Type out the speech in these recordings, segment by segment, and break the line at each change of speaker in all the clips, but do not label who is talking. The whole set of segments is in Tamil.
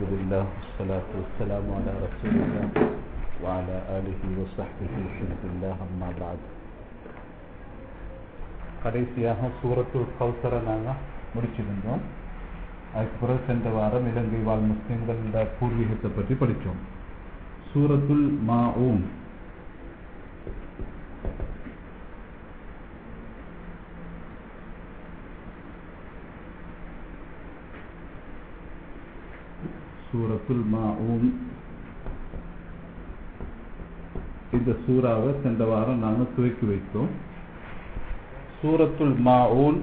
لله والصلاة والسلام على رسول الله وعلى آله وصحبه حزب الله أما بعد கடைசியாக சூரத்துல் கௌசரை நாங்கள் முடிச்சிருந்தோம் அதுக்கு பிறகு சென்ற வாரம் இலங்கை வாழ் முஸ்லிம்களோட பூர்வீகத்தை பற்றி படித்தோம் சூரத்துல் மாஊன் சூரத்துல் மாஊன் இந்த சூறாவை சென்ற வாரம் நாங்கள் துவக்கி வைத்தோம் சூரத்துல் மாஊன்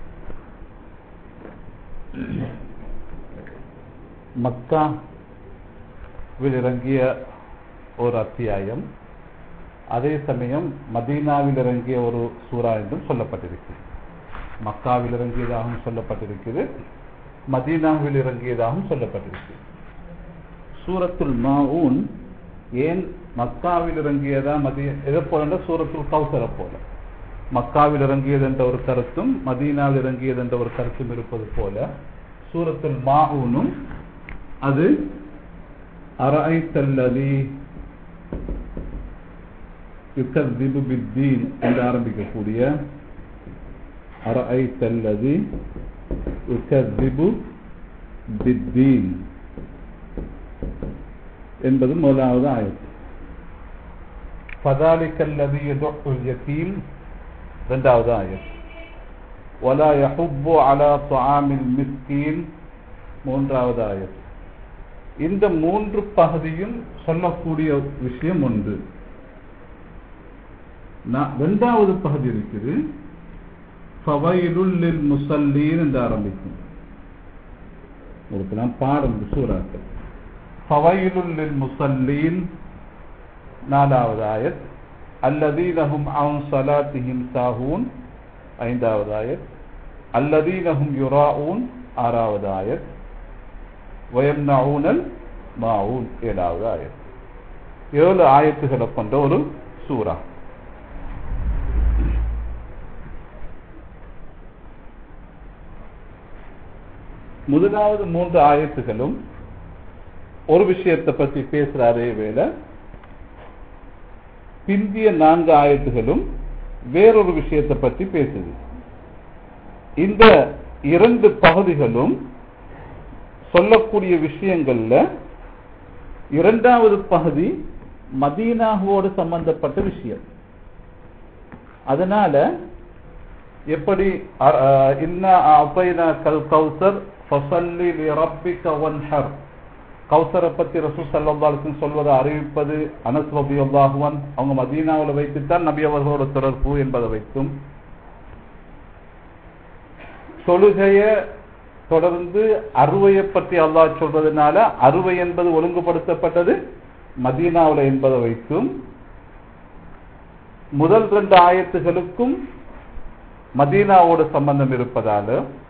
மக்காவில் இறங்கிய ஒரு அத்தியாயம் அதே சமயம் மதீனாவில் இறங்கிய ஒரு சூறா என்றும் சொல்லப்பட்டிருக்கு மக்காவில் இறங்கியதாகவும் சொல்லப்பட்டிருக்குது மதீனாவில் இறங்கியதாகவும் சொல்லப்பட்டிருக்கு சூரத்துல் மாவுன் ஏன் மக்காவில் இறங்கியதா மதி எதை போல சூரத்துல் கௌசர போல மக்காவில் இறங்கியது என்ற ஒரு கருத்தும் மதீனாவில் இறங்கியது என்ற ஒரு கருத்தும் இருப்பது போல சூரத்துல் மாவுனும் அது அரைத்தல்லதி யுகதிபு பித்தீன் என்று ஆரம்பிக்கக்கூடிய அரைத்தல்லதி யுகதிபு பித்தீன் என்பது முதலாவது ஆயத்து ஃபதாலிக்கல்லதி யதுல் யதீம் இரண்டாவது ஆயத் ولا يحب على طعام المسكين மூன்றாவது ஆயத் இந்த மூன்று பகுதியும் சொல்லக்கூடிய விஷயம் ஒன்று இரண்டாவது பகுதி இருக்குது ஃபவைலுல் முசல்லீன் என்று ஆரம்பிக்கும் உங்களுக்கு நான் பாடம் சூறாக்கள் ஃபவைலுல் முசல்லீன் நாலாவது ஆயத் அல்லதீனஹும் அவன் சலாத்திஹிம் சாஹூன் ஐந்தாவது ஆயத் அல்லதீனஹும் யுராஊன் ஆறாவது ஆயத் வயம்னவுனல் மாவுன் ஏழாவது ஆயத் ஏழு ஆயத்துகளை கொண்ட ஒரு சூறா முதலாவது மூன்று ஆயத்துகளும் ஒரு விஷயத்தை பற்றி பேசுறாரே வேலை பிந்திய நான்கு ஆயத்துகளும் வேறொரு விஷயத்தை பற்றி பேசுது இந்த இரண்டு பகுதிகளும் சொல்லக்கூடிய விஷயங்கள்ல இரண்டாவது பகுதி மதீனாவோடு சம்பந்தப்பட்ட விஷயம் அதனால எப்படி கல் கௌசர் கௌசரை பத்தி ரசூ சல்லாஹுக்கும் சொல்வதை அறிவிப்பது அனஸ் ரபி அல்லாஹுவன் அவங்க மதீனாவில் வைத்துத்தான் நபி அவர்களோட தொடர்பு என்பதை வைத்தும் தொழுகைய தொடர்ந்து அறுவையை பற்றி அல்லாஹ் சொல்றதுனால அறுவை என்பது ஒழுங்குபடுத்தப்பட்டது மதீனாவில் என்பதை வைத்தும் முதல் ரெண்டு ஆயத்துகளுக்கும் மதீனாவோட சம்பந்தம் இருப்பதால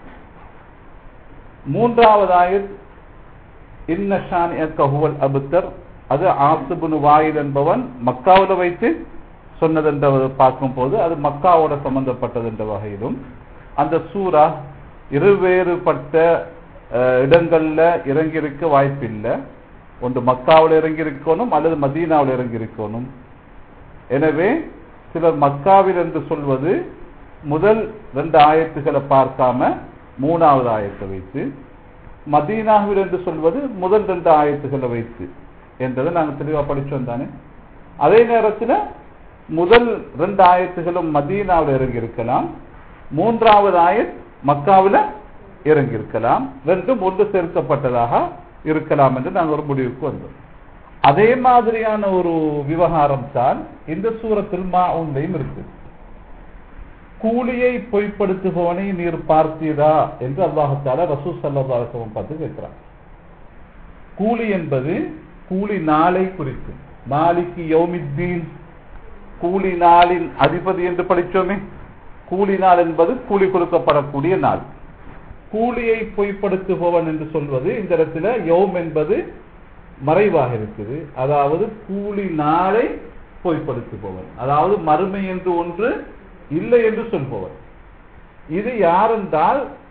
மூன்றாவது ஆயத் இன்னஷான் கஹுவல் அபுத்தர் அது ஆசுபுனு வாயில் என்பவன் மக்காவில் வைத்து சொன்னது என்று பார்க்கும் போது அது மக்காவோட சம்பந்தப்பட்டது என்ற வகையிலும் அந்த சூறா இருவேறுபட்ட இடங்கள்ல இறங்கியிருக்க வாய்ப்பில்லை ஒன்று மக்காவில் இறங்கியிருக்கணும் அல்லது மதீனாவில் இறங்கியிருக்கணும் எனவே சிலர் மக்காவில் என்று சொல்வது முதல் ரெண்டு ஆயத்துகளை பார்க்காம மூணாவது ஆயத்தை வைத்து மதீனாவில் என்று சொல்வது முதல் ரெண்டு ஆயத்துகளை வைத்து என்றதை நாங்கள் தெளிவாக படிச்சோம் தானே அதே நேரத்தில் முதல் ரெண்டு ஆயத்துகளும் மதீனாவில் இறங்கி இருக்கலாம் மூன்றாவது ஆயத் மக்காவில் இறங்கி இருக்கலாம் ரெண்டும் ஒன்று சேர்க்கப்பட்டதாக இருக்கலாம் என்று நாங்கள் ஒரு முடிவுக்கு வந்தோம் அதே மாதிரியான ஒரு விவகாரம் தான் இந்த சூரத்தில் மா உண்மையும் இருக்கு கூலியை பொய்ப்படுத்துபவனை நீர் பார்த்தீரா என்று அல்லாஹால ரசூ சல்லாசவம் பார்த்து கேட்கிறார் கூலி என்பது கூலி நாளை குறிக்கும் மாலிக்கு யௌமித்தீன் கூலி நாளின் அதிபதி என்று படித்தோமே கூலி நாள் என்பது கூலி கொடுக்கப்படக்கூடிய நாள் கூலியை பொய்ப்படுத்துபவன் என்று சொல்வது இந்த இடத்துல யோம் என்பது மறைவாக இருக்குது அதாவது கூலி நாளை பொய்ப்படுத்துபவன் அதாவது மறுமை என்று ஒன்று இல்லை என்று சொல்பவர் இது யார் என்றால்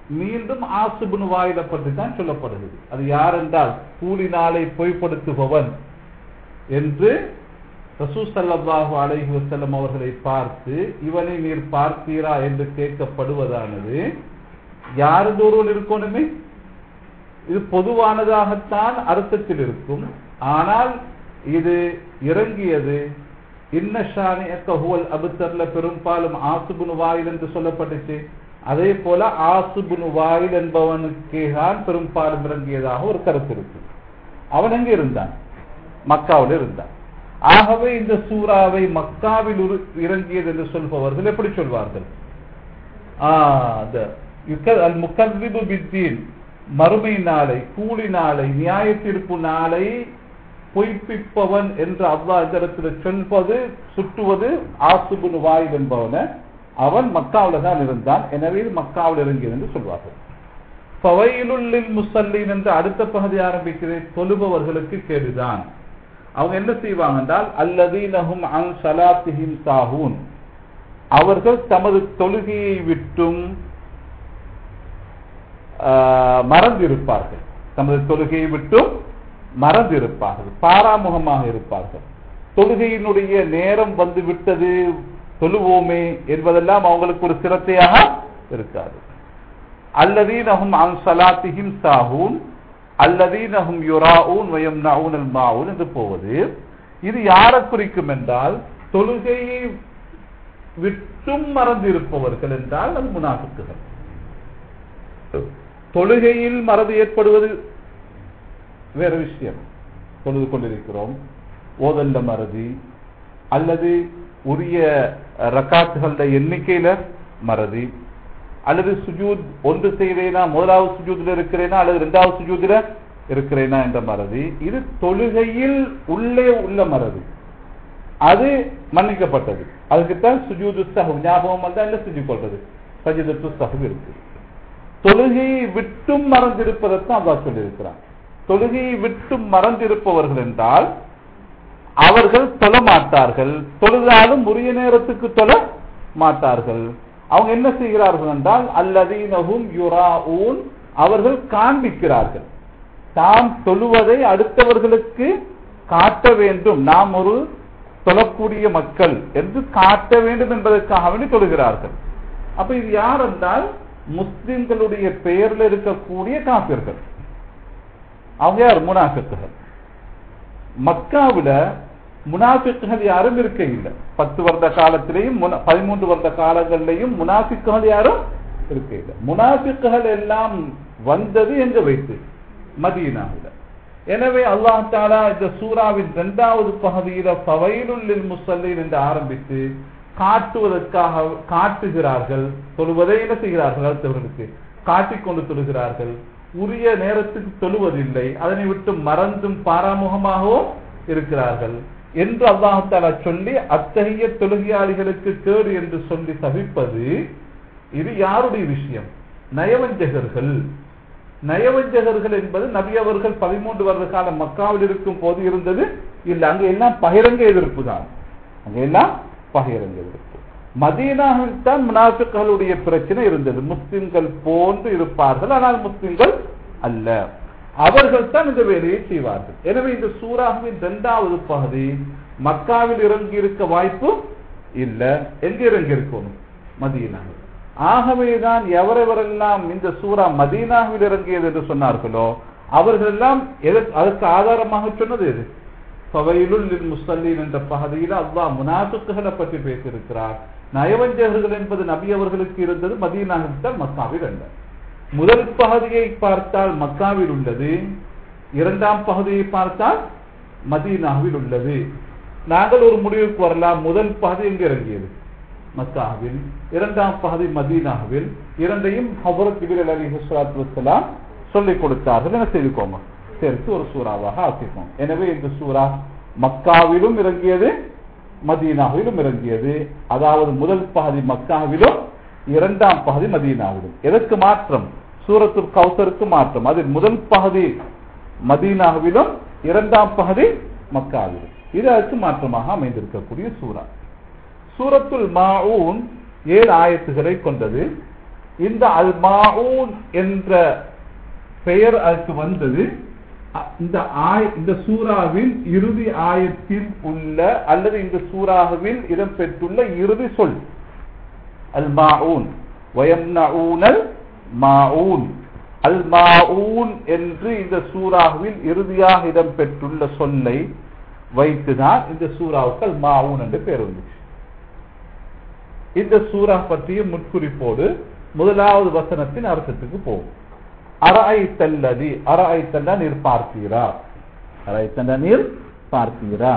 மீண்டும் ஆசுபுன் வாயில பற்றி தான் சொல்லப்படுகிறது அது யார் என்றால் கூலி நாளை பொய்ப்படுத்துபவன் என்று ரசூ சல்லாஹு அலைஹி வஸல்லம் அவர்களை பார்த்து இவனை நீர் பார்த்தீரா என்று கேட்கப்படுவதானது யாரது ஒருவன் இருக்கணுமே இது பொதுவானதாகத்தான் அர்த்தத்தில் இருக்கும் ஆனால் இது இறங்கியது இன்னஷானி கஹுவல் அபுத்தர்ல பெரும்பாலும் ஆசுபுனு வாயில் என்று சொல்லப்பட்டுச்சு அதே போல ஆசுபுனு வாயில் என்பவனுக்கே தான் பெரும்பாலும் இறங்கியதாக ஒரு கருத்து இருக்கு அவன் எங்க இருந்தான் மக்காவில் இருந்தான் ஆகவே இந்த சூறாவை மக்காவில் உரு- இறங்கியது என்று சொல்பவர்கள் எப்படி சொல்வார்கள் ஆஹ், அந்த யுக்க- அல் முகர்ரிபு பித்தீன் மறுமை நாளை கூலி நாளை நியாய தீர்ப்பு நாளை பொய்ப்பிப்பவன் என்று அல்லாஹ் இந்த இடத்துல சொல்வது சுட்டுவது ஆசுபுன் வாயில் என்பவன அவன் மக்காவில் தான் இருந்தான் எனவே இது மக்காவில் இறங்கியது என்று சொல்வார்கள் ஃபவைலுல்லில் முசல்லின் என்று அடுத்த பகுதி ஆரம்பிக்கிறது தொழுபவர்களுக்கு கேடுதான் அவங்க என்ன செய்வாங்க என்றால் அல்லதீனஹும் அன் சலாத்திஹிம் சாஹூன் அவர்கள் தமது தொழுகையை விட்டும் ஆஹ், மறந்திருப்பார்கள் தமது தொழுகையை விட்டும் மறந்திருப்பார்கள் பாராமுகமாக இருப்பார்கள் தொழுகையினுடைய நேரம் வந்து விட்டது தொழுவோமே என்பதெல்லாம் அவங்களுக்கு ஒரு சிரத்தையாக இருக்காது அல்லதீனஹும் அன் சலாத்திஹிம் சாஹூன் அல்லதீனஹும் யுராஊன் வயம் நவுனல் மாவுன் என்று போவது இது யாரை குறிக்கும் என்றால் தொழுகையை விட்டும் மறந்திருப்பவர்கள் என்றால் அது முனாஃபிக்குகள் தொழுகையில் மறதி ஏற்படுவது வேற விஷயம் தொழுது கொண்டிருக்கிறோம் ஓதல்ல மறதி அல்லது உரிய ரக்காத்துகள எண்ணிக்கையில மறதி அல்லது சுஜூத் ஒன்று செய்கிறேனா முதலாவது சுஜூத்ல இருக்கிறேனா அல்லது இரண்டாவது சுஜூத்ல இருக்கிறேனா என்ற மறதி இது தொழுகையில் உள்ளே உள்ள மறதி அது மன்னிக்கப்பட்டது அதுக்குத்தான் சுஜூது சஹு ஞாபகம் வந்தா இல்ல செஞ்சு கொள்றது சஜிதத்து சஹு இருக்கு தொழுகையை விட்டும் மறந்திருப்பதைத்தான் அல்லாஹ் சொல்லியிருக்கிறான் தொழுகையை விட்டும் மறந்திருப்பவர்கள் என்றால் அவர்கள் தொழ மாட்டார்கள் தொழுதாலும் உரிய நேரத்துக்கு தொழ மாட்டார்கள் அவங்க என்ன செய்கிறார்கள் என்றால் அல்லதீனஹும் யுராஊன் அவர்கள் காண்பிக்கிறார்கள் தாம் தொழுவதை அடுத்தவர்களுக்கு காட்ட வேண்டும் நாம் ஒரு தொழக்கூடிய மக்கள் என்று காட்ட வேண்டும் என்பதற்காக வேண்டி தொழுகிறார்கள் அப்ப இது யார் என்றால் முஸ்லிம்களுடைய பெயர்ல இருக்கக்கூடிய காப்பிர்கள் அவங்க யார் முனாஃபிக்குகள் மக்காவில முனாஃபிக்குகள் யாரும் இருக்க இல்லை பத்து வருட காலத்திலேயும் முன- பதிமூன்று வருட காலங்களிலேயும் முனாஃபிக்குகள் யாரும் இருக்க இல்லை முனாஃபிக்குகள் எல்லாம் வந்தது எங்க வைத்து மதீனாவில் எனவே அல்லாஹ் தாலா இந்த சூறாவின் இரண்டாவது பகுதியில ஃபவைலுல்லில் முசல்லின் என்று ஆரம்பித்து காட்டுவதற்காக காட்டுகிறார்கள் தொழுவதை என்ன செய்கிறார்கள் அடுத்தவர்களுக்கு காட்டிக்கொண்டு தொழுகிறார்கள் உரிய நேரத்துக்கு தொழுவதில்லை அதனை விட்டு மறந்தும் பாராமுகமாகவும் இருக்கிறார்கள் என்று அல்லாஹாலா சொல்லி அத்தகைய தொழுகையாளிகளுக்கு கேடு என்று சொல்லி தவிப்பது இது யாருடைய விஷயம் நயவஞ்சகர்கள் நயவஞ்சகர்கள் என்பது நபி அவர்கள் பதிமூன்று வருட காலம் மக்காவில் இருக்கும் போது இருந்தது இல்ல அங்க எல்லாம் பகிரங்க எதிர்ப்பு தான் அங்க எல்லாம் பகிரங்க எதிர்ப்பு மதீனாவில் தான் முனாஃபிக்களுடைய பிரச்சனை இருந்தது முஸ்லிம்கள் போன்று இருப்பார்கள் ஆனால் முஸ்லிம்கள் அல்ல அவர்கள் தான் இந்த வேலையை செய்வார்கள் எனவே இந்த சூறாவின் இரண்டாவது பகுதி மக்காவில் இறங்கி இருக்க வாய்ப்பு இல்ல எங்க இறங்கி இருக்கணும் மதீனாவில் ஆகவேதான் எவரெவரெல்லாம் இந்த சூரா மதீனாவில் இறங்கியது என்று சொன்னார்களோ அவர்கள் எல்லாம் எதற்கு- அதற்கு ஆதாரமாக சொன்னது எது ஃபவைலுல் லில் முஸல்லீன் என்ற பகுதியில் அல்லாஹ் முனாஃபிக்குகளை பற்றி பேசியிருக்கிறார் நயவஞ்சகர்கள் என்பது நபி அவர்களுக்கு இருந்தது மதீனாவில் தான் மக்காவில் அல்ல முதல் பகுதியை பார்த்தால் மக்காவில் உள்ளது இரண்டாம் பகுதியை பார்த்தால் மதீனாவில் உள்ளது நாங்கள் ஒரு முடிவுக்கு வரலாம் முதல் பகுதி எங்கு இறங்கியது மக்காவில் இரண்டாம் பகுதி மதீனாவில் இரண்டையும் ஹபரத் இபிர் அலி ஹுஸ்லாத்து வசலாம் சொல்லிக் கொடுத்தார்கள் என செய்துக்கோங்க சேர்த்து ஒரு சூறாவாக ஆக்கிக்கோம் எனவே இந்த சூறா மக்காவிலும் இறங்கியது மதீனாவிலும் இறங்கியது அதாவது முதல் பகுதி மக்காவிலும் இரண்டாம் பகுதி மதீனாவிலும் எதற்கு மாற்றம் சூரத்து கௌசருக்கு மாற்றம் அதில் முதல் பகுதி மதீனாவிலும் இரண்டாம் பகுதி மக்காவிலும் இது அதற்கு மாற்றமாக அமைந்திருக்கக்கூடிய சூறா சூரத்துல் மாஊன் ஏழு ஆயத்துகளை கொண்டது இந்த அல் மாஊன் என்ற பெயர் அதுக்கு வந்தது அ- இந்த ஆய் இந்த சூறாவின் இறுதி ஆயத்தில் உள்ள அல்லது இந்த சூறாவில் இடம்பெற்றுள்ள இறுதி சொல் அல் மாஊன் வயம்னஊனல் மாஊன் அல் மாஊன் என்று இந்த சூறாவில் இறுதியாக இடம்பெற்றுள்ள சொல்லை வைத்துதான் இந்த சூறாவுக்கு அல் மாஊன் என்று பெயர் வந்துச்சு இந்த சூரா பற்றிய முற்குறிப்போடு முதலாவது வசனத்தின் அர்த்தத்துக்கு போகும் அராய்த்தல்லதி அராய்த்தல்லா நீர் பார்த்தீரா அராய்த்தல்லா நீர் பார்த்தீரா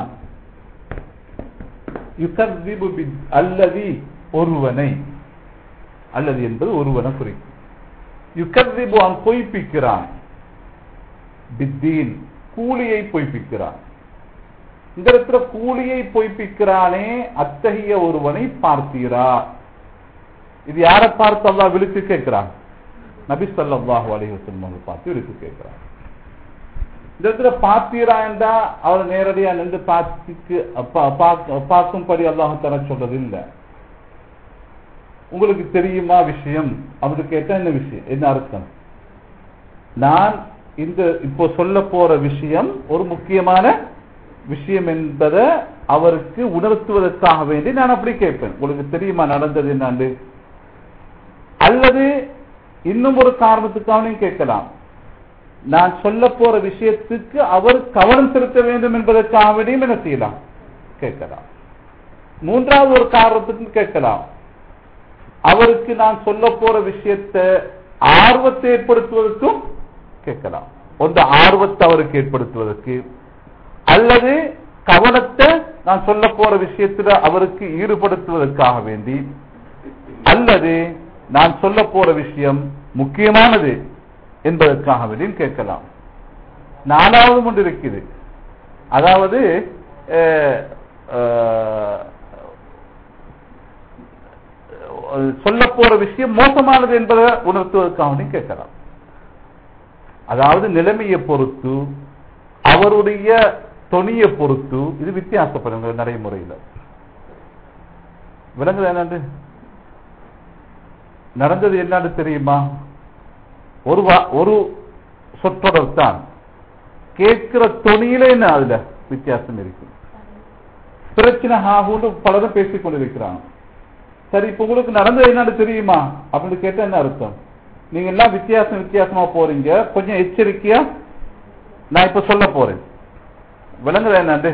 யுகர்திபு பித் அல்லதி ஒருவனை அல்லது என்பது ஒருவனை குறிக்கும் யுகர்திபு அவன் பொய்ப்பிக்கிறான் பித்தீன் கூலியை பொய்ப்பிக்கிறான் இந்த இடத்துல கூலியை பொய்ப்பிக்கிறானே அத்தகைய ஒருவனை பார்த்தீரா இது யாரை பார்த்து அல்லாஹ் விழித்து கேட்கிறான் நபி ஸல்லல்லாஹு அலைஹி வஸல்லம் அவர்கள் பார்த்து விழித்து கேட்கிறான் இந்த இடத்துல பார்த்தீரா என்றா அவர் நேரடியா நின்று பார்த்துக்கு பா- பார்க்க- பார்க்கும்படி அல்லாஹ் தர சொல்றது இல்ல உங்களுக்கு தெரியுமா விஷயம் அப்படி கேட்டா என்ன விஷயம் என்ன அர்த்தம் நான் இந்த இப்போ சொல்ல போற விஷயம் ஒரு முக்கியமான விஷயம் என்பதை அவருக்கு உணர்த்துவதற்காக வேண்டி நான் அப்படி கேட்பேன் உங்களுக்கு தெரியுமா நடந்தது என்னாண்டு அல்லது இன்னும் ஒரு காரணத்துக்காகவும் கேட்கலாம் நான் சொல்ல போற விஷயத்துக்கு அவர் கவனம் செலுத்த வேண்டும் என்பதற்காக வேண்டியும் என்ன செய்யலாம் கேட்கலாம் மூன்றாவது ஒரு காரணத்துக்கு கேட்கலாம் அவருக்கு நான் சொல்ல போற விஷயத்தை ஆர்வத்தை ஏற்படுத்துவதற்கும் கேட்கலாம் ஒன்று ஆர்வத்தை அவருக்கு ஏற்படுத்துவதற்கு அல்லது கவனத்தை நான் சொல்ல போற விஷயத்துல அவருக்கு ஈடுபடுத்துவதற்காக வேண்டி அல்லது நான் சொல்ல போற விஷயம் முக்கியமானது என்பதற்காக வேண்டியும் கேட்கலாம் நாலாவது ஒன்று இருக்குது அதாவது அஹ், அஹ், சொல்ல போற விஷயம் மோசமானது என்பதை உணர்த்துவதற்காக வேண்டியும் கேட்கலாம் அதாவது நிலைமையை பொறுத்து அவருடைய தொனியை பொறுத்து இது வித்தியாசப்படும் இந்த நடைமுறையில் விளங்குது என்னண்டு நடந்தது என்னன்னு தெரியுமா ஒரு வா- ஒரு சொற்றொடர் தான் கேட்கிற தொனியில என்ன அதுல வித்தியாசம் இருக்கு பிரச்சனை ஆகும்னு பலரும் பேசிக் கொண்டிருக்கிறாங்க சரி இப்ப உங்களுக்கு நடந்தது என்னன்னு தெரியுமா அப்படின்னு கேட்டா என்ன அர்த்தம் நீங்க எல்லாம் வித்தியாசம் வித்தியாசமா போறீங்க கொஞ்சம் எச்சரிக்கையா நான் இப்ப சொல்ல போறேன் விளங்குதா என்னண்டு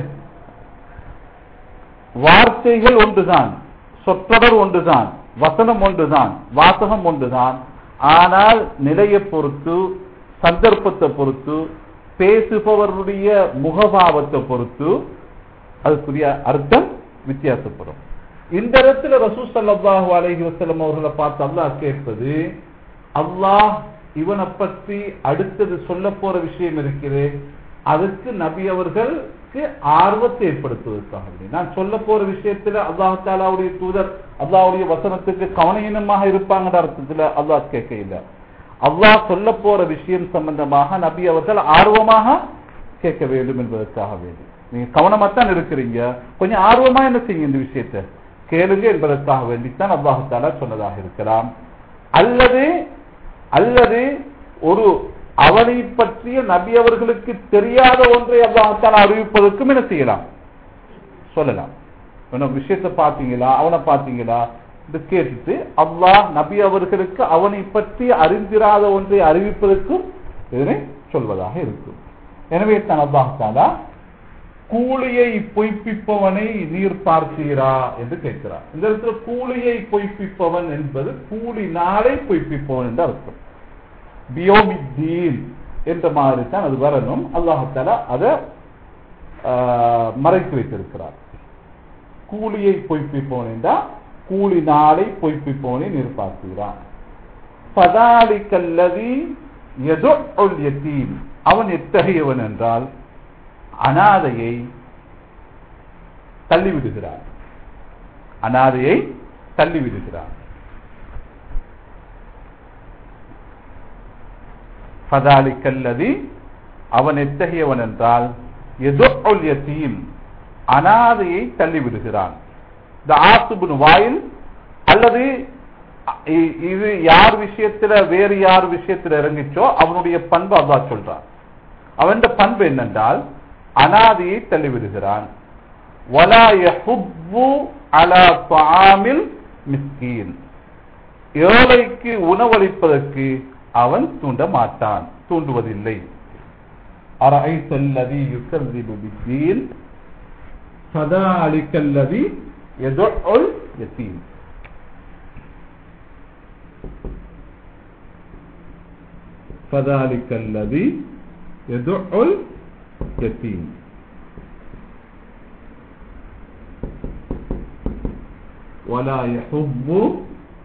வார்த்தைகள் ஒன்றுதான் சொற்றொடர் ஒன்றுதான் வசனம் ஒன்றுதான் வாசகம் ஒன்றுதான் ஆனால் நிலையை பொறுத்து சந்தர்ப்பத்தை பொறுத்து பேசுபவருடைய முகபாவத்தை பொறுத்து அதுக்குரிய அர்த்தம் வித்தியாசப்படும் இந்த இடத்துல ரசூ ஸல்லல்லாஹு அலைஹி வஸல்லம் அவர்களை பார்த்து அல்லாஹ் கேட்பது அல்லாஹ் இவனை பற்றி அடுத்தது சொல்ல போற விஷயம் இருக்குது அதுக்கு நபி அவர்களுக்கு ஆர்வத்தை ஏற்படுத்துவதற்காக வேண்டி. நான் சொல்ல போற விஷயத்துல அல்லாஹ் தாலாவுடைய தூதர் அல்லாஹ்வுடைய வசனத்துக்கு கவனஹீனமாக இருப்பாங்கன்ற அர்த்தத்துல அல்லாஹ் கேட்க இல்லை அல்லாஹ் சொல்ல போற விஷயம் சம்பந்தமாக நபி அவர்கள் ஆர்வமாக கேட்க வேண்டும் என்பதற்காக வேண்டி நீங்க கவனமா தான் இருக்கிறீங்க கொஞ்சம் ஆர்வமா என்ன செய்யுங்க இந்த விஷயத்தை கேளுங்க என்பதற்காக வேண்டித்தான் அல்லாஹு தாலா சொன்னதாக இருக்கலாம் அல்லது அல்லது ஒரு அவனை பற்றிய நபி அவர்களுக்கு தெரியாத ஒன்றை அல்லாஹு தாலா அறிவிப்பதற்கும் என்ன செய்யலாம் சொல்லலாம் இவன விஷயத்தை பார்த்தீங்களா அவனை பார்த்தீங்களா இது கேட்டுட்டு அல்லாஹ் நபி அவர்களுக்கு அவனை பற்றி அறிந்திராத ஒன்றை அறிவிப்பதற்கும் இதனை சொல்வதாக இருக்கும் எனவே தான் அல்லாஹ் தாலா கூலியை பொய்ப்பிப்பவனை நீர் பார்த்தீரா என்று கேட்கிறார் இந்த இடத்துல கூலியை பொய்ப்பிப்பவன் என்பது கூலி நாளை பொய்ப்பிப்பவன் என்று அர்த்தம் பியோமித்தீன் என்ற மாதிரி தான் அது வரணும் அல்லாஹால அதை ஆஹ், மறைத்து வைத்திருக்கிறார் கூலியை பொய்ப்பிப்பவன் என்றால் கூலி நாளை பொய்ப்பிப்பவனை நீர் பார்த்தீரான் பதாலிக்கல்லதி எதொல் யத்தீம் அவன் எத்தகையவன் என்றால் அனாதையை தள்ளிவிடுகிறார் அனாதையை தள்ளிவிடுகிறார் ஃபதாலிக்கல்லதி அவன் எத்தகையவன் என்றால் எதொல் யத்தீம் அனாதையை தள்ளிவிடுகிறான் இந்த ஆசுபின் வாயில் அல்லது இ- இது யார் விஷயத்துல வேறு யார் விஷயத்துல இறங்கிச்சோ அவனுடைய பண்பு அல்லாஹ் சொல்றான் அவன் பண்பு என்னென்றால் அனாதியை தள்ளிவிடுகிறான் வலா யஹுப்பு அலா துஆமில் மிஸ்கீன் ஏழைக்கு உணவளிப்பதற்கு அவன் தூண்ட மாட்டான் தூண்டுவதில்லை أرأيت الذي يكذب بالدين فذلك الذي يدع اليتيم فذلك الذي يدع اليتيم ولا يحب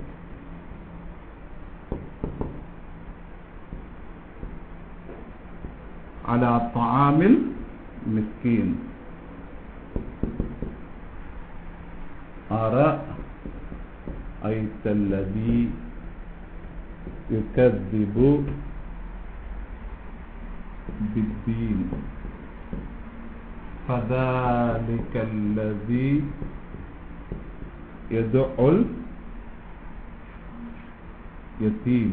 على طعام المسكين أرأيت الذي يكذب بالدين فذلك الذي يدعو اليتيم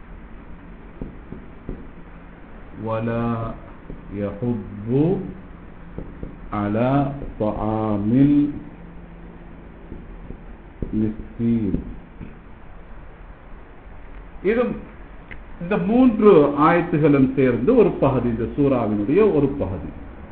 ولا يحض على طعام المسكين இது இந்த மூன்று ஆயத்துகளும் சேர்ந்து ஒரு பகுதி இந்த சூறாவினுடைய ஒரு பகுதி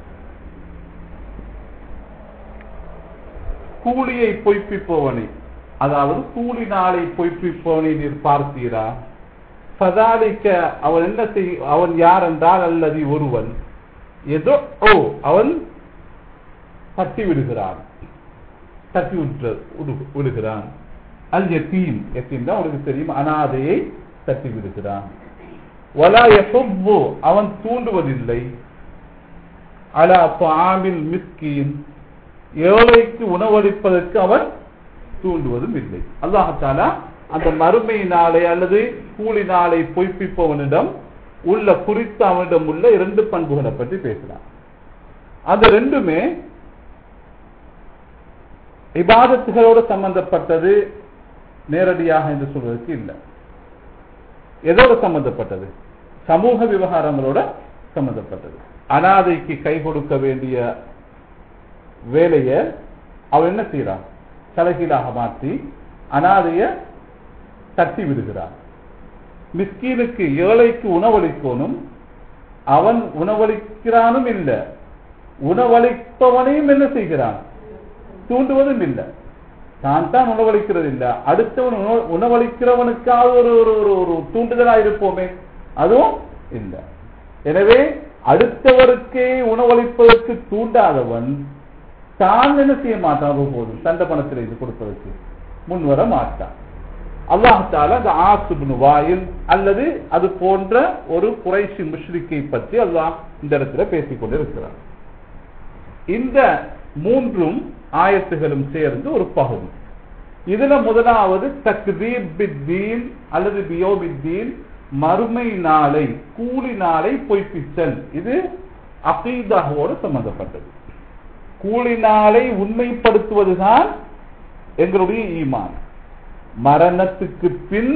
கூலியை பொய்ப்பிப்பவனை அதாவது கூலி நாளை பொய்ப்பிப்பவனை நீர் பார்த்தீரா பதாலிக்க அவன் என்ன செய் அவன் யார் என்றால் அல்லது ஒருவன் ஏதோ ஓ அவன் தட்டி விடுகிறான் தட்டி விட்டு விடு- விடுகிறான் அல் யத்தீம் யத்தீம் தான் உனக்கு தெரியும் அனாதையை தட்டி விடுகிறான் வலா யஹுப்பு அவன் தூண்டுவதில்லை அலா பாமில் மிஸ்கீன் ஏழைக்கு உணவளிப்பதற்கு அவன் தூண்டுவதும் இல்லை அல்லாஹாலா அந்த மறுமை நாளை அல்லது கூலி நாளை பொய்ப்பிப்பவனிடம் உள்ள குறித்த அவனிடம் உள்ள இரண்டு பண்புகளை பற்றி பேசினான் அந்த ரெண்டுமே இபாதத்துகளோடு சம்பந்தப்பட்டது நேரடியாக என்று சொல்வதற்கு இல்லை எதோட சம்பந்தப்பட்டது சமூக விவகாரங்களோட சம்பந்தப்பட்டது அனாதைக்கு கை கொடுக்க வேண்டிய வேலையை அவன் என்ன செய்யறான் தலைகீழாக மாற்றி அனாதைய தட்டி விடுகிறான் மிஸ்கீனுக்கு ஏழைக்கு உணவளிக்கணும் அவன் உணவளிக்கிறானும் இல்லை உணவளிப்பவனையும் என்ன செய்கிறான் தூண்டுவதும் இல்லை தான் தான் உணவளிக்கிறது இல்லை அடுத்தவன் உணவு- உணவளிக்கிறவனுக்காக ஒரு ஒரு ஒரு ஒரு தூண்டுதலா இருப்போமே அதுவும் இல்லை எனவே அடுத்தவருக்கே உணவளிப்பதற்கு தூண்டாதவன் தான் என்ன செய்ய மாட்டான் போதும் தண்ட பணத்தில் இது கொடுப்பதற்கு முன் வர மாட்டான் அல்லாஹால அந்த ஆசுபின் வாயில் அல்லது அது போன்ற ஒரு குறைசி முஷ்ரிக்கை பற்றி அல்லாஹ் இந்த இடத்துல பேசிக் கொண்டிருக்கிறார் இந்த மூன்றும் ஆயத்துகளும் சேர்ந்து ஒரு பகுதி இதுல முதலாவது தக்தீர் பித்தீன் அல்லது பியோபித்தீன் மறுமை நாளை கூலி நாளை பொய்ப்பித்தல் இது அகீதாவோடு சம்பந்தப்பட்டது கூலி நாளை உண்மைப்படுத்துவதுதான் எங்களுடைய ஈமான் மரணத்துக்கு பின்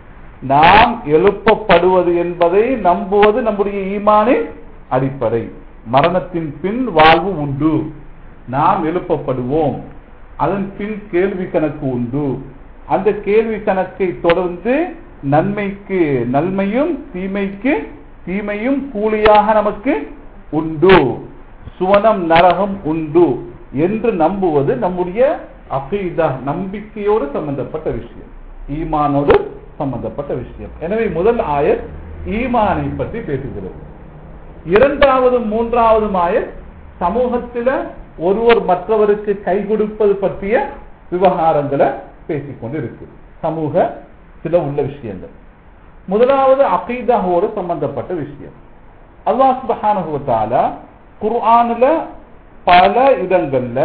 நாம் எழுப்பப்படுவது என்பதை நம்புவது நம்முடைய ஈமானின் அடிப்படை மரணத்தின் பின் வாழ்வு உண்டு நாம் எழுப்பப்படுவோம் அதன் பின் கேள்வி கணக்கு உண்டு அந்த கேள்வி கணக்கை தொடர்ந்து நன்மைக்கு நன்மையும் தீமைக்கு தீமையும் கூலியாக நமக்கு உண்டு சுவனம் நரகம் உண்டு என்று நம்புவது நம்முடைய அகீதா நம்பிக்கையோடு சம்பந்தப்பட்ட விஷயம் ஈமானோடு சம்பந்தப்பட்ட விஷயம் எனவே முதல் ஆயத் ஈமானை பற்றி பேசுகிறது இரண்டாவது மூன்றாவது ஆயத் சமூகத்தில ஒருவர் மற்றவருக்கு கை கொடுப்பது பற்றிய விவகாரங்களை பேசிக்கொண்டு இருக்கு சமூக சில உள்ள விஷயங்கள் முதலாவது அகீதாவோடு சம்பந்தப்பட்ட விஷயம் அல்லாஹ் சுப்ஹானஹு வ தஆலா குர்ஆன்ல பல இடங்கள்ல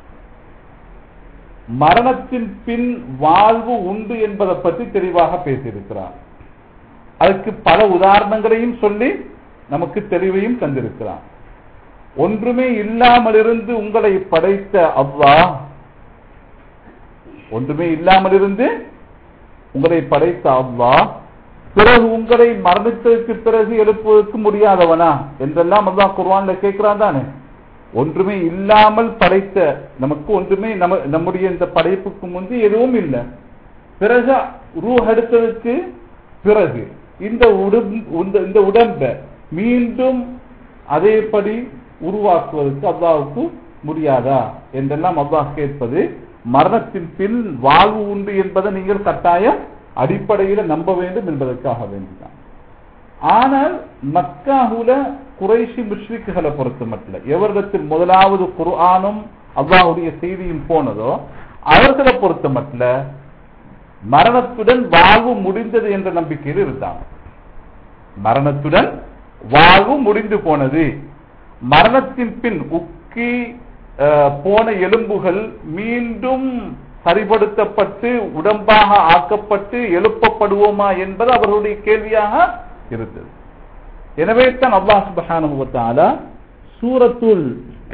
மரணத்தின் பின் வாழ்வு உண்டு என்பதை பற்றி தெளிவாக பேசியிருக்கிறார் அதுக்கு பல உதாரணங்களையும் சொல்லி நமக்கு தெளிவையும் தந்திருக்கிறார் ஒன்றுமே இல்லாமல் இருந்து உங்களை படைத்த அல்லாஹ் ஒன்றுமே இல்லாமல் இருந்து உங்களை படைத்த அல்லாஹ் பிறகு உங்களை மரணித்ததற்கு பிறகு எழுப்புவதற்கு முடியாதவனா என்றெல்லாம் அல்லாஹ் குர்ஆன்ல கேட்கிறான் தானே ஒன்றுமே இல்லாமல் படைத்த நமக்கு ஒன்றுமே நம்ம நம்முடைய இந்த படைப்புக்கு முந்தி எதுவும் இல்லை பிறகு ரூஹ் எடுத்ததுக்கு பிறகு இந்த உடம் இந்த- இந்த உடம்பை மீண்டும் அதேபடி உருவாக்குவதற்கு அல்லாஹ்வுக்கு முடியாதா என்றெல்லாம் அல்லாஹ் கேட்பது மரணத்தின் பின் வாழ்வு உண்டு என்பதை நீங்கள் கட்டாயம் அடிப்படையில நம்ப வேண்டும் என்பதற்காக வேண்டிதான் ஆனால் மக்காஹுல குறைஷி முஷ்ரிக்குகளை பொறுத்த மட்டும் எவரிடத்தில் முதலாவது குர்ஆனும் அல்லாஹ்வுடைய செய்தியும் போனதோ அவர்களை பொறுத்த மட்டும் மரணத்துடன் வாழ்வு முடிந்தது என்ற நம்பிக்கையில் இருந்தாங்க மரணத்துடன் வாழ்வு முடிந்து போனது மரணத்தின் பின் உக்கி அஹ், போன எலும்புகள் மீண்டும் சரிபடுத்தப்பட்டு உடம்பாக ஆக்கப்பட்டு எழுப்பப்படுவோமா என்பது அவர்களுடைய கேள்வியாக இருந்தது எனவே தான் அல்லாஹ் சுப்ஹானஹு வ தஆலா சூரத்துல்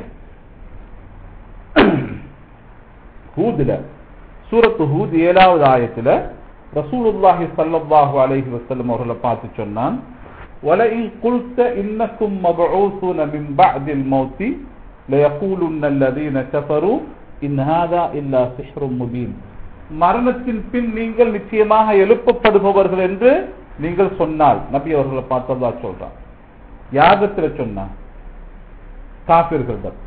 ஹூதுல சூரத்து ஹூத் ஏழாவது ஆயத்துல ரசூலுல்லாஹி ஸல்லல்லாஹு அலைஹி வஸல்லம் அவர்களை பார்த்து சொன்னான் وَلَئِن قُلْتَ إِنَّكُمْ مَبْعُوثُونَ مِنْ بَعْدِ الْمَوْتِ لَيَقُولُنَّ الَّذِينَ كَفَرُوا إِنْ هَذَا إِلَّا سِحْرٌ مُبِينٌ மரணத்தின் பின் நீங்கள் நிச்சயமாக எழுப்பப்படுபவர்கள் என்று நீங்கள் சொன்னால் நபி அவர்களை பார்த்ததா சொல்றான் யாகத்துல சொன்னா காபிர்கள்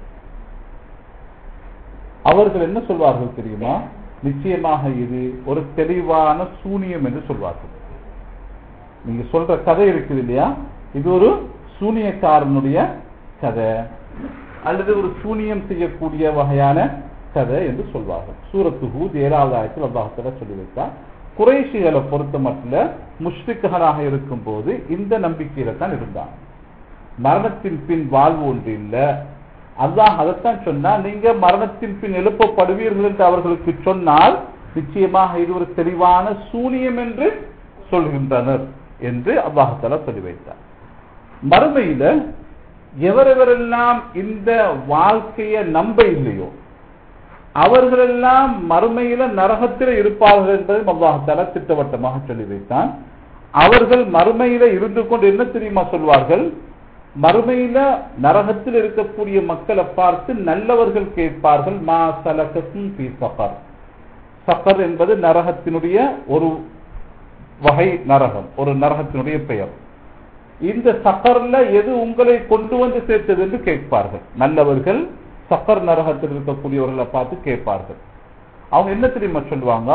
அவர்கள் என்ன சொல்வார்கள் தெரியுமா நிச்சயமாக இது ஒரு தெளிவான சூனியம் என்று சொல்வார்கள் நீங்க சொல்ற கதை இருக்குது இல்லையா இது ஒரு சூனியக்காரனுடைய கதை அல்லது ஒரு சூனியம் செய்யக்கூடிய வகையான கதை என்று சொல்வார்கள் சூரத்து ஹூத் ஏழாவது ஆயத்தில் அல்லாஹத்துல சொல்லி வைத்தார் குறைஷிகளை பொறுத்த மட்டும் முஷ்ரிக்குகளாக இருக்கும் போது இந்த நம்பிக்கையில தான் இருந்தாங்க மரணத்தின் பின் வாழ்வு ஒன்று இல்ல அல்லாஹ் அதைத்தான் சொன்னா நீங்க மரணத்தின் பின் எழுப்பப்படுவீர்கள் என்று அவர்களுக்கு சொன்னால் நிச்சயமாக இது ஒரு தெளிவான சூனியம் என்று சொல்கின்றனர் என்று அல்லாஹால சொல்லி வைத்தார் மறுமையில எவரெவரெல்லாம் இந்த வாழ்க்கையை நம்ப இல்லையோ அவர்களெல்லாம் மறுமையில நரகத்தில் இருப்பார்கள் என்பதை அல்லாஹால திட்டவட்டமாக சொல்லி வைத்தான் அவர்கள் மறுமையில இருந்து கொண்டு என்ன தெரியுமா சொல்வார்கள் மறுமையில நரகத்தில் இருக்கக்கூடிய மக்களை பார்த்து நல்லவர்கள் கேட்பார்கள் மா சலகத்தும் பி சஃபர் சஃபர் என்பது நரகத்தினுடைய ஒரு வகை நரகம் ஒரு நரகத்தினுடைய பெயர் இந்த சக்கர்ல எது உங்களை கொண்டு வந்து சேர்த்தது என்று கேட்பார்கள் நல்லவர்கள் சக்கர் நரகத்தில் இருக்கக்கூடியவர்களை பார்த்து கேட்பார்கள் அவங்க என்ன தெரியுமா சொல்லுவாங்க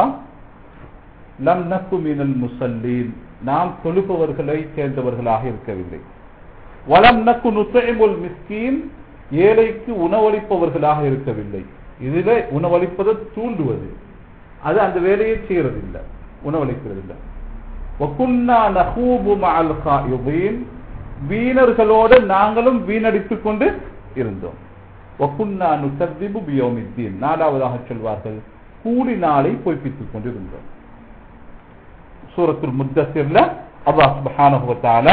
லம் நக்கு மீனல் முசல்லீன் நாம் தொழுபவர்களை சேர்ந்தவர்களாக இருக்கவில்லை வலம் நக்கு நுசைமுல் மிஸ்கீன் ஏழைக்கு உணவளிப்பவர்களாக இருக்கவில்லை இதுல உணவளிப்பதை தூண்டுவது அது அந்த வேலையை செய்யறது இல்லை உணவளிக்கிறது இல்லை வகுன்னா நஹூபு மஅல் காயிதீன் வீணர்களோடு நாங்களும் வீணடித்துக் கொண்டு இருந்தோம் வகுன்னா நுகத்திபு பியோமித்தீன் நாலாவதாக சொல்வார்கள் கூலி நாளை பொய்ப்பித்துக் கொண்டிருந்தோம் சூரத்துல் முத்தசிர்ல அல்லாஹ் சுப்ஹானஹு வ தஆலா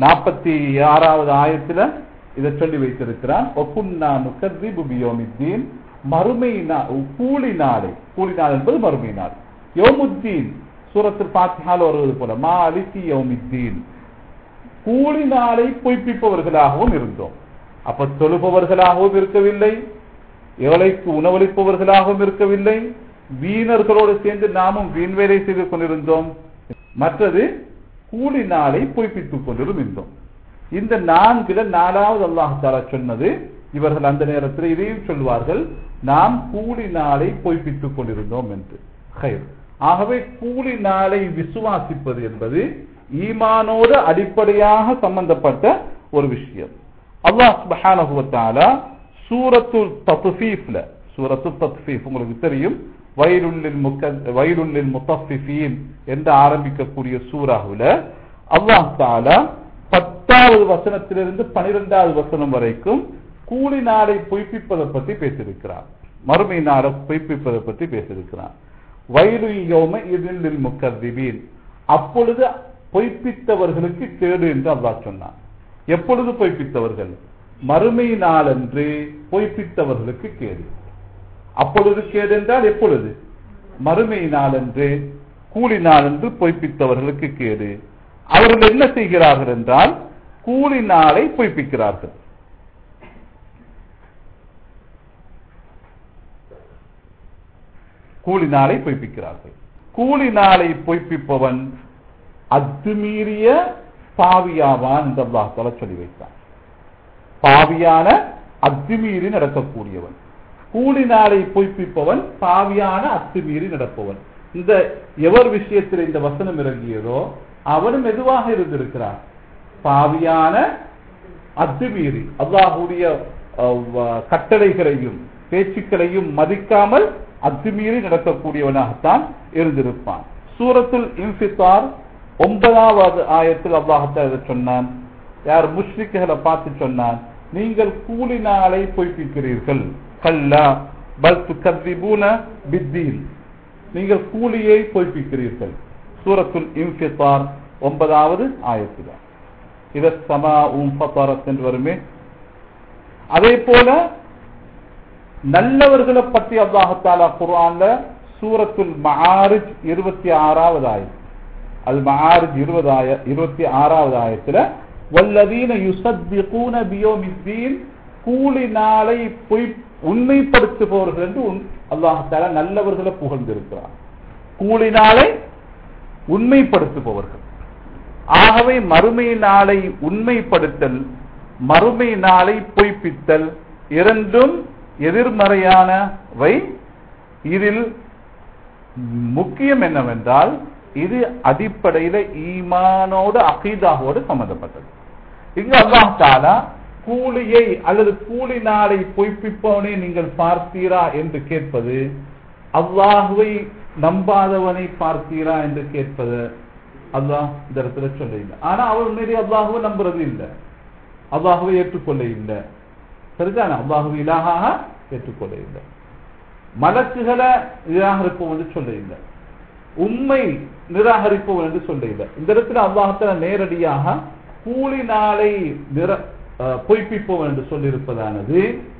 46வது ஆயத்துல இதை சொல்லி வைத்திருக்கிறான் வகுன்னா நுகத்திபு பியோமித்தீன் மறுமை நா- கூலி நாளை கூலி நாள் என்பது மறுமை நாள் யோமுத்தீன் சூரத்தில் பாத்தியால் வருவது போல மா அலிசி யௌமித்தீன் கூலி நாளை பொய்ப்பிப்பவர்களாகவும் இருந்தோம் அப்ப தொழுபவர்களாகவும் இருக்கவில்லை ஏழைக்கு உணவளிப்பவர்களாகவும் இருக்கவில்லை வீணர்களோடு சேர்ந்து நாமும் வீண் வேலை செய்து கொண்டிருந்தோம் மற்றது கூலி நாளை பொய்ப்பித்துக் கொண்டிரும் இருந்தோம் இந்த நான்குல நாலாவது அல்லாஹ் தாலா சொன்னது இவர்கள் அந்த நேரத்தில் இதையும் சொல்வார்கள் நாம் கூலி நாளை பொய்ப்பித்துக் கொண்டிருந்தோம் என்று ஹைர் ஆகவே கூலி நாளை விசுவாசிப்பது என்பது ஈமானோடு அடிப்படையாக சம்பந்தப்பட்ட ஒரு விஷயம் அல்லாஹ் சுப்ஹானஹு வ தஆலா சூரத்துல் தத்ஃபீஃப்ல சூரத்துல் தத்ஃபீஃப் உங்களுக்கு தெரியும் வயலுல்லில் முக்க வயலுல்லில் முத்தஃபிஃபீன் என்று ஆரம்பிக்கக்கூடிய சூறாவுல அல்லாஹ் தஆலா பத்தாவது வசனத்திலிருந்து பனிரெண்டாவது வசனம் வரைக்கும் கூலி நாளை பொய்ப்பிப்பதை பற்றி பேசியிருக்கிறார் மறுமை நாளை பொய்ப்பிப்பதை பற்றி பேசியிருக்கிறார் வயலு யோம இதில் முக்கர்திபீன் அப்பொழுது பொய்ப்பித்தவர்களுக்கு கேடு என்று அல்லாஹ் சொன்னான் எப்பொழுது பொய்ப்பித்தவர்கள் மறுமை நாளன்று பொய்ப்பித்தவர்களுக்கு கேடு அப்பொழுது கேடு என்றால் எப்பொழுது மறுமை நாளன்று கூலி நாள் என்று பொய்ப்பித்தவர்களுக்கு கேடு அவர்கள் என்ன செய்கிறார்கள் என்றால் கூலி நாளை பொய்ப்பிக்கிறார்கள் கூலி நாளை பொய்ப்பிக்கிறார்கள் கூலி நாளை பொய்ப்பிப்பவன் அத்துமீறிய பாவியாவான் என்று அல்லாஹால சொல்லி வைத்தான் பாவியான அத்துமீறி நடக்கக்கூடியவன் கூலி நாளை பொய்ப்பிப்பவன் பாவியான அத்துமீறி நடப்பவன் இந்த எவர் விஷயத்தில் இந்த வசனம் இறங்கியதோ அவனும் எதுவாக இருந்திருக்கிறான் பாவியான அத்துமீறி அல்லாஹுடைய அஹ், கட்டளைகளையும் பேச்சுக்களையும் மதிக்காமல் அத்துமீறி நடக்கக்கூடியவனாகத்தான் இருந்திருப்பான் சூரத்துல் இன்ஃபித்தார் ஒன்பதாவது ஆயத்தில் அல்லாஹத்தான் இதை சொன்னான் யார் முஷ்ரிக்குகளை பார்த்து சொன்னான் நீங்கள் கூலி நாளை பொய்ப்பிக்கிறீர்கள் கல்லா பல் துகذبون பித்தீன் நீங்கள் கூலியை பொய்ப்பிக்கிறீர்கள் சூரத்துல் இன்ஃபித்தார் ஒன்பதாவது ஆயத்தில் இத சமா உம் ஃபத்தரத் என்று வருமே அதே போல நல்லவர்களை பற்றி அல்லாஹாலா குர்ஆன்ல சூரத்துல் மஆரிஜ் இருபத்தி ஆறாவது ஆயத் அல் மஆரிஜ் இருபதாய இருபத்தி ஆறாவது ஆயத்துல வல்லதீன யுசத்திகூன பியோமித்தீன் கூலி நாளை பொய் உண்மைப்படுத்துபவர்கள் என்று அல்லாஹாலா நல்லவர்களை புகழ்ந்திருக்கிறார் கூலி நாளை உண்மைப்படுத்துபவர்கள் ஆகவே மறுமை நாளை உண்மைப்படுத்தல் மறுமை நாளை பொய்ப்பித்தல் இரண்டும் எதிர்மறையானவை இதில் முக்கியம் என்னவென்றால் இது அடிப்படையில ஈமானோடு அகீதாவோடு சம்பந்தப்பட்டது இங்கு அல்லாஹ் தாலா கூலியை அல்லது கூலி நாளை பொய்ப்பிப்பவனை நீங்கள் பார்த்தீரா என்று கேட்பது அல்லாஹுவை நம்பாதவனை பார்த்தீரா என்று கேட்பது அல்லாஹ் இந்த இடத்துல சொல்ல இல்லை ஆனா அவர் மீறி அல்லாஹுவை நம்புறது இல்லை அல்லாஹுவை ஏற்றுக்கொள்ள இல்லை சரிதானே அல்லாஹுவை இலாகாக ஏற்றுக்கொள்ள இல்லை மலக்குகளை நிராகரிப்போம் என்று சொல்ல இல்லை உண்மை நிராகரிப்போம் என்று சொல்ல இல்லை இந்த இடத்துல அல்லாஹத்துல நேரடியாக கூலி நாளை நிர அஹ், பொய்ப்பிப்போம் என்று சொல்லியிருப்பதானது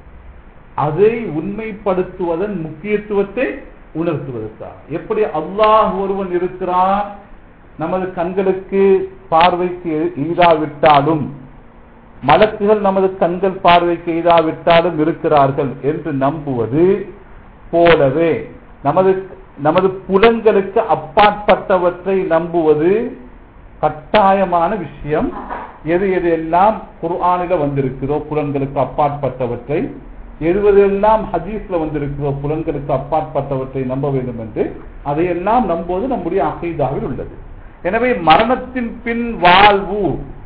அதை உண்மைப்படுத்துவதன் முக்கியத்துவத்தை உணர்த்துவதற்காக எப்படி அல்லாஹ் ஒருவன் இருக்கிறான் நமது கண்களுக்கு பார்வைக்கு ஈடாவிட்டாலும் மலக்குகள் நமது கண்கள் பார்வைக்கு ஈடாவிட்டாலும் இருக்கிறார்கள் என்று நம்புவது போலவே நமது நமது புலன்களுக்கு அப்பாற்பட்டவற்றை நம்புவது கட்டாயமான விஷயம் எது எது எல்லாம் குர்ஆனில வந்திருக்கிறதோ புலன்களுக்கு அப்பாற்பட்டவற்றை எதுவதெல்லாம் ஹதீஸ்ல வந்திருக்கிறதோ புலன்களுக்கு அப்பாற்பட்டவற்றை நம்ப வேண்டும் என்று அதையெல்லாம் நம்புவது நம்முடைய அகைதாவில் உள்ளது எனவே மரணத்தின் பின் வாழ்வு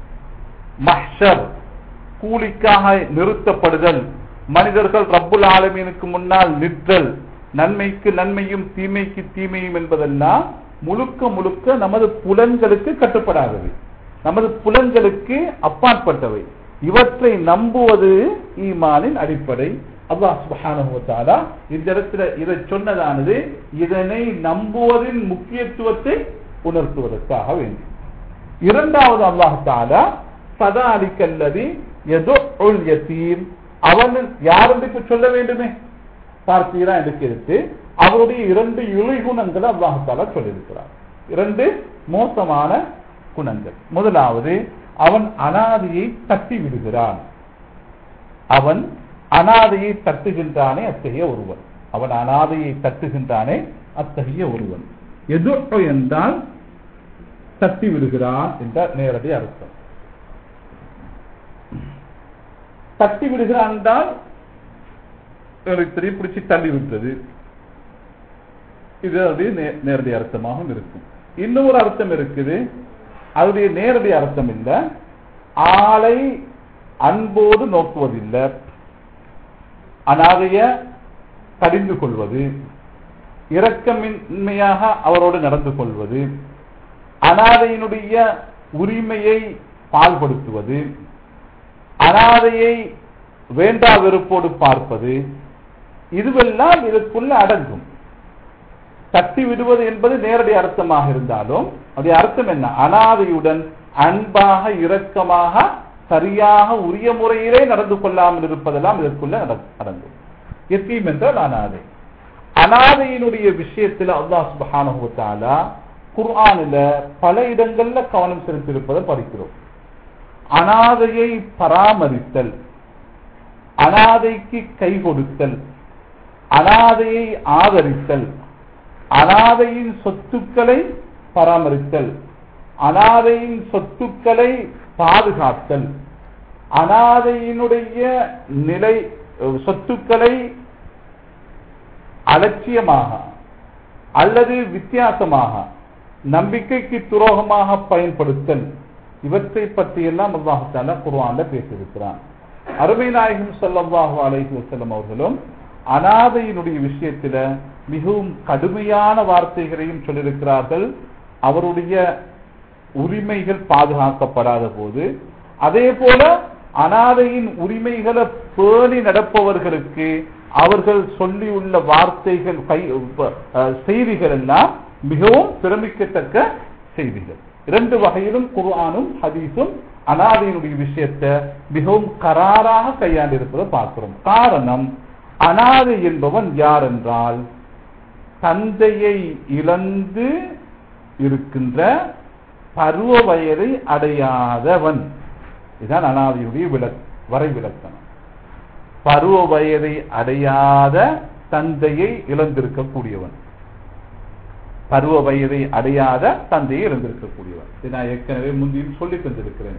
மஹ்ஷர் கூலிக்காக நிறுத்தப்படுதல் மனிதர்கள் ரப்புல் ஆலமீனுக்கு முன்னால் நிற்றல் நன்மைக்கு நன்மையும் தீமைக்கு தீமையும் என்பதெல்லாம் முழுக்க முழுக்க நமது புலன்களுக்கு கட்டுப்படாதவை நமது புலன்களுக்கு அப்பாற்பட்டவை இவற்றை நம்புவது ஈமானின் அடிப்படை அல்லாஹ் சுப்ஹானஹு வ தஆலா இந்த இடத்துல இதை சொன்னதானது இதனை நம்புவதின் முக்கியத்துவத்தை உணர்த்துவதற்காக வேண்டும் இரண்டாவது அல்லாஹ் தாலா சதாலிக்கல்லதி எதுல் யதீம் அவன் யார் என்று இப்ப சொல்ல வேண்டுமே பார்த்தீரா என்று கேட்டு அவருடைய இரண்டு இழிகுணங்களை அல்லாஹ் தாலா சொல்லியிருக்கிறார் இரண்டு மோசமான குணங்கள் முதலாவது அவன் அனாதியை தட்டி விடுகிறான் அவன் அனாதையை தட்டுகின்றானே அத்தகைய ஒருவன் அவன் அனாதையை தட்டுகின்றானே அத்தகைய ஒருவன் எதிர்ப்பு என்றால் தட்டி விடுகிறான் என்ற நேரடி அர்த்தம் தட்டி விடுகிறான் என்றால் எனக்கு தெரியும் பிடிச்சி தள்ளி விட்டது இது அதனுடைய நே- நேரடி அர்த்தமாகவும் இருக்கும் இன்னொரு அர்த்தம் இருக்குது அதனுடைய நேரடி அர்த்தம் இல்ல ஆளை அன்போடு நோக்குவதில்லை அனாதைய கடிந்து கொள்வது இரக்கமின்மையாக அவரோடு நடந்து கொள்வது அனாதையினுடைய உரிமையை பால்படுத்துவது அனாதையை வேண்டா வெறுப்போடு பார்ப்பது இதுவெல்லாம் இதற்குள்ள அடங்கும் தட்டி விடுவது என்பது நேரடி அர்த்தமாக இருந்தாலும் அதே அர்த்தம் என்ன அனாதையுடன் அன்பாக இரக்கமாக சரியாக உரிய முறையிலே நடந்து கொள்ளாமல் இருப்பதெல்லாம் இதற்குள்ள அட- அடங்கும் எத்தீம் என்றால் அனாதை அனாதையினுடைய விஷயத்தில் அல்லாஹ் சுப்ஹானஹு வ தஆலா குர்ஆனில பல இடங்கள்ல கவனம் செலுத்தியிருப்பதை படிக்கிறோம் அனாதையை பராமரித்தல் அனாதைக்கு கை கொடுத்தல் அனாதையை ஆதரித்தல் அனாதையின் சொத்துக்களை பராமரித்தல் அனாதையின் சொத்துக்களை பாதுகாத்தல் அனாதையினுடைய நிலை சொத்துக்களை அலட்சியமாக அல்லது வித்தியாசமாக நம்பிக்கைக்கு துரோகமாக பயன்படுத்தல் இவற்றை பற்றியெல்லாம் அல்லாஹால குர்ஆன்ல பேசியிருக்கிறான் அருமை நாயகம் ஸல்லல்லாஹு அலைஹி வஸல்லம் அவர்களும் அனாதையினுடைய விஷயத்தில மிகவும் கடுமையான வார்த்தைகளையும் சொல்லியிருக்கிறார்கள் அவருடைய உரிமைகள் பாதுகாக்கப்படாத போது அதே போல அனாதையின் உரிமைகளை பேணி நடப்பவர்களுக்கு அவர்கள் சொல்லியுள்ள வார்த்தைகள் கை- அஹ், செய்திகள் எல்லாம் மிகவும் பிரமிக்கத்தக்க செய்திகள் இரண்டு வகையிலும் குர்ஆனும் ஹதீஸும் அனாதையினுடைய விஷயத்தை மிகவும் கராராக கையாண்டிருப்பதை பார்க்கிறோம் காரணம் அனாதை என்பவன் யார் என்றால் தந்தையை இழந்து இருக்கின்ற பருவ வயதை அடையாதவன் இதுதான் அனாதையுடைய விளக் வரை விளக்கணம் பருவ வயதை அடையாத தந்தையை இழந்திருக்கக்கூடியவன் பருவ வயதை அடையாத தந்தையை இழந்திருக்கக்கூடியவன் இதை நான் ஏற்கனவே முந்தியும் சொல்லி தந்திருக்கிறேன்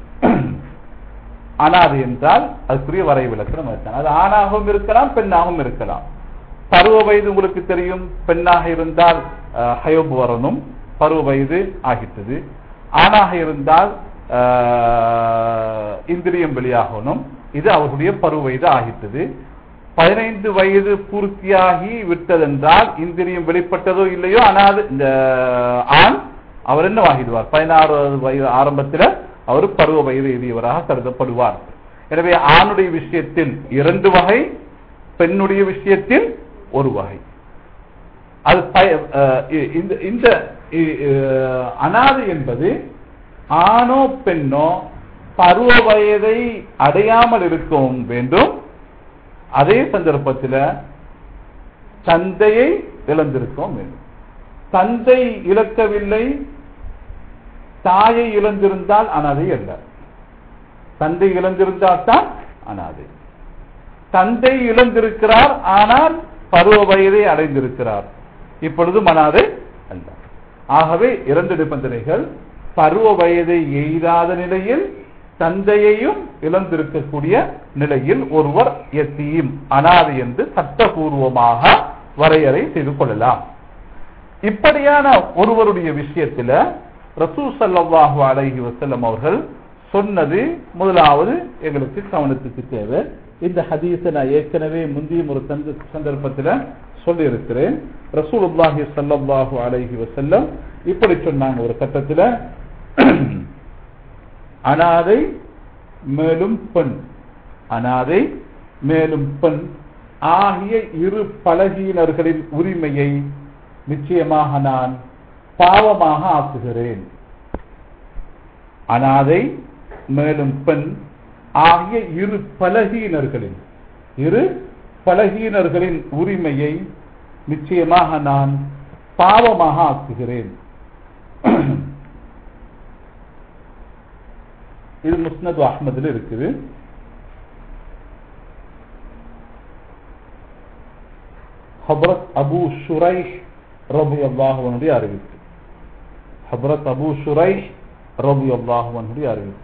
அனாதை என்றால் அதுக்குரிய வரை விளக்கணம் அதுதான். அது ஆணாகவும் இருக்கலாம் பெண்ணாகவும் இருக்கலாம் பருவ வயது உங்களுக்கு தெரியும் பெண்ணாக இருந்தால் அஹ், ஹயோப் வரணும் பருவ வயது ஆகிட்டது ஆணாக இருந்தால் அஹ், இந்திரியம் வெளியாகணும் இது அவர்களுடைய பருவ வயது ஆகிட்டது பதினைந்து வயது பூர்த்தியாகி விட்டதென்றால் இந்திரியம் வெளிப்பட்டதோ இல்லையோ ஆனால் இந்த ஆண் அவர் என்ன வாங்கிடுவார் பதினாறு வயது ஆரம்பத்தில் அவர் பருவ வயது எதியவராக கருதப்படுவார் எனவே ஆணுடைய விஷயத்தில் இரண்டு வகை பெண்ணுடைய விஷயத்தில் ஒரு வகை அது பய- அஹ் இ- இந்த இந்த இ- அஹ் அனாதை என்பது ஆணோ பெண்ணோ பருவ வயதை அடையாமல் இருக்கவும் வேண்டும் அதே சந்தர்ப்பத்தில் தந்தையை இழந்திருக்கவும் வேண்டும் தந்தை இழக்கவில்லை தாயை இழந்திருந்தால் அனாதை அல்ல தந்தை இழந்திருந்தால் தான் அனாதை தந்தை இழந்திருக்கிறார் ஆனால் பருவ வயதை அடைந்திருக்கிறார் இப்பொழுது மனாதை அல்ல ஆகவே இரண்டு நிபந்தனைகள் பருவ வயதை எய்தாத நிலையில் தந்தையையும் இழந்திருக்கக்கூடிய நிலையில் ஒருவர் எத்தீம் அனாதை என்று சட்டபூர்வமாக வரையறை செய்து கொள்ளலாம் இப்படியான ஒருவருடைய விஷயத்துல ரசூ ஸல்லல்லாஹு அலைஹி வஸல்லம் அவர்கள் சொன்னது முதலாவது எங்களுக்கு கவனத்துக்கு தேவை இந்த ஹதீஸை நான் ஏற்கனவே முந்தைய ஒரு சந்த சந்தர்ப்பத்தில் சொல்லியிருக்கிறேன் ரசூலுல்லாஹி ஸல்லல்லாஹு அலைஹி வஸல்லம் இப்படி சொன்னாங்க ஒரு கட்டத்தில் அனாதை மேலும் பெண் அனாதை மேலும் பெண் ஆகிய இரு பலகீனர்களின் உரிமையை நிச்சயமாக நான் பாவமாக ஆக்குகிறேன் அனாதை மேலும் பெண் ஆகிய இரு பலகீனர்களின் இரு பலகீனர்களின் உரிமையை நிச்சயமாக நான் பாவமாக ஆக்குகிறேன் இது முஸ்னத் அஹ்மதுல இருக்குது ஹபரத் அபு ஷுரைஷ் ரபி அல்லாஹுவனுடைய அறிவிப்பு ஹபரத் அபு ஷுரைஷ் ரபி அல்லாஹுவனுடைய அறிவிப்பு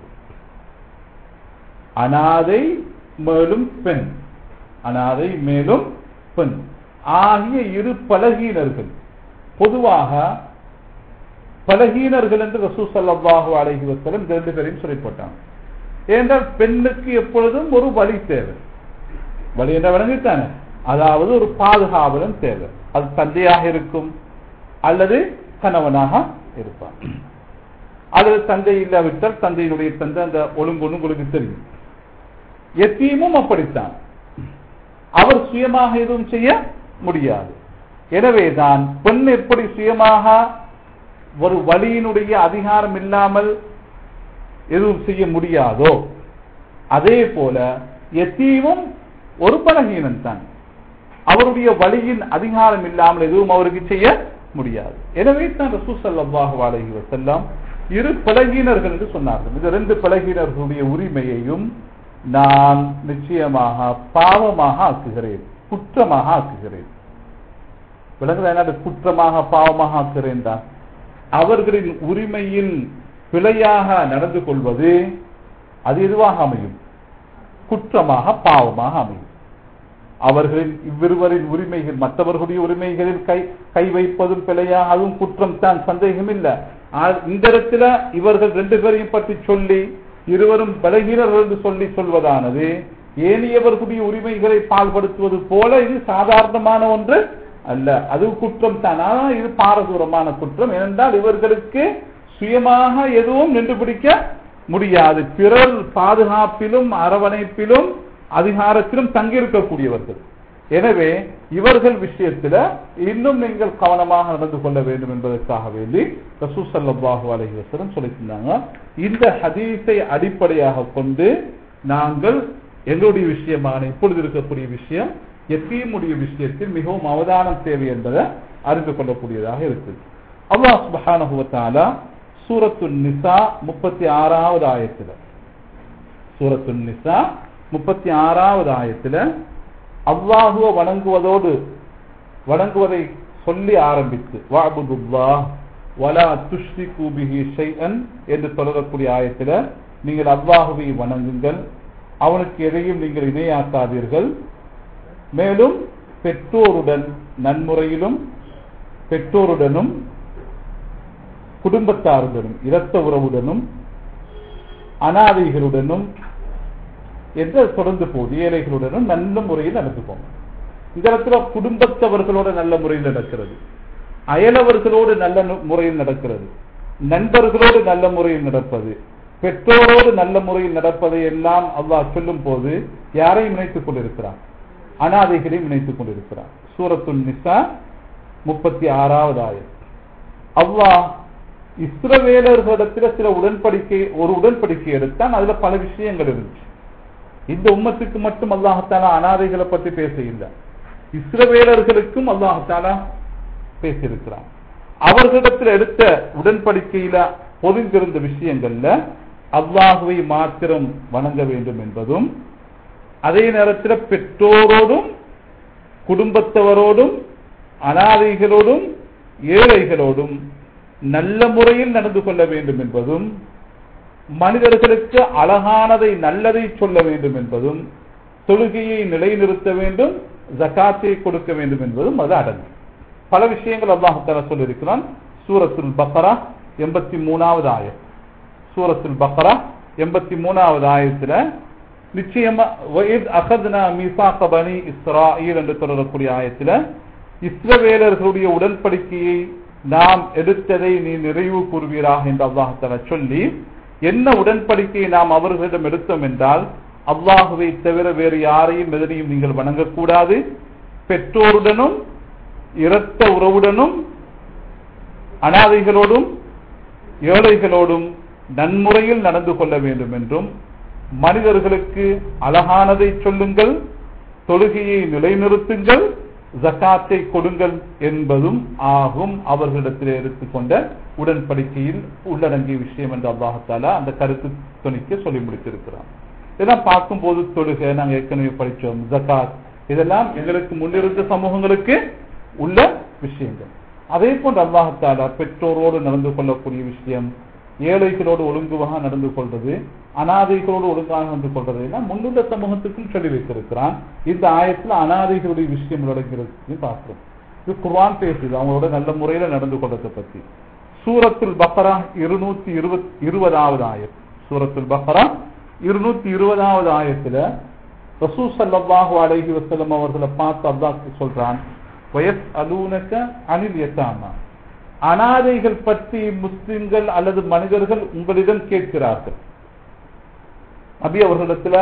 அனாதை மேலும் பெண் அனாதை மேலும் பெண் ஆகிய இரு பலகீனர்கள் பொதுவாக பலகீனர்கள் என்று ரசூ ஸல்லல்லாஹு அலைஹி வஸல்லம் இந்த ரெண்டு பேரையும் சொல்லி போட்டாங்க ஏனென்றால் பெண்ணுக்கு எப்பொழுதும் ஒரு வழி தேவை வழி என்ற விளங்கித்தானே அதாவது ஒரு பாதுகாவலன் தேவை அது தந்தையாக இருக்கும் அல்லது கணவனாக இருப்பான் அல்லது தந்தை இல்லாவிட்டால் தந்தையினுடைய தந்தை அந்த ஒழுங்கொன்னு உங்களுக்கு தெரியும் எத்தீமும் அப்படித்தான் அவர் சுயமாக எதுவும் செய்ய முடியாது எனவேதான் பெண் எப்படி சுயமாக ஒரு வழியினுடைய அதிகாரம் இல்லாமல் எதுவும் செய்ய முடியாதோ அதே போல எத்தீமும் ஒரு பலகீனன் தான் அவருடைய வழியின் அதிகாரம் இல்லாமல் எதுவும் அவருக்கு செய்ய முடியாது எனவே தான் ரசூ ஸல்லல்லாஹு அலைஹி வஸல்லம் இரு பலகீனர்கள் என்று சொன்னார்கள் இந்த ரெண்டு பலகீனர்களுடைய உரிமையையும் நான் நிச்சயமாக பாவமாக ஆக்குகிறேன் குற்றமாக ஆக்குகிறேன் விளங்குதா என்ன குற்றமாக பாவமாக ஆக்குகிறேன் தான் அவர்களின் உரிமையில் பிழையாக நடந்து கொள்வது அது எதுவாக அமையும் குற்றமாக பாவமாக அமையும் அவர்களின் இவ்விருவரின் உரிமைகள் மற்றவர்களுடைய உரிமைகளில் கை கை வைப்பதும் பிழையா அதுவும் குற்றம் தான் சந்தேகம் இல்ல ஆ- இந்த இடத்துல இவர்கள் ரெண்டு பேரையும் பற்றி சொல்லி இருவரும் பலகீனர்கள் என்று சொல்லி சொல்வதானது ஏனையவர்களுடைய உரிமைகளை பால்படுத்துவது போல இது சாதாரணமான ஒன்று அல்ல அது குற்றம் தான் ஆனால் இது பாரதூரமான குற்றம் ஏனென்றால் இவர்களுக்கு சுயமாக எதுவும் நின்று பிடிக்க முடியாது பிறர் பாதுகாப்பிலும் அரவணைப்பிலும் அதிகாரத்திலும் தங்கியிருக்கக்கூடியவர்கள் எனவே இவர்கள் விஷயத்துல இன்னும் நீங்கள் கவனமாக நடந்து கொள்ள வேண்டும் என்பதற்காக வேண்டி ரசூ ஸல்லல்லாஹு அலைஹி வஸல்லம் சொல்லியிருந்தாங்க இந்த ஹதீஸை அடிப்படையாக கொண்டு நாங்கள் எங்களுடைய விஷயமான இப்பொழுது இருக்கக்கூடிய விஷயம் எத்தீமுடைய விஷயத்தில் மிகவும் அவதானம் தேவை என்பதை அறிந்து கொள்ளக்கூடியதாக இருக்குது அல்லாஹ் சுப்ஹானஹு வ தஆலா சூரத்துன் நிசா முப்பத்தி ஆறாவது ஆயத்துல சூரத்துன் நிசா முப்பத்தி ஆறாவது ஆயத்துல அல்லாஹுவ வணங்குவதோடு வணங்குவதை சொல்லி ஆரம்பித்து வஅபுதுல்லாஹ் வலா துஷ்ரிகு பிஹி ஷைஅன் என்று தொடரக்கூடிய ஆயத்துல நீங்கள் அல்லாஹுவை வணங்குங்கள் அவனுக்கு எதையும் நீங்கள் இணையாக்காதீர்கள் மேலும் பெற்றோருடன் நன்முறையிலும் பெற்றோருடனும் குடும்பத்தாருடனும் இரத்த உறவுடனும் அனாதைகளுடனும் என்று அது தொடர்ந்து போகுது ஏழைகளுடனும் நல்ல முறையில் நடந்துக்கோங்க இந்த இடத்துல குடும்பத்தவர்களோட நல்ல முறையில் நடக்கிறது அயலவர்களோடு நல்ல நு- முறையில் நடக்கிறது நண்பர்களோடு நல்ல முறையில் நடப்பது பெற்றோரோடு நல்ல முறையில் நடப்பதை எல்லாம் அல்லாஹ் சொல்லும் போது யாரையும் இணைத்துக் கொண்டிருக்கிறான் அனாதைகளையும் இணைத்துக் கொண்டிருக்கிறான் சூரத்துன் நிசா முப்பத்தி ஆறாவது ஆயம் அல்லாஹ் இஸ்ரவேலர்களிடத்துல சில உடன்படிக்கை ஒரு உடன்படிக்கை எடுத்தான் அதுல பல விஷயங்கள் இருந்துச்சு இந்த உம்மத்துக்கு மட்டும் அல்லாஹாலா அனாதைகளை பற்றி பேச இல்லை இஸ்ரவேலர்களுக்கும் அல்லாஹாலா பேசியிருக்கிறான் அவர்களிடத்தில் எடுத்த உடன்படிக்கையில பொதிந்திருந்த விஷயங்கள்ல அல்லாஹுவை மாத்திரம் வணங்க வேண்டும் என்பதும் அதே நேரத்தில் பெற்றோரோடும் குடும்பத்தவரோடும் அனாதைகளோடும் ஏழைகளோடும் நல்ல முறையில் நடந்து கொள்ள வேண்டும் என்பதும் மனிதர்களுக்கு அழகானதை நல்லதை சொல்ல வேண்டும் என்பதும் தொழுகையை நிலைநிறுத்த வேண்டும் ஜகாத்தை கொடுக்க வேண்டும் என்பதும் அது அடங்கும் பல விஷயங்கள் அல்லாஹால சொல்லியிருக்கிறான் சூரத்துல் பக்ரா எண்பத்தி மூணாவது ஆயம் சூரத்துல் பக்ரா எண்பத்தி மூணாவது ஆயத்துல நிச்சயமா வயத் அகத்னா மீசாக்க பனி இஸ்ராயில் என்று தொடரக்கூடிய ஆயத்துல இஸ்ரவேலர்களுடைய உடன்படிக்கையை நாம் எடுத்ததை நீ நிறைவு கூறுவீராக என்று அல்லாஹால சொல்லி என்ன உடன்படிக்கையை நாம் அவர்களிடம் எடுத்தோம் என்றால் அல்லாஹுவை தவிர வேறு யாரையும் எதனையும் நீங்கள் வணங்கக்கூடாது பெற்றோருடனும் இரத்த உறவுடனும் அனாதைகளோடும் ஏழைகளோடும் நன்முறையில் நடந்து கொள்ள வேண்டும் என்றும் மனிதர்களுக்கு அழகானதை சொல்லுங்கள் தொழுகையை நிலைநிறுத்துங்கள் ஜக்காத்தை கொடுங்கள் என்பதும் ஆகும் அவர்களிடத்தில் எடுத்துக்கொண்ட உடன்படிக்கையில் உள்ளடங்கிய விஷயம் என்று அல்லாஹாலா அந்த கருத்து துணிக்க சொல்லி முடித்திருக்கிறான் இதெல்லாம் பார்க்கும்போது தொழுகை நாங்கள் ஏற்கனவே படித்தோம் ஜக்காத் இதெல்லாம் எங்களுக்கு முன்னிருந்த சமூகங்களுக்கு உள்ள விஷயங்கள் அதே போன்று அல்லாஹாலா பெற்றோரோடு நடந்து கொள்ளக்கூடிய விஷயம் ஏழைகளோடு ஒழுங்குவாக நடந்து கொள்வது அனாதைகளோடு ஒழுங்காக நடந்து கொள்வது எல்லாம் முன்னுள்ள சமூகத்துக்கும் சொல்லி வைத்திருக்கிறான் இந்த ஆயத்துல அனாதைகளுடைய விஷயம் நடக்கிறது பார்க்கிறோம் இது குர்ஆன் பேசுது அவங்களோட நல்ல முறையில நடந்து கொள்றதை பத்தி சூரத்துல் பக்ரா இருநூத்தி இருபத் இருபதாவது ஆயம் சூரத்துல் பக்ரா இருநூத்தி இருபதாவது ஆயத்துல ரசூ ஸல்லல்லாஹு அலைஹி வஸல்லம் அவர்களை பார்த்து அல்லாஹ் சொல்றான் வயஸ் அலூனக அனில் யதாமா அனாதைகள் பற்றி முஸ்லிம்கள் அல்லது மனிதர்கள் உங்களிடம் கேட்கிறார்கள் நபி அவர்களிடத்துல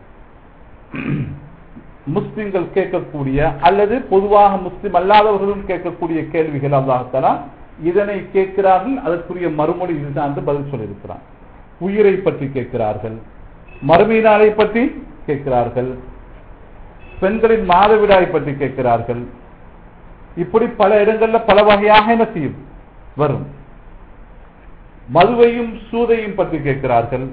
முஸ்லிம்கள் கேட்கக்கூடிய அல்லது பொதுவாக முஸ்லிம் அல்லாதவர்களும் கேட்கக்கூடிய கேள்விகள் அல்லாஹாலா இதனை கேட்கிறார்கள் அதற்குரிய மறுமொழி இதுதான் என்று பதில் சொல்லியிருக்கிறான் உயிரை பற்றி கேட்கிறார்கள் மறுமை நாளை பற்றி கேட்கிறார்கள் பெண்களின் மாதவிடாய் பற்றி கேட்கிறார்கள் இப்படி பல இடங்கள்ல பல வகையாக என்ன செய்யும் வரும் மதுவையும் சூதையும் பற்றி கேட்கிறார்கள்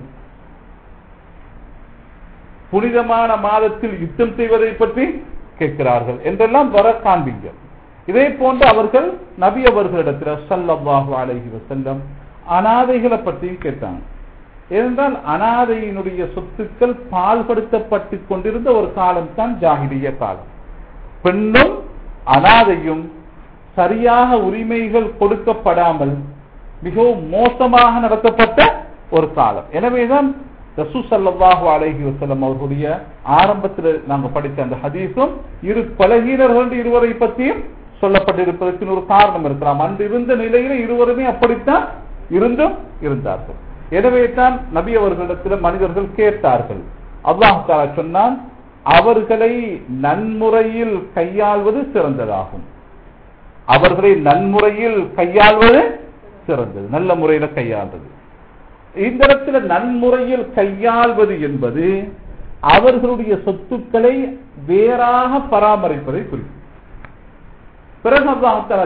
புனிதமான மாதத்தில் யுத்தம் செய்வதை பற்றி கேட்கிறார்கள் என்றெல்லாம் வர காண்பீங்க இதே போன்று அவர்கள் நபி அவர்களிடத்தில் சல்லல்லாஹு அலைஹி வஸல்லம் அனாதைகளை பற்றியும் கேட்டாங்க ஏனென்றால் அனாதையினுடைய சொத்துக்கள் பால்படுத்தப்பட்டு கொண்டிருந்த ஒரு காலம் தான் ஜாகிலிய காலம் பெண்ணும் அனாதையும் சரியாக உரிமைகள் கொடுக்கப்படாமல் மிகவும் மோசமாக நடத்தப்பட்ட ஒரு காலம் எனவேதான் ரசூ சல்லாஹு அலைஹி வசல்லம் அவர்களுடைய ஆரம்பத்தில் நாங்க படித்த அந்த ஹதீஸும் இரு பலகீனர்கள் இருவரை பற்றியும் சொல்லப்பட்டிருப்பதற்கு ஒரு காரணம் இருக்கலாம் அன்று இருந்த நிலையில இருவருமே அப்படித்தான் இருந்தும் இருந்தார்கள் எனவே தான் நபி அவர்களிடத்தில் மனிதர்கள் கேட்டார்கள் அல்லாஹ் தாலா சொன்னான் அவர்களை நன்முறையில் கையாள்வது சிறந்ததாகும் அவர்களை நன்முறையில் கையாள்வது சிறந்தது நல்ல முறையில கையாள்வது இந்த இடத்துல நன்முறையில் கையாள்வது என்பது அவர்களுடைய சொத்துக்களை வேறாக பராமரிப்பதை குறிக்கும் பிறகு அல்லாஹால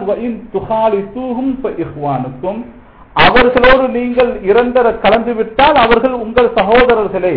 சொன்னான் அவர்களோடு நீங்கள் இறந்தர கலந்து விட்டால் அவர்கள் உங்கள் சகோதரர்களே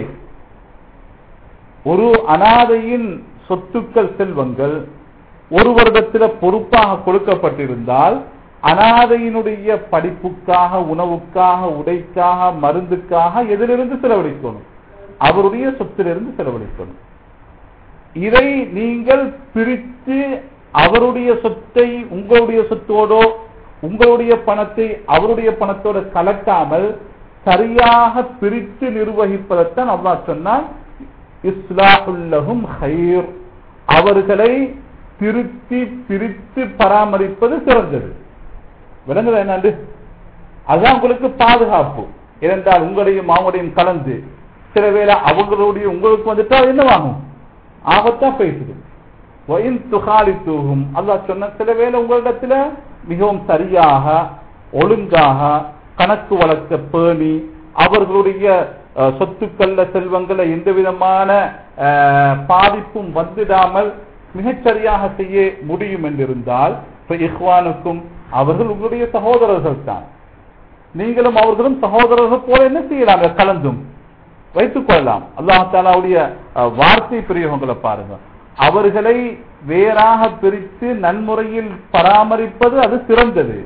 ஒரு அனாதையின் சொத்துக்கள் செல்வங்கள் ஒரு வருடத்தில் பொறுப்பாக கொடுக்கப்பட்டிருந்தால் அனாதையினுடைய படிப்புக்காக உணவுக்காக உடைக்காக மருந்துக்காக எதிலிருந்து செலவழிக்கணும் அவருடைய சொத்திலிருந்து செலவழிக்கணும் இதை நீங்கள் பிரித்து அவருடைய சொத்தை உங்களுடைய சொத்தோடோ உங்களுடைய பணத்தை அவருடைய பணத்தோட கலக்காமல் சரியாக பிரித்து நிர்வகிப்பதைத்தான் அவ்வா சொன்னால் இஸ்லாஹுல்லஹும் ஹைர் அவர்களை திருத்தி பிரித்து பராமரிப்பது சிறந்தது விளங்குதா என்னண்டு அதுதான் உங்களுக்கு பாதுகாப்பு ஏனென்றால் உங்களையும் அவங்களையும் கலந்து சில வேளை அவங்களுடைய உங்களுக்கு வந்துட்டா என்னவாகும் ஆபத்தா பேசுது துகாலித்தூகும் அல்லாஹ் சொன்ன சில வேளை உங்களிடத்துல மிகவும் சரியாக ஒழுங்காக கணக்கு வழக்க பேணி அவர்களுடைய சொத்துக்கள்ல செல்வங்கள எந்த விதமான பாதிப்பும் வந்துடாமல் மிகச்சரியாக செய்ய முடியும் என்றிருந்தால் இஹ்வானுக்கும் அவர்கள் உங்களுடைய சகோதரர்கள் தான் நீங்களும் அவர்களும் சகோதரர்கள் போல என்ன செய்யலாம் கலந்தும் வைத்துக் கொள்ளலாம் அல்லாஹாலாவுடைய வார்த்தை பிரயோகங்களை பாருங்க அவர்களை வேறாக பிரித்து நன்முறையில் பராமரிப்பது அது சிறந்தது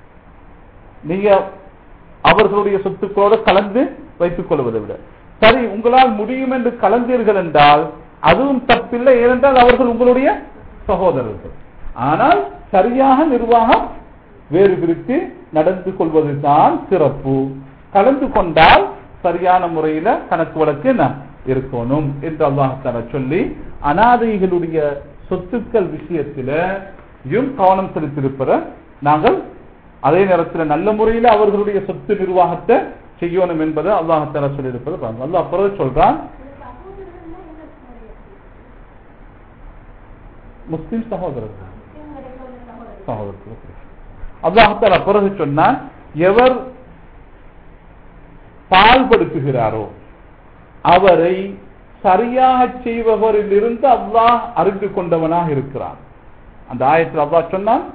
நீங்க அவர்களுடைய சொத்துக்களோடு கலந்து வைத்துக் கொள்வதை விட சரி உங்களால் முடியும் என்று கலந்தீர்கள் என்றால் அதுவும் தப்பில்லை ஏனென்றால் அவர்கள் உங்களுடைய சகோதரர்கள் ஆனால் சரியாக நிர்வாகம் வேறு பிரித்து நடந்து கொள்வதுதான் சிறப்பு கலந்து கொண்டால் சரியான முறையில கணக்கு வழக்கு என்ன இருக்கணும் என்று அல்லாஹால சொல்லி அனாதைகளுடைய சொத்துக்கள் விஷயத்திலும் கவனம் செலுத்தியிருப்பத நாங்கள் அதே நேரத்தில் நல்ல முறையில் அவர்களுடைய சொத்து நிர்வாகத்தை செய்யணும் என்பதை அல்லாஹால சொல்லியிருப்பது பாருங்க அல்லாஹ் பிறகு சொல்றான் முஸ்லிம் சகோதரர்கள் சகோதரர்கள் அல்லாஹால பிறகு சொன்னான் எவர் பால்படுத்துகிறாரோ அவரை சரியாக செய்பவரில் இருந்து அல்லாஹ் அறிந்து கொண்டவனாக இருக்கிறான் அந்த ஆயத்தில் அல்லாஹ் சொன்னான்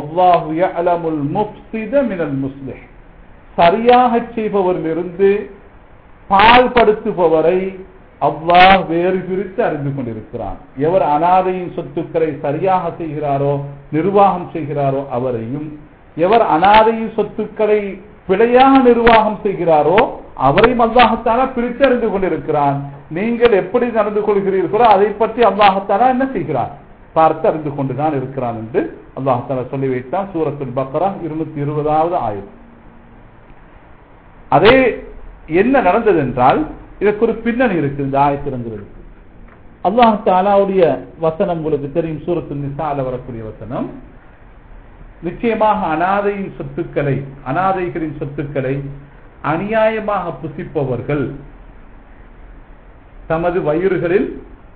சரியாக செய்பவரிலிருந்து பால்படுத்துபவரை அல்லாஹ் வேறு பிரித்து அறிந்து கொண்டிருக்கிறான் எவர் அனாதையின் சொத்துக்களை சரியாக செய்கிறாரோ நிர்வாகம் செய்கிறாரோ அவரையும் எவர் அனாதையின் சொத்துக்களை பிழையாக நிர்வாகம் செய்கிறாரோ அவரையும் அல்லாஹத்தால பிரித்து அறிந்து கொண்டிருக்கிறான் நீங்கள் எப்படி நடந்து கொள்கிறீர்களோ அதை பற்றி அல்லாஹத்தாலா என்ன செய்கிறார் பார்த்து அறிந்து கொண்டுதான் இருக்கிறான் என்று அல்லாஹால சொல்லி வைத்தான் சூரத்துல் பக்ரா இருநூத்தி இருபதாவது ஆயிரம் அதே என்ன நடந்தது என்றால் இதற்கு ஒரு பின்னணி இருக்கு இந்த ஆயத்திறங்கிறதுக்கு அல்லாஹ் தாலாவுடைய வசனம் உங்களுக்கு தெரியும் சூரத்து நிசால வரக்கூடிய வசனம் நிச்சயமாக அனாதையின் சொத்துக்களை அனாதைகளின் சொத்துக்களை அநியாயமாக புசிப்பவர்கள் தமது வயிறுகளில்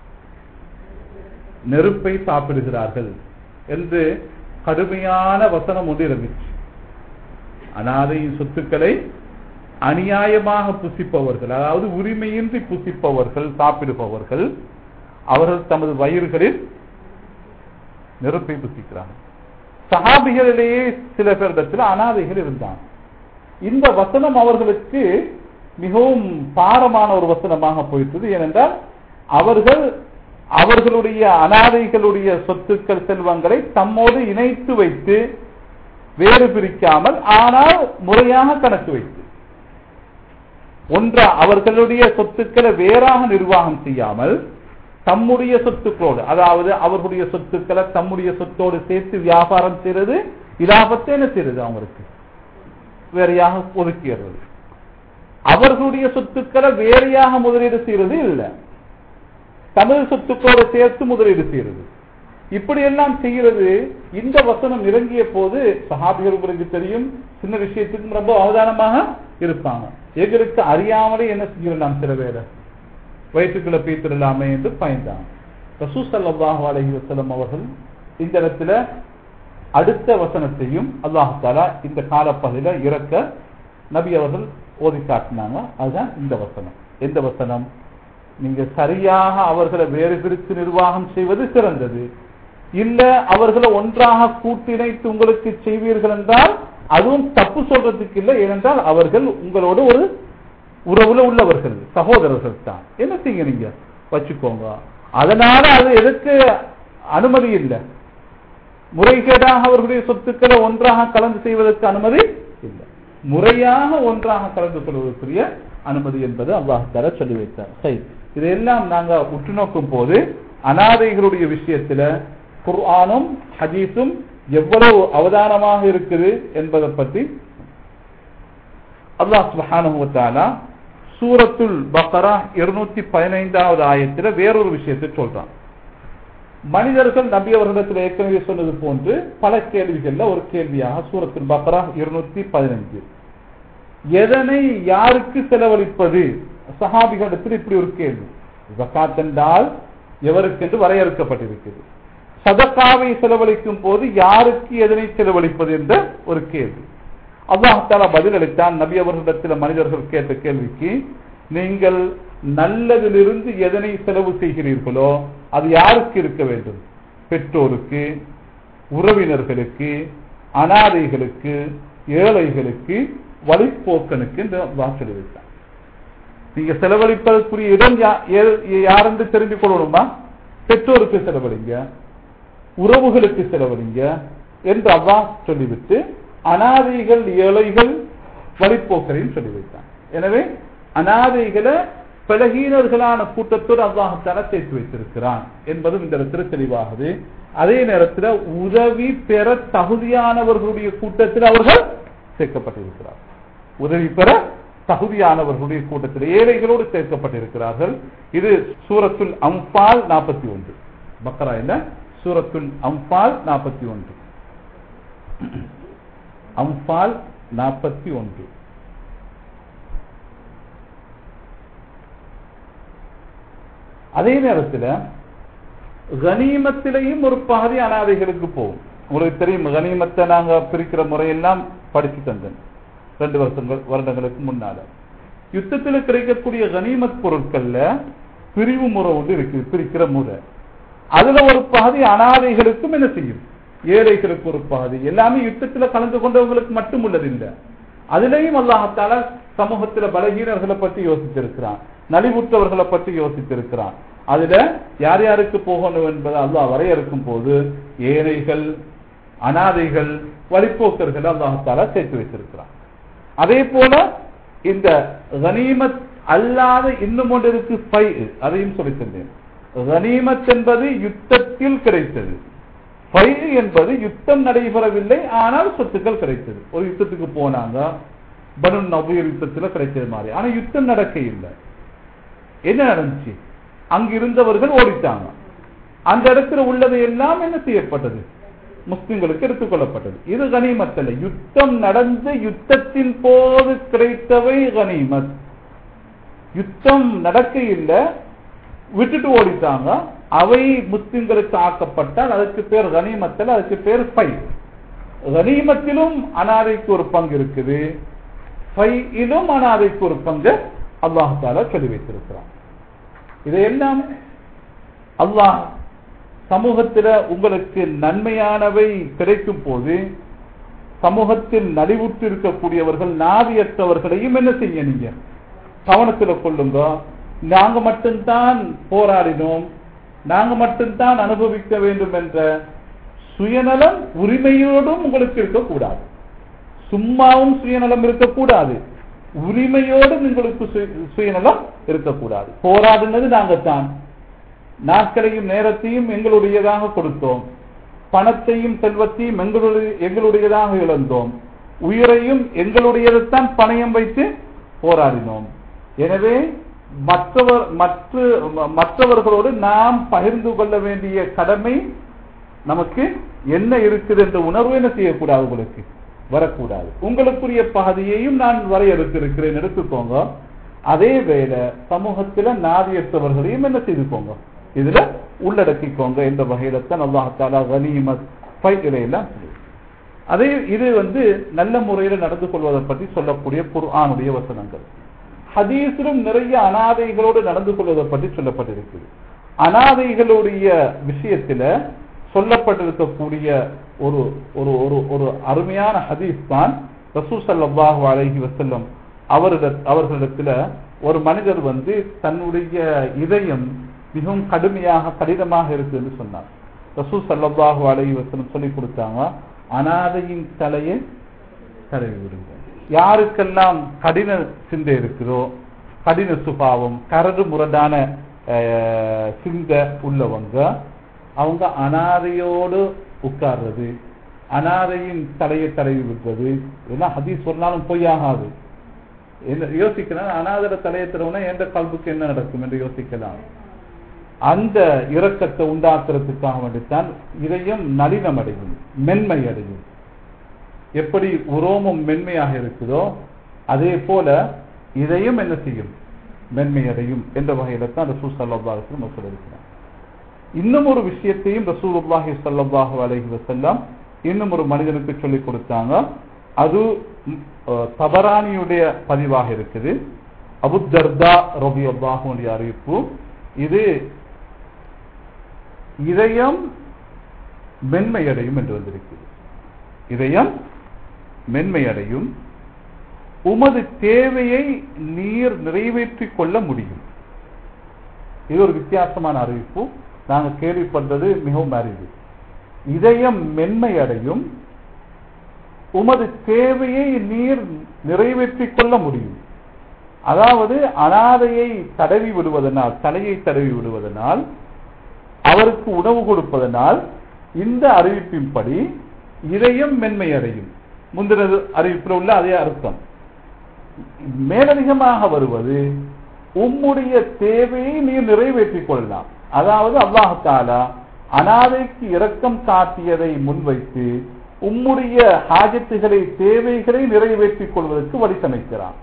நெருப்பை சாப்பிடுகிறார்கள் என்று கடுமையான வசனம் ஒன்று இருந்துச்சு அனாதையின் சொத்துக்களை அநியாயமாக புசிப்பவர்கள் அதாவது உரிமையின்றி புசிப்பவர்கள் சாப்பிடுபவர்கள் அவர்கள் தமது வயிறுகளில் நெருப்பை புசிக்கிறாங்க சஹாபிகளிலேயே சில பேரிடத்தில் அனாதைகள் இருந்தாங்க இந்த வசனம் அவர்களுக்கு மிகவும் பாரமான ஒரு வசனமாக போயிட்டது ஏனென்றால் அவர்கள் அவர்களுடைய அனாதைகளுடைய சொத்துக்கள் செல்வங்களை தம்மோடு இணைத்து வைத்து வேறு பிரிக்காமல் ஆனால் முறையாக கணக்கு வைத்து ஒன்றா அவர்களுடைய சொத்துக்களை வேறாக நிர்வாகம் செய்யாமல் தம்முடைய சொத்துக்களோடு அதாவது அவர்களுடைய சொத்துக்களை தம்முடைய சொத்தோடு சேர்த்து வியாபாரம் செய்யறது இலாபத்தை என்ன செய்யறது அவங்களுக்கு வேறையாக ஒதுக்கிறது அவர்களுடைய சொத்துக்களை வேறையாக முதலீடு செய்யறது இல்லை தமிழ் சொத்துக்களோடு சேர்த்து முதலீடு செய்யறது இப்படி எல்லாம் செய்கிறது இந்த வசனம் இறங்கிய போது சஹாபிகள் உங்களுக்கு தெரியும் சின்ன விஷயத்துக்கு ரொம்ப அவதானமாக இருப்பாங்க எங்களுக்கு அறியாமலே என்ன செய்யணும் நாம் சில பேரை வயிற்றுக்குள்ள பீத்திரலாமே என்று பயந்தாங்க ரசூ சல்லாஹு அலஹி வசலம் அவர்கள் இந்த இடத்துல அடுத்த வசனத்தையும் அல்லாஹு தாலா இந்த காலப்பகுதியில இறக்க நபி அவர்கள் ஓதி காட்டினாங்க அதுதான் இந்த வசனம் எந்த வசனம் நீங்க சரியாக அவர்களை வேறு பிரித்து நிர்வாகம் செய்வது சிறந்தது இல்ல அவர்களை ஒன்றாக கூட்டிணைத்து உங்களுக்கு செய்வீர்கள் என்றால் அதுவும் தப்பு சொல்றதுக்கு இல்லை ஏனென்றால் அவர்கள் உங்களோட ஒரு உறவுல உள்ளவர்கள் சகோதரர்கள் தான் என்ன செய்யுங்க நீங்க வச்சுக்கோங்க அதனால அது எதுக்கு அனுமதி இல்லை முறைகேடாக அவர்களுடைய சொத்துக்களை ஒன்றாக கலந்து செய்வதற்கு அனுமதி இல்லை முறையாக ஒன்றாக கலந்து கொள்வதற்குரிய அனுமதி என்பது அல்லாஹால சொல்லி வைத்தார் சரி இதையெல்லாம் நாங்க உற்று நோக்கும் போது அனாதைகளுடைய விஷயத்துல குர்ஆனும் ஹதீஸும் எவ்வளவு அவதானமாக இருக்குது என்பதை பற்றி அல்லாஹ் சுபஹானுவத்தாலா சூரத்துல் பக்கரா இருநூத்தி பதினைந்தாவது ஆயத்தில் வேறொரு விஷயத்தை சொல்றான் மனிதர்கள் நபி அவர்களிடத்தில் ஏற்கனவே சொன்னது போன்று பல கேள்விகள்ல ஒரு கேள்வியாக சூரத்துல் பக்கரா இருநூத்தி பதினைஞ்சு எதனை யாருக்கு செலவழிப்பது சஹாபிகளிடத்தில் இப்படி ஒரு கேள்வி ஜக்காத் என்றால் எவருக்கு என்று வரையறுக்கப்பட்டிருக்கிறது சதக்காவை செலவழிக்கும் போது யாருக்கு எதனை செலவழிப்பது என்ற ஒரு கேள்வி அல்லாஹால பதில் அளித்தான் நபி அவர்களிடத்தில் மனிதர்கள் கேட்ட கேள்விக்கு நீங்கள் நல்லதிலிருந்து எதனை செலவு செய்கிறீர்களோ அது யாருக்கு இருக்க வேண்டும் பெற்றோருக்கு உறவினர்களுக்கு அனாதைகளுக்கு ஏழைகளுக்கு வழிப்போக்கனுக்கு என்று அல்லாஹ் சொல்லி வைத்தான் நீங்க செலவழிப்பதற்குரிய இடம் யாரென்று தெரிந்து கொள்ளணுமா பெற்றோருக்கு செலவழிங்க உறவுகளுக்கு செலவழிங்க என்று அவ்வா சொல்லிவிட்டு அனாதைகள் ஏழைகள் வழிப்போக்கரையும் சொல்லி வைத்தான் எனவே அனாதைகளை பலகீனர்களான கூட்டத்தோடு அல்லாஹத்தால சேர்த்து வைத்திருக்கிறான் என்பதும் இந்த இடத்துல தெளிவாகுது அதே நேரத்தில் உதவி பெற தகுதியானவர்களுடைய கூட்டத்தில் அவர்கள் சேர்க்கப்பட்டிருக்கிறார் உதவி பெற தகுதியானவர்களுடைய கூட்டத்தில் ஏழைகளோடு சேர்க்கப்பட்டிருக்கிறார்கள் இது சூரத்துல் அம்பால் நாற்பத்தி ஒன்று பக்கரா என்ன சூரத்துல் அம்பால் நாற்பத்தி ஒன்று அம்பால் நாற்பத்தி ஒன்று அதே நேரத்தில் கனிமத்திலையும் ஒரு பகுதி அனாதைகளுக்கு போகும் உங்களுக்கு தெரியும் கனிமத்தை நாங்க பிரிக்கிற முறையெல்லாம் படிச்சு தந்தேன் ரெண்டு வருஷங்கள் வருடங்களுக்கு முன்னால யுத்தத்தில் கிடைக்கக்கூடிய கனிமத் பொருட்கள்ல பிரிவு முறை ஒன்று இருக்கு பிரிக்கிற முறை அதுல ஒரு பகுதி அனாதைகளுக்கும் என்ன செய்யும் ஏழைகளுக்கு ஒரு பகுதி எல்லாமே யுத்தத்தில் கலந்து கொண்டவங்களுக்கு மட்டும் உள்ளதில்லை அதுலேயும் அல்லாஹத்தால சமூகத்தில் பலகீனர்களை பற்றி யோசித்திருக்கிறான் நலிவுற்றவர்களை பற்றி யோசித்திருக்கிறான் அதுல யார் யாருக்கு போகணும் என்பதை அல்லாஹ் வரையறுக்கும் போது ஏழைகள் அனாதைகள் வழிப்போக்கர்கள் அல்லாஹத்தால சேர்த்து வைத்திருக்கிறான் அதே போல இந்த கனிமத் அல்லாத இன்னும் ஒன்று இருக்கு ஃபை அதையும் சொல்லி தந்தேன் கனிமத் என்பது யுத்தத்தில் கிடைத்தது ஃபை என்பது யுத்தம் நடைபெறவில்லை ஆனால் சொத்துக்கள் கிடைத்தது ஒரு யுத்தத்துக்கு போனாங்க பனு நபுயர் யுத்தத்தில் கிடைச்சது மாதிரி ஆனா யுத்தம் நடக்க இல்லை என்ன நடந்துச்சு அங்க இருந்தவர்கள் ஓடிட்டாங்க அந்த இடத்துல உள்ளது எல்லாம் என்ன செய்யப்பட்டது முஸ்லிம்களுக்கு எடுத்துக்கொள்ளப்பட்டது இது கனிமத்தல்ல யுத்தம் நடந்து யுத்தத்தின் போது கிடைத்தவை கனிமத் யுத்தம் நடக்க இல்லை விட்டுட்டு ஓடிட்டாங்க அவை முஸ்லிம்களுக்கு ஆக்கப்பட்டால் அதுக்கு பேர் கனிமத்தில் அதுக்கு பேர் ஃபை கனிமத்திலும் அனாதைக்கு ஒரு பங்கு இருக்குது ஃபையிலும் அனாதைக்கு ஒரு பங்கு அல்லாஹால சொல்லி வைத்திருக்கிறான் இதையெல்லாம் அல்லாஹ் சமூகத்தில் உங்களுக்கு நன்மையானவை கிடைக்கும் போது சமூகத்தில் நலிவுற்று இருக்கக்கூடியவர்கள் நாதியற்றவர்களையும் என்ன செய்ய நீங்க கவனத்துல கொள்ளுங்க நாங்க மட்டும்தான் போராடினோம் நாங்க மட்டும்தான் அனுபவிக்க வேண்டும் என்ற சுயநலம் உரிமையோடும் உங்களுக்கு இருக்கக்கூடாது சும்மாவும் சுயநலம் இருக்கக்கூடாது உரிமையோடும் உங்களுக்கு சுய- சுயநலம் இருக்கக்கூடாது போராடினது நாங்கத்தான் நாட்களையும் நேரத்தையும் எங்களுடையதாக கொடுத்தோம் பணத்தையும் செல்வத்தையும் எங்களுடைய எங்களுடையதாக இழந்தோம் உயிரையும் எங்களுடையதைத்தான் பணயம் வைத்து போராடினோம் எனவே மற்றவர் மற்ற மற்றவர்களோடு நாம் பகிர்ந்து கொள்ள வேண்டிய கடமை நமக்கு என்ன இருக்குது என்ற உணர்வு என்ன செய்யக்கூடாது உங்களுக்கு வரக்கூடாது உங்களுக்குரிய பகுதியையும் நான் வரையறுத்திருக்கிறேன் எடுத்துக்கோங்க அதே வேளை சமூகத்துல நாதியற்றவர்களையும் என்ன செய்துக்கோங்க இதுல உள்ளடக்கிக்கோங்க என்ற வகையில தான் அல்லாஹாலா கனிமத் ஃபைகளை எல்லாம் சொல்லி அதே இது வந்து நல்ல முறையில் நடந்து கொள்வதை பற்றி சொல்லக்கூடிய குர்ஆனுடைய வசனங்கள் ஹதீஸிலும் நிறைய அனாதைகளோடு நடந்து கொள்வதை பற்றி சொல்லப்பட்டிருக்குது அனாதைகளுடைய விஷயத்துல சொல்லப்பட்டிருக்கக்கூடிய ஒரு ஒரு ஒரு ஒரு அருமையான ஹதீஸ் தான் ரசூல் ஸல்லல்லாஹு அலைஹி வஸல்லம் அவரிட அவர்களிடத்துல ஒரு மனிதர் வந்து தன்னுடைய இதயம் மிகவும் கடுமையாக கடினமாக இருக்குன்னு சொன்னார் ரசூல் ஸல்லல்லாஹு அலைஹி வஸல்லம் சொல்லி கொடுத்தாங்க அனாதையின் தலையை தடவி விடுங்க யாருக்கெல்லாம் கடின சிந்தை இருக்குதோ கடின சுபாவம் கரடு முரடான அஹ், சிந்தை உள்ளவங்க அவங்க அனாதையோடு உட்கார்றது அனாதையின் தலையை தடவி விடுறது இதெல்லாம் ஹதீஸ் சொன்னாலும் பொய்யாகாது என்ன யோசிக்கலாம் அனாதர தலையை தடவுனா எந்த கல்புக்கு என்ன நடக்கும் என்று யோசிக்கலாம் அந்த இரக்கத்தை உண்டாக்குறதுக்காக வேண்டித்தான் இதயம் நளினம் அடையும் மென்மை அடையும் எப்படி உரோமம் மென்மையாக இருக்குதோ அதே போல இதயம் என்ன செய்யும் மென்மை அடையும் என்ற வகையில தான் ரசூல் சல்லாஹ் சொல்லியிருக்கிறார் இன்னும் ஒரு விஷயத்தையும் ரசூலுல்லாஹி ஸல்லல்லாஹு அலைஹி வஸல்லம் இன்னும் ஒரு மனிதனுக்கு சொல்லிக் கொடுத்தாங்க அது ம், அஹ், தபரானியுடைய பதிவாக இருக்குது அபு தர்தா ரபியல்லாஹுடைய அறிவிப்பு இது இதயம் மென்மையடையும் என்று வந்திருக்கிறது இதயம் மென்மையடையும் உமது தேவையை நீர் நிறைவேற்றிக் கொள்ள முடியும் இது ஒரு வித்தியாசமான அறிவிப்பு நாங்க கேள்விப்பட்டது மிகவும் அரிது இதயம் மென்மையடையும் உமது தேவையை நீர் நிறைவேற்றிக் கொள்ள முடியும் அதாவது அனாதையை தடவி விடுவதனால் தலையை தடவி விடுவதனால் அவருக்கு உணவு கொடுப்பதனால் இந்த அறிவிப்பின்படி இதயம் மென்மையடையும் முந்தினது அறிவிப்பில் உள்ள அதே அர்த்தம் மேலதிகமாக வருவது உம்முடைய தேவையை நீர் நிறைவேற்றிக் கொள்ளலாம் அதாவது அல்லாஹாலா அனாதைக்கு இரக்கம் காட்டியதை முன்வைத்து உம்முடைய ஹாஜத்துகளை தேவைகளை நிறைவேற்றிக் கொள்வதற்கு வழி சமைக்கிறான்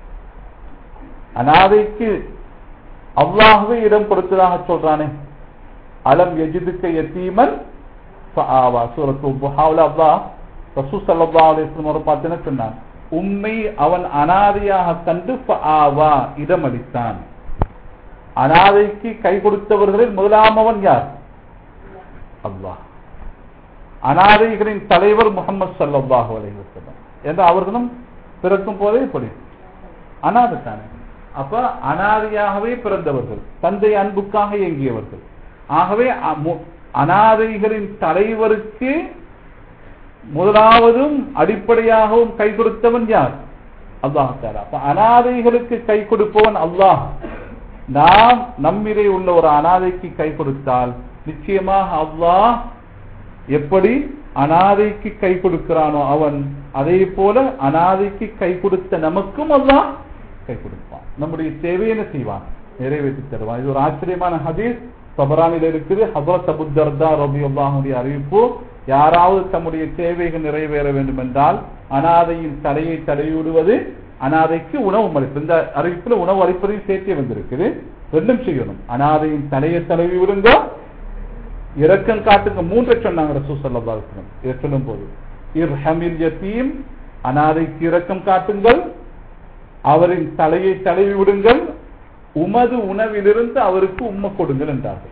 அனாதைக்கு அல்லாஹ்வே இடம் கொடுத்ததாக சொல்றானே அலம் எஜிதுக்க யத்தீமன் ஃபஆவா சூரத்து புஹாவுல அல்லாஹ் ரசூல் ஸல்லல்லாஹு அலைஹி வஸல்லம் அவரை பார்த்து என்ன சொன்னான் உம்மை அவன் அனாதையாக கண்டு ஃபஆவா இடமளித்தான் அனாதைக்கு கை கொடுத்தவர்களில் முதலாமவன் யார் அல்லாஹ் அனாதைகளின் தலைவர் முகமது ஸல்லல்லாஹு அலைஹி வஸல்லம் என்ற அவர்களும் பிறக்கும் போதே இப்படி அனாதை தானே அப்ப அனாதையாகவே பிறந்தவர்கள் தந்தை அன்புக்காக இயங்கியவர்கள் ஆகவே அ- மு- அனாதைகளின் தலைவருக்கு முதலாவதும் அடிப்படையாகவும் கை கொடுத்தவன் யார் அல்லாஹ் தாலா அப்ப அனாதைகளுக்கு கை கொடுப்பவன் அல்லாஹ் நாம் நம்மிலே உள்ள ஒரு அனாதைக்கு கை கொடுத்தால் நிச்சயமாக அல்லாஹ் எப்படி அனாதைக்கு கை கொடுக்கிறானோ அவன் அதே போல அனாதைக்கு கை கொடுத்த நமக்கும் அல்லாஹ் கை கொடுப்பான் நம்முடைய தேவையை என்ன செய்வான் நிறைவேற்றி தருவான் இது ஒரு ஆச்சரியமான ஹதீஸ் சபரானில் இருக்குது ஹபரத் அபு தர்தா ரபி அல்லாஹுடைய அறிவிப்பு யாராவது தம்முடைய தேவைகள் நிறைவேற வேண்டும் என்றால் அனாதையின் தலையை தடவி விடுவது அனாதைக்கு உணவு அளிப்பு இந்த அறிவிப்புல உணவு அளிப்பதையும் சேர்த்தே வந்திருக்குது ரெண்டும் செய்யணும் அனாதையின் தலையை தடவி விடுங்க இரக்கம் காட்டுங்க மூன்றை சொன்னாங்க ரசூல் ஸல்லல்லாஹு அலைஹி வஸல்லம் இதை சொல்லும் போது இர்ஹமில் யதீம் அனாதைக்கு இரக்கம் காட்டுங்கள் அவரின் தலையை தடவி விடுங்கள் உமது உணவிலிருந்து அவருக்கு உம்ம கொடுங்கள் என்றார்கள்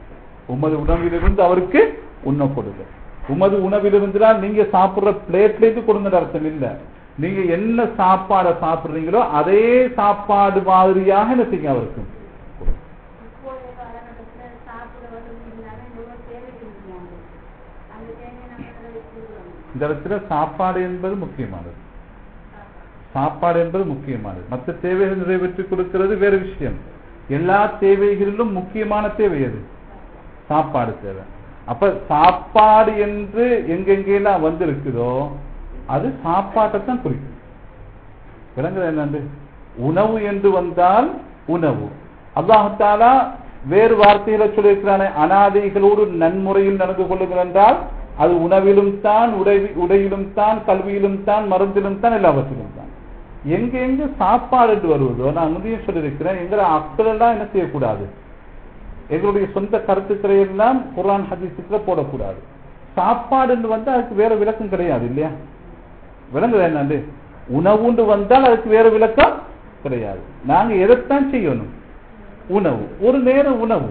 உமது உணவிலிருந்து அவருக்கு உண்ண கொடுங்க உமது உணவிலிருந்துதான் நீங்க சாப்பிடுற பிளேட்ல இருந்து கொடுங்க அர்த்தம் இல்ல நீங்க என்ன சாப்பாடை சாப்பிடுறீங்களோ அதே சாப்பாடு மாதிரியாக என்ன செய்யுங்க அவருக்கு கொடுங்க.
இப்போதைய காலகட்டத்துல சாப்பிட வசதி இல்லாம எவ்வளவு தேவை இருக்கிறாங்க அந்த தேவையை நம்ம அதை வச்சுக்கிறோம்
இந்த இடத்துல சாப்பாடு என்பது முக்கியமானது சாப்பாடு என்பது முக்கியமானது மற்ற தேவைகள் நிறைவேற்றி கொடுக்கிறது வேறு விஷயம் எல்லா தேவைகளிலும் முக்கியமான தேவை எது சாப்பாடு தேவை அப்ப சாப்பாடு என்று எங்கெங்கெல்லாம் வந்திருக்குதோ அது சாப்பாட்டை தான் குறிக்கும் விளங்குது என்னண்டு உணவு என்று வந்தால் உணவு அல்லாஹாலா வேறு வார்த்தைகளை சொல்லியிருக்கிறானே அனாதைகளோடு நன்முறையில் நடந்து கொள்ளுங்கள் என்றால் அது உணவிலும் தான் உடை உடையிலும் தான் கல்வியிலும் தான் மருந்திலும் தான் எல்லாவற்றிலும் தான் எங்க எங்க சாப்பாடு என்று வருவதோ நான் முந்தையும் சொல்லியிருக்கிறேன் எங்களை அக்கள் எல்லாம் என்ன செய்யக்கூடாது எங்களுடைய சொந்த கருத்துக்களை எல்லாம் குர்ஆன் ஹதீஸுக்குள்ள போடக்கூடாது சாப்பாடு என்று வந்தா அதுக்கு வேற விளக்கம் கிடையாது இல்லையா விளங்குது என்னண்டு உணவுண்டு வந்தால் அதுக்கு வேற விளக்கம் கிடையாது நாங்க எதைத்தான் செய்யணும் உணவு ஒரு நேர உணவு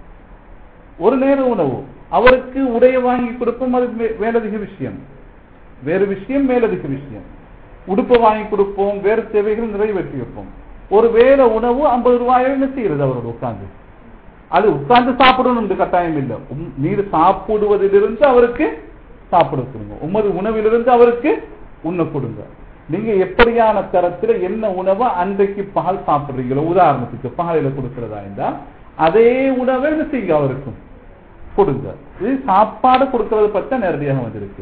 ஒரு நேர உணவு அவருக்கு உடைய வாங்கி கொடுப்போம் அது மே- மேலதிக விஷயம் வேறு விஷயம் மேலதிக விஷயம் உடுப்பை வாங்கி கொடுப்போம் வேறு தேவைகள் நிறைவேற்றி வைப்போம் ஒரு வேற உணவு ஐம்பது ரூபாயோ என்ன செய்யறது அவரோட உட்கார்ந்து அது உட்கார்ந்து சாப்பிடணும் என்று கட்டாயம் இல்லை உம், நீர் சாப்பிடுவதிலிருந்து அவருக்கு சாப்பிட கொடுங்க உமது உணவிலிருந்து அவருக்கு உண்ண கொடுங்க நீங்க எப்படியான தரத்துல என்ன உணவை அன்றைக்கு பகல் சாப்பிடுறீங்களோ உதாரணத்துக்கு பகலில கொடுக்கிறதா இருந்தா அதே உணவை என்ன செய்யுங்க அவருக்கும் கொடுங்க இது சாப்பாடு கொடுக்கிறது பற்றி நேரடியாக வந்திருக்கு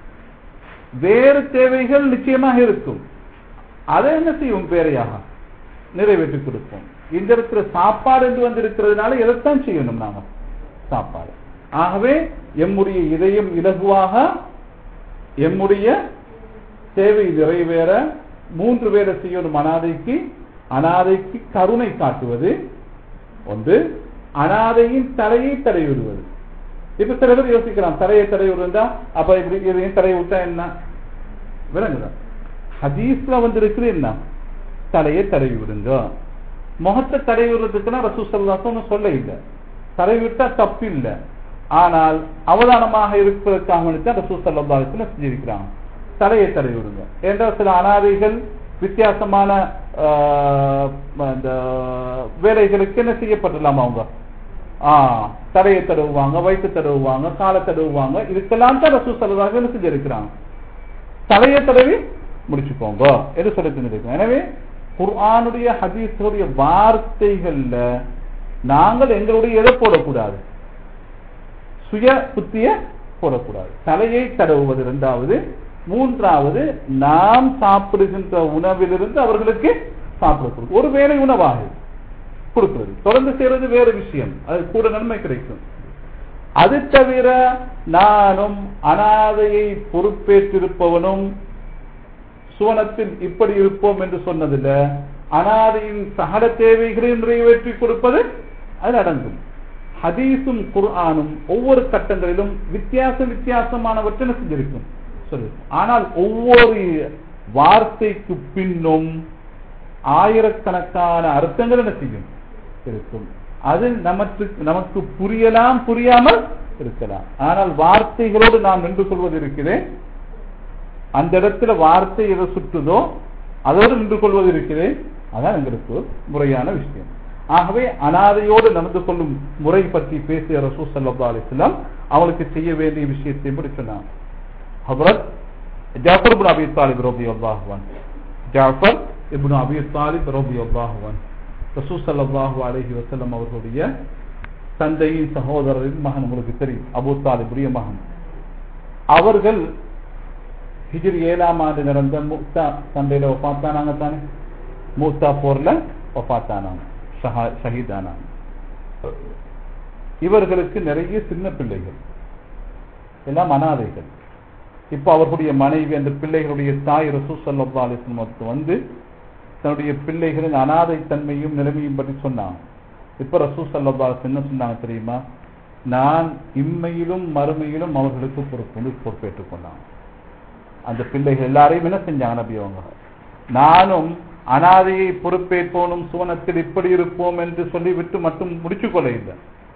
வேறு தேவைகள் நிச்சயமாக இருக்கும் அதை என்ன செய்வோம் வேறையாக நிறைவேற்றி கொடுப்போம் இந்த இடத்துல சாப்பாடு என்று வந்திருக்கிறதுனால எதைத்தான் செய்யணும் நாம சாப்பாடு ஆகவே எம்முடைய இதயம் இலகுவாக எம்முடைய தேவை நிறைவேற மூன்று வேலை செய்யணும் அனாதைக்கு அனாதைக்கு கருணை காட்டுவது ஒன்று அனாதையின் தலையை தடை விடுவது இப்ப சில பேர் யோசிக்கலாம் தலையை தடை விடுறா அப்ப இப்படி இதையும் தடை விட்டா என்ன விளங்குதா ஹதீஸ்ல வந்து இருக்குது என்ன தலையை தடவி விடுங்க முகத்தை தடவி விடுறதுக்குன்னா ரசூசல்லாசம் சொல்ல இல்லை தடவி விட்டா தப்பு இல்லை ஆனால் அவதானமாக இருப்பதற்காக தான் ரசூசல்லாசன செஞ்சிருக்கிறாங்க தலையை தடவி விடுங்க என்றால் சில அனாதைகள் வித்தியாசமான ஆஹ், அந்த வேலைகளுக்கு என்ன செய்யப்படலாம் அவங்க ஆ தலையை தடவுவாங்க வயிற்று தடவுவாங்க காலை தடவுவாங்க இதுக்கெல்லாம் தான் ரசூ சல்லதாக என்ன செஞ்சிருக்கிறாங்க தலையை தடவி முடிச்சுக்கோங்க என்று சொல்லி தந்திருக்கிறோம் எனவே குர்ஆனுடைய ஹதீஸுடைய வார்த்தைகள்ல நாங்கள் எங்களுடைய எதை போடக்கூடாது சுய புத்திய போடக்கூடாது தலையை தடவுவது இரண்டாவது மூன்றாவது நாம் சாப்பிடுகின்ற உணவிலிருந்து அவர்களுக்கு சாப்பிட கொடுக்கும் ஒரு வேளை உணவாக கொடுக்கிறது தொடர்ந்து செய்யறது வேறு விஷயம் அது கூட நன்மை கிடைக்கும் அது தவிர நானும் அனாதையை பொறுப்பேற்றிருப்பவனும் சுவனத்தில் இப்படி இருப்போம் என்று சொன்னதில்ல அனாதையின் சகல தேவைகளையும் நிறைவேற்றி கொடுப்பது அது அடங்கும் ஹதீஸும் குர்ஆனும் ஒவ்வொரு கட்டங்களிலும் வித்தியாச வித்தியாசமானவற்றை என்ன செஞ்சிருக்கும் சொல்லு ஆனால் ஒவ்வொரு வார்த்தைக்கு பின்னும் ஆயிரக்கணக்கான அர்த்தங்கள் என்ன செய்யும் இருக்கும் அது நமக்கு நமக்கு புரியலாம் புரியாமல் இருக்கலாம் ஆனால் வார்த்தைகளோடு நாம் நின்று கொள்வது இருக்கிறேன் அந்த இடத்துல வார்த்தை எதை சுற்றுதோ அதோடு நின்று கொள்வது இருக்கிறேன் அதான் எங்களுக்கு முறையான விஷயம் ஆகவே அனாதையோடு நடந்து கொள்ளும் முறை பற்றி பேசிய ரசூ சல்லா அலிஸ்லாம் அவளுக்கு செய்ய வேண்டிய விஷயத்தை எப்படி சொன்னான் ஹபரத் ஜாஃபர் இப்னு அபி தாலிப் ரபி அல்லாஹுவான் ஜாஃபர் இப்னு அபி தாலிப் ரபி அல்லாஹுவான் ரசூ சல்லாஹு அலஹி வசல்லம் அவர்களுடைய தந்தையின் சகோதரரின் மகன் உங்களுக்கு தெரியும் அபு தாலிபுடைய மகன் அவர்கள் ஹிஜ்ரி ஏழாம் ஆண்டு நடந்த மூத்தா சண்டையில ஒப்பாத்தானாங்க தானே மூத்தா போர்ல ஒப்பாத்தானாங்க ஷஹீதானாங்க இவர்களுக்கு நிறைய சின்ன பிள்ளைகள் எல்லாம் அனாதைகள் இப்ப அவர்களுடைய மனைவி அந்த பிள்ளைகளுடைய தாய் ரசூ சல்லா அலிஸ்லமத்து வந்து தன்னுடைய பிள்ளைகளின் அனாதை தன்மையும் நிலைமையும் பற்றி சொன்னாங்க இப்ப ரசூ சல்லா என்ன சொன்னாங்க தெரியுமா நான் இம்மையிலும் மறுமையிலும் அவர்களுக்கு பொறுப்பு பொறுப்பேற்றுக் கொண்டாங்க அந்த பிள்ளைகள் எல்லாரையும் என்ன செஞ்சாங்க நபி அவங்க நானும் அனாதையை பொறுப்பேற்போனும் சுவனத்தில் இப்படி இருப்போம் என்று சொல்லிவிட்டு மட்டும் முடிச்சு கொள்ள இல்லை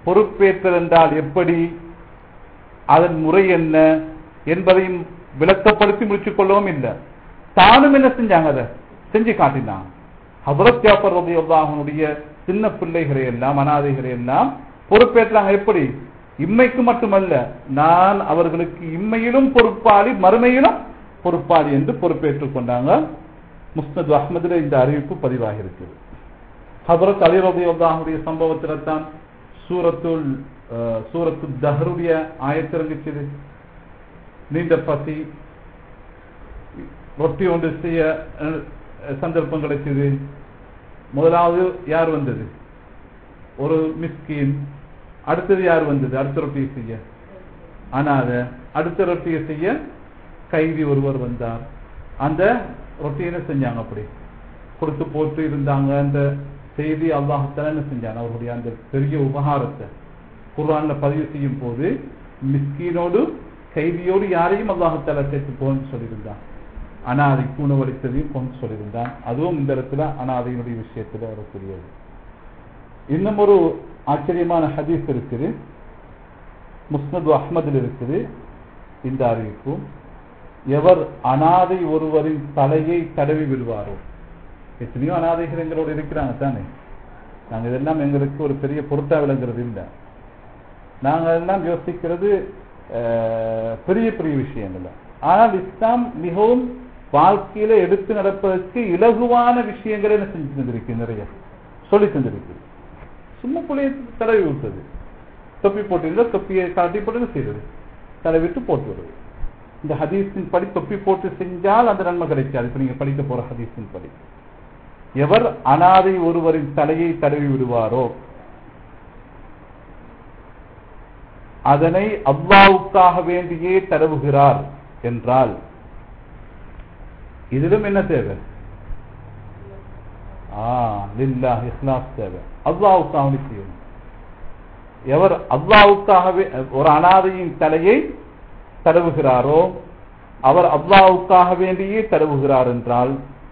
பொறுப்பேற்றல் என்றால் எப்படி அதன் முறை என்ன என்பதையும் விளக்கப்படுத்தி முடிச்சுக் கொள்ளவும் இல்லை தானும் என்ன செஞ்சாங்க அதை செஞ்சு காட்டினான் ஹபரத் ஜாஃபர் ரபியுல்லாஹனுடைய சின்ன பிள்ளைகளை எல்லாம் அனாதைகளை எல்லாம் பொறுப்பேற்றாங்க எப்படி இம்மைக்கு மட்டுமல்ல நான் அவர்களுக்கு இம்மையிலும் பொறுப்பாளி மறுமையிலும் பொறுப்பாளி என்று பொறுப்பேற்றுக் கொண்டாங்க முஸ்னத் அஹ்மதுல இந்த அறிவிப்பு பதிவாகி இருக்குது ஹபரத் அலி ரபியுல்லாஹனுடைய சம்பவத்தில் தான் சூரத்துல் அஹ், சூரத்து தஹருடைய ஆயத்திறங்கிச்சது நீண்ட பசி ரொட்டி ஒன்று செய்ய அஹ், சந்தர்ப்பம் கிடைச்சது முதலாவது யார் வந்தது ஒரு மிஸ்கின் அடுத்தது யார் வந்தது அடுத்த ரொட்டியை செய்ய அனாத அடுத்த ரொட்டியை செய்ய கைதி ஒருவர் வந்தார் அந்த ரொட்டியை என்ன செஞ்சாங்க அப்படி கொடுத்து போட்டு இருந்தாங்க அந்த செய்தி அல்லாஹத்தால என்ன செஞ்சாங்க அவருடைய அந்த பெரிய உபகாரத்தை குர்ஆன்ல பதிவு செய்யும் போது மிஸ்கீனோடு கைதியோடு யாரையும் அல்லாஹத்தால சேர்த்து போன்னு சொல்லியிருந்தான் அனாதைக்கு உணவளித்ததையும் கொண்டு சொல்லியிருந்தான் அதுவும் இந்த இடத்துல அனாதையினுடைய விஷயத்துல வரக்கூடியது இன்னும் ஒரு ஆச்சரியமான ஹதீஸ் இருக்குது முஸ்னது அஹ்மதில் இருக்குது இந்த அறிவிப்பு எவர் அனாதை ஒருவரின் தலையை தடவி விடுவாரோ எத்தனையோ அனாதைகள் எங்களோடு இருக்கிறாங்க தானே நாங்க இதெல்லாம் எங்களுக்கு ஒரு பெரிய பொருட்டா விளங்குறது இல்லை நாங்க எல்லாம் யோசிக்கிறது அஹ், பெரிய பெரிய விஷயங்கள் ஆனால் இஸ்லாம் மிகவும் வாழ்க்கையில எடுத்து நடப்பதற்கு இலகுவான விஷயங்களை என்ன செஞ்சு தந்திருக்கு நிறைய சொல்லி தந்திருக்கு சும்மா புள்ளைய தடவி விட்டது தொப்பி போட்டிருந்தா தொப்பியை காட்டி போட்டு செய்யறது தடவிட்டு போட்டு வருது இந்த ஹதீஸின் படி தொப்பி போட்டு செஞ்சால் அந்த நன்மை கிடைக்காது இப்ப நீங்க படிக்க போற ஹதீஸின் படி எவர் அனாதை ஒருவரின் தலையை தடவி விடுவாரோ அதனை அல்லாவுக்காக வேண்டியே தடவுகிறார் என்றால் இதிலும் என்ன தேவை ஆ லில்லாஹ் இஸ்லாஸ் தேவை அல்லாவுக்காக வேண்டி செய்யணும் எவர் அல்லாவுக்காகவே ஒரு அனாதையின் தலையை தடவுகிறாரோ அவர் அல்லாவுக்காக வேண்டியே தடவுகிறார் என்றால்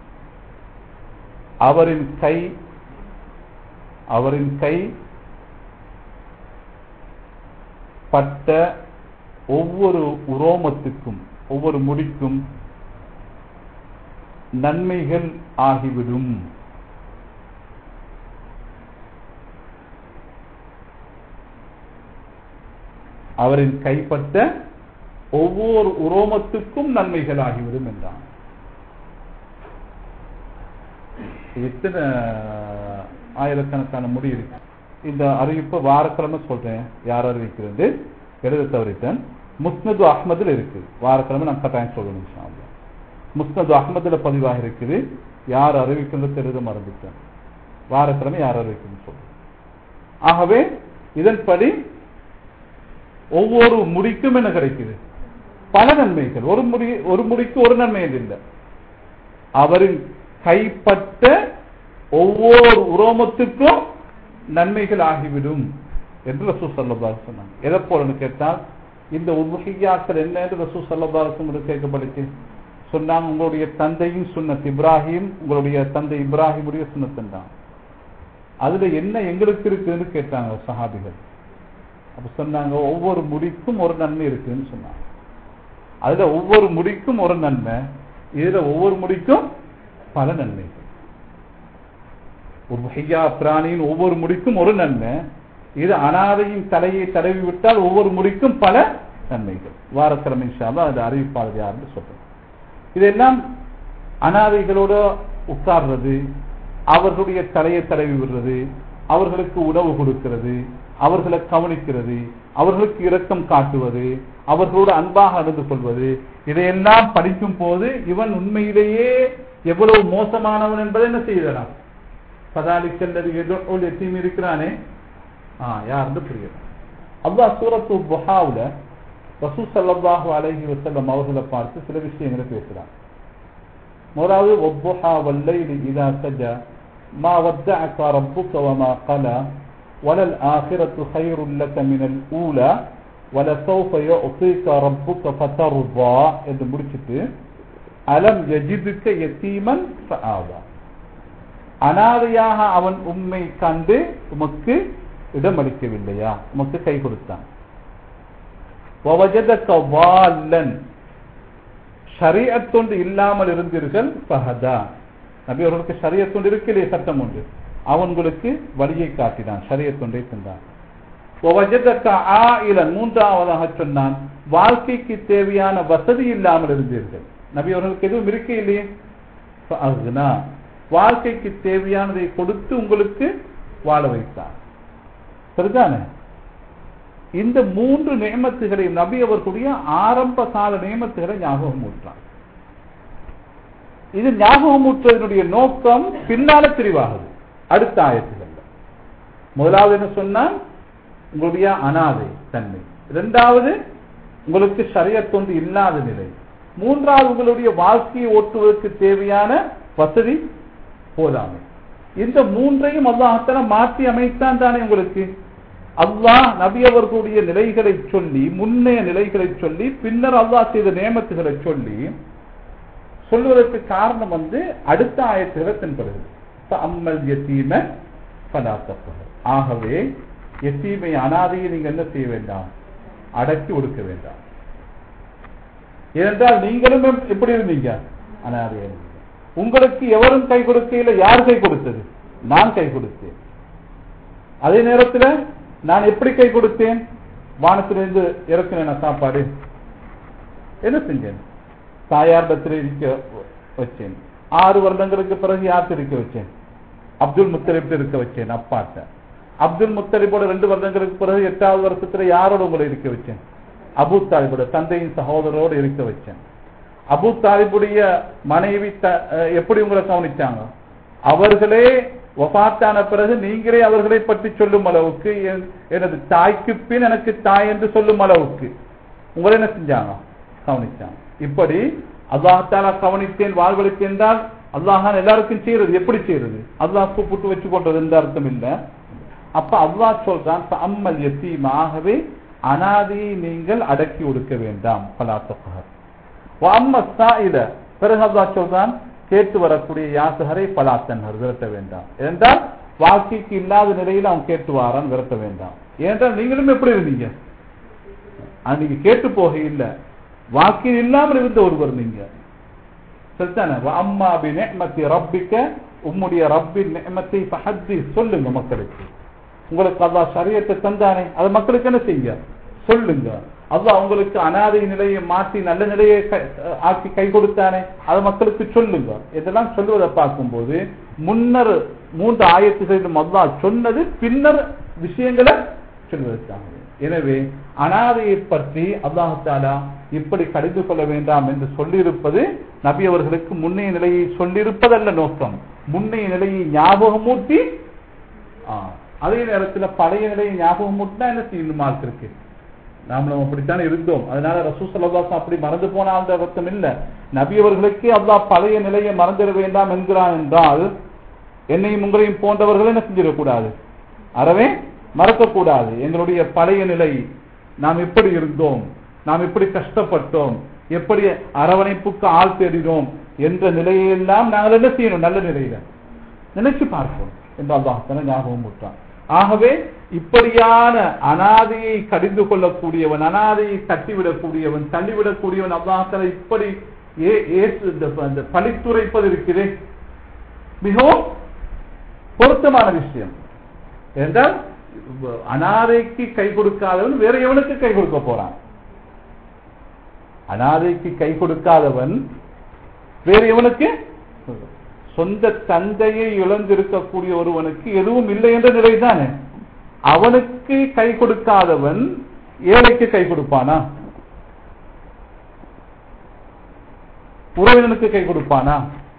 அவரின் கை அவரின் கை பட்ட ஒவ்வொரு உரோமத்துக்கும் ஒவ்வொரு முடிக்கும் நன்மைகள் ஆகிவிடும் அவரின் கைப்பட்ட ஒவ்வொரு உரோமத்துக்கும் நன்மைகள் ஆகிவிடும் என்றான் எத்தனை ஆயிரக்கணக்கான முடி இருக்கு இந்த அறிவிப்பை வாரக்கிழமை சொல்றேன் யார் அறிவிக்கிறது எழுத தவறிட்டேன் முஸ்னது அஹ்மதுல இருக்கு வாரக்கிழமை நான் கட்டாயம் சொல்லணும் இன்ஷா அல்லாஹ். முஸ்னது அஹ்மதுல பதிவாக இருக்குது யார் அறிவிக்கிறது எழுத மறந்துட்டேன் வாரக்கிழமை யார் அறிவிக்கிறது சொல்றேன் ஆகவே இதன்படி ஒவ்வொரு முடிக்கும் என்ன கிடைக்குது பல நன்மைகள் ஒரு முடி ஒரு முடிக்கு ஒரு நன்மை இல்லை அவரின் கைப்பட்ட ஒவ்வொரு உரோமத்துக்கும் நன்மைகள் ஆகிவிடும் என்று ரசூ சல்லபாஸ் சொன்னாங்க எதை போலன்னு கேட்டால் இந்த உபஹியாக்கள் என்ன என்று ரசூ சல்லபாஸ் உங்களுக்கு கேட்கப்படுச்சு சொன்னாங்க உங்களுடைய தந்தையும் சுன்னத் இப்ராஹிம் உங்களுடைய தந்தை இப்ராஹிமுடைய சுன்னத்தன் தான் அதுல என்ன எங்களுக்கு இருக்குன்னு கேட்டாங்க சஹாபிகள் அப்ப சொன்னாங்க ஒவ்வொரு முடிக்கும் ஒரு நன்மை இருக்குன்னு சொன்னாங்க அதுல ஒவ்வொரு முடிக்கும் ஒரு நன்மை இதுல ஒவ்வொரு முடிக்கும் பல நன்மைகள் ஒரு ஹையா பிராணியின் ஒவ்வொரு முடிக்கும் ஒரு நன்மை இது அனாதையின் தலையை தடவி விட்டால் ஒவ்வொரு முடிக்கும் பல நன்மைகள் வாரக்கிழமை இன்ஷால்லா அது அறிவிப்பாளர் யாருன்னு சொல்றேன் இதெல்லாம் அனாதைகளோட உட்கார்றது அவர்களுடைய தலையை தடவி விடுறது அவர்களுக்கு உணவு கொடுக்கிறது அவர்களை கவனிக்கிறது அவர்களுக்கு இரக்கம் காட்டுவது அவர்களோடு அன்பாக நடந்து கொள்வது இதையெல்லாம் படிக்கும் போது இவன் உண்மையிலேயே எவ்வளவு மோசமானவன் என்பதை என்ன செய்யலாம் பதாலிக்கல்லது எதிர்கொள் எத்தீம் இருக்கிறானே ஆ யாருன்னு புரியுது அல்லாஹ் சூரத்து புஹாவுல ரசூ சல்லல்லாஹு அலைஹி வஸல்லம் அவர்களை பார்த்து சில விஷயங்களை பேசுறான் முதலாவது ஒப்புஹா வல்லைலி இதா சஜா மா வத்தஅக ரப்புக வமா கலா வலல் ஆகிரத்து خير لك من الأولى ولسوف يعطيك ربك فترضى என்று முடிச்சிட்டு அலம் யஜிதுக்க யத்தீமன் ஃபஆவா அனாதையாக அவன் உம்மை கண்டு உமக்கு இடம் அளிக்கவில்லையா உமக்கு கை கொடுத்தான் وَوَجَدَكَ ضَالًّا ஷரியத்தொண்டு இல்லாமல் இருந்தீர்கள் ஃபஹதா நபி அவர்களுக்கு ஷரியத்தொண்டு இருக்கலையே சட்டம் உண்டு அவன் உங்களுக்கு வழியை காட்டினான் ஷரியத்தொண்டை தந்தான் وَوَجَدَكَ عَائِلًا மூன்றாவதாக சொன்னான் வாழ்க்கைக்கு தேவையான வசதி இல்லாமல் இருந்தீர்கள் நபி அவர்களுக்கு எதுவும் இருக்க இல்லையே ஃபஅக்னா. வாழ்க்கைக்கு தேவையானதை கொடுத்து உங்களுக்கு வாழ வைத்தார் சரிதானே இந்த மூன்று நியமத்துகளை நபி அவர்களுடைய ஆரம்ப கால நியமத்துகளை ஞாபகம் ஊற்றார் இது ஞாபகம் ஊற்றுவதனுடைய நோக்கம் பின்னால தெரிவாகுது அடுத்த ஆயத்துகள் முதலாவது என்ன சொன்னால் உங்களுடைய அனாதை தன்மை இரண்டாவது உங்களுக்கு சரியத்தொன்று இல்லாத நிலை மூன்றாவது உங்களுடைய வாழ்க்கையை ஓட்டுவதற்கு தேவையான வசதி போதாமை இந்த மூன்றையும் அல்லாஹத்தால மாற்றி அமைத்தான் தானே உங்களுக்கு அல்லாஹ் நபி அவர்களுடைய நிலைகளை சொல்லி முன்னைய நிலைகளை சொல்லி பின்னர் அல்லாஹ் செய்த நியமத்துகளை சொல்லி சொல்வதற்கு காரணம் வந்து அடுத்த ஆயத்துகளை தென்படுகிறது அம்மல் எத்தீம பலாத்தப்பகர் ஆகவே எத்தீமை அனாதையை நீங்க என்ன செய்ய வேண்டாம் அடக்கி ஒடுக்க வேண்டாம் ஏனென்றால் நீங்களும் எப்படி இருந்தீங்க அனாதையா இருந்தீங்க உங்களுக்கு எவரும் கை கொடுக்கையில யார் கை கொடுத்தது நான் கை கொடுத்தேன் அதே நேரத்தில் நான் எப்படி கை கொடுத்தேன் வானத்திலிருந்து இறக்கினேன் சாப்பாடு என்ன செஞ்சேன் தாயாரிடத்தில் இருக்க வச்சேன் ஆறு வருடங்களுக்கு பிறகு யார்கிட்ட இருக்க வச்சேன் அப்துல் முத்தலிப் இருக்க வச்சேன் அப்பாட்ட அப்துல் முத்தலிபோட ரெண்டு வருடங்களுக்கு பிறகு எட்டாவது வருஷத்துல யாரோட உங்களை இருக்க வச்சேன் அபு தாலிபோட தந்தையின் சகோதரோடு இருக்க வச்சேன் அபு தாலிபுடைய மனைவி த- அஹ் எப்படி உங்களை கவனிச்சாங்க அவர்களே வபாத்தான பிறகு நீங்களே அவர்களை பற்றி சொல்லும் அளவுக்கு என்- எனது தாய்க்கு பின் எனக்கு தாய் என்று சொல்லும் அளவுக்கு உங்களை என்ன செஞ்சாங்க கவனிச்சாங்க இப்படி அல்லாஹால கவனித்தேன் வாழ்வழிக்கு என்றால் அல்லாஹான் எல்லாருக்கும் செய்யறது எப்படி செய்யறது அல்லாஹ் கூப்பிட்டு வச்சு கொண்டது எந்த அர்த்தம் இல்ல அப்ப அல்லாஹ் சொல்றான் அம்மல் எத்தீம் ஆகவே அனாதியை நீங்கள் அடக்கி ஒடுக்க வேண்டாம் பலாத்தப்பகர் அம்ம சாயில பிறகு அல்லாஹ் சொல்றான் கேட்டு வரக்கூடிய யாசகரை பலாத்தன்னர் விரட்ட வேண்டாம் ஏனென்றால் வாழ்க்கைக்கு இல்லாத நிலையில் அவன் கேட்டு வாரான் விரட்ட வேண்டாம் ஏனென்றால் நீங்களும் எப்படி இருந்தீங்க அது நீங்க கேட்டு போக இல்ல வாக்கில் இல்லாமல் இருந்த ஒருவர் நீங்க சரிதானே அம்மா பி நிஅமத்தி ரப்பிக்க உம்முடைய ரப்பின் நிஅமத்தை ஃபஹத்தி சொல்லுங்க மக்களுக்கு உங்களுக்கு அல்லாஹ் ஷரியத்தை தந்தானே அதை மக்களுக்கு என்ன செய்யுங்க சொல்லுங்க அல்லாஹ் உங்களுக்கு அனாதை நிலையை மாற்றி நல்ல நிலையை க- ஆக்கி கை கொடுத்தானே அதை மக்களுக்கு சொல்லுங்க இதெல்லாம் சொல்லுவதை பார்க்கும்போது முன்னர் மூன்று ஆயத்துகளிலும் அல்லாஹ் சொன்னது பின்னர் விஷயங்களை சொல்வதற்காக எனவே அனாதையை பற்றி அல்லாஹு தாலா இப்படி கடிந்து கொள்ள வேண்டாம் என்று சொல்லியிருப்பது நபி அவர்களுக்கு முன்னைய நிலையை சொல்லியிருப்பதல்ல நோக்கம் முன்னைய நிலையை ஞாபகமூட்டி ஆ, அதே நேரத்தில் பழைய நிலையை ஞாபகமூட்டினா என்ன செய்யணுமா இருக்கு நாமளும் அப்படித்தான் இருந்தோம் அதனால ரசூ சல்லாஸ் அப்படி மறந்து போன அந்த அர்த்தம் இல்ல நபி அவர்களுக்கு அல்லாஹ் பழைய நிலையை மறந்துட வேண்டாம் என்கிறான் என்றால் என்னையும் உங்களையும் போன்றவர்கள் என்ன செஞ்சிடக்கூடாது அறவே மறக்கக்கூடாது எங்களுடைய பழைய நிலை நாம் எப்படி இருந்தோம் நாம் எப்படி கஷ்டப்பட்டோம் எப்படி அரவணைப்புக்கு ஆள் தேடினோம் என்ற நிலையெல்லாம் நாங்கள் என்ன செய்யணும் நல்ல நிலையில நினைச்சு பார்ப்போம் என்று அல்லாஹ் ஞாபகம் விட்டான் ஆகவே இப்படியான அனாதையை கடிந்து கொள்ளக்கூடியவன் அனாதையை தட்டிவிடக்கூடியவன் தள்ளிவிடக்கூடியவன் அல்லாஹ் இப்படி ஏ- ஏற்று இந்த ப- இந்த பழித்துரைப்பது இருக்கிறே மிகவும் பொருத்தமான விஷயம் என்றால் அனாதைக்கு கை கொடுக்காதவன் வேற எவனுக்கு கை கொடுக்க போறான் அனாதைக்கு கை கொடுக்காதவன் வேறு எவனுக்கு சொந்த தந்தையை இழந்திருக்கக்கூடிய ஒருவனுக்கு எதுவும் இல்லை என்ற நிலைதானே அவனுக்கு கை கொடுக்காதவன் ஏழைக்கு கை கொடுப்பானா உறவினனுக்கு கை கொடுப்பானா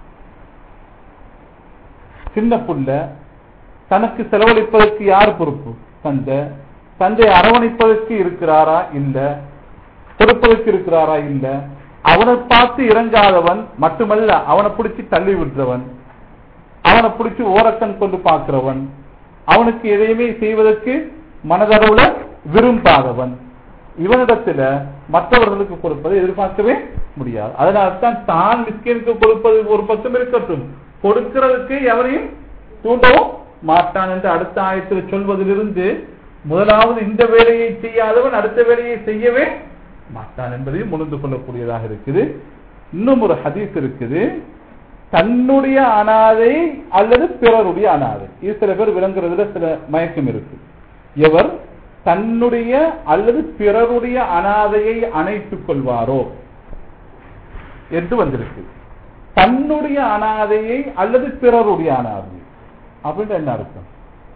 சின்ன புள்ள தனக்கு செலவழிப்பதற்கு யார் பொறுப்பு தந்தை தந்தை அரவணைப்பதற்கு இருக்கிறாரா இல்ல கொடுப்பதற்கு இருக்கிறாரா இல்ல அவனை பார்த்து இறங்காதவன் மட்டுமல்ல அவனை பிடிச்சி தள்ளி விடுறவன் அவனை பிடிச்சி ஓரக்கண் கொண்டு பார்க்கிறவன் அவனுக்கு எதையுமே செய்வதற்கு மனதளவுல விரும்பாதவன் இவனிடத்துல மற்றவர்களுக்கு கொடுப்பதை எதிர்பார்க்கவே முடியாது அதனால தான் தான் மிஸ்கினுக்கு கொடுப்பது ஒரு பக்கம் இருக்கட்டும் கொடுக்கிறதுக்கு எவரையும் தூண்டவும் மாட்டான் என்று அடுத்த ஆயத்தில் சொல்வதிலிருந்து முதலாவது இந்த வேலையை செய்யாதவன் அடுத்த வேலையை செய்யவே மாட்டான் என்பதையும் உணர்ந்து கொள்ளக்கூடியதாக இருக்குது இன்னும் ஒரு ஹதீஸ் இருக்குது தன்னுடைய அனாதை அல்லது பிறருடைய அனாதை இது சில பேர் விளங்குறதுல சில மயக்கம் இருக்கு எவர் தன்னுடைய அல்லது பிறருடைய அனாதையை அணைத்துக் கொள்வாரோ என்று வந்திருக்கு தன்னுடைய அனாதையை அல்லது பிறருடைய அனாதை அப்படின்னு என்ன அர்த்தம்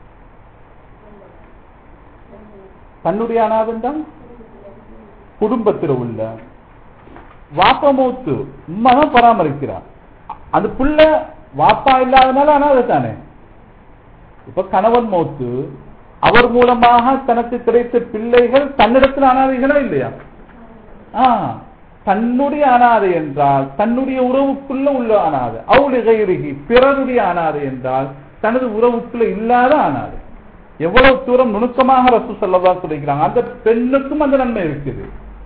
தன்னுடைய அனாதம் தான் குடும்பத்தில் உள்ள வாப்பா மௌத்து உம்மா தான் பராமரிக்கிறார் அந்த புள்ள வாப்பா இல்லாதனால அனாதை தானே இப்ப கணவன் மௌத்து அவர் மூலமாக தனக்கு கிடைத்த பிள்ளைகள் தன்னிடத்தில் அனாதைகளா இல்லையா ஆ தன்னுடைய அனாதை என்றால் தன்னுடைய உறவுக்குள்ள உள்ள அனாதை அவுளிகைருகி பிறருடைய அனாதை என்றால் தனது உறவுக்குள்ள இல்லாத அனாதை எவ்வளவு தூரம் நுணுக்கமாக ரசூ சொல்லதா சொல்லிக்கிறாங்க அந்த பெண்ணுக்கும் அந்த நன்மை இருக்குது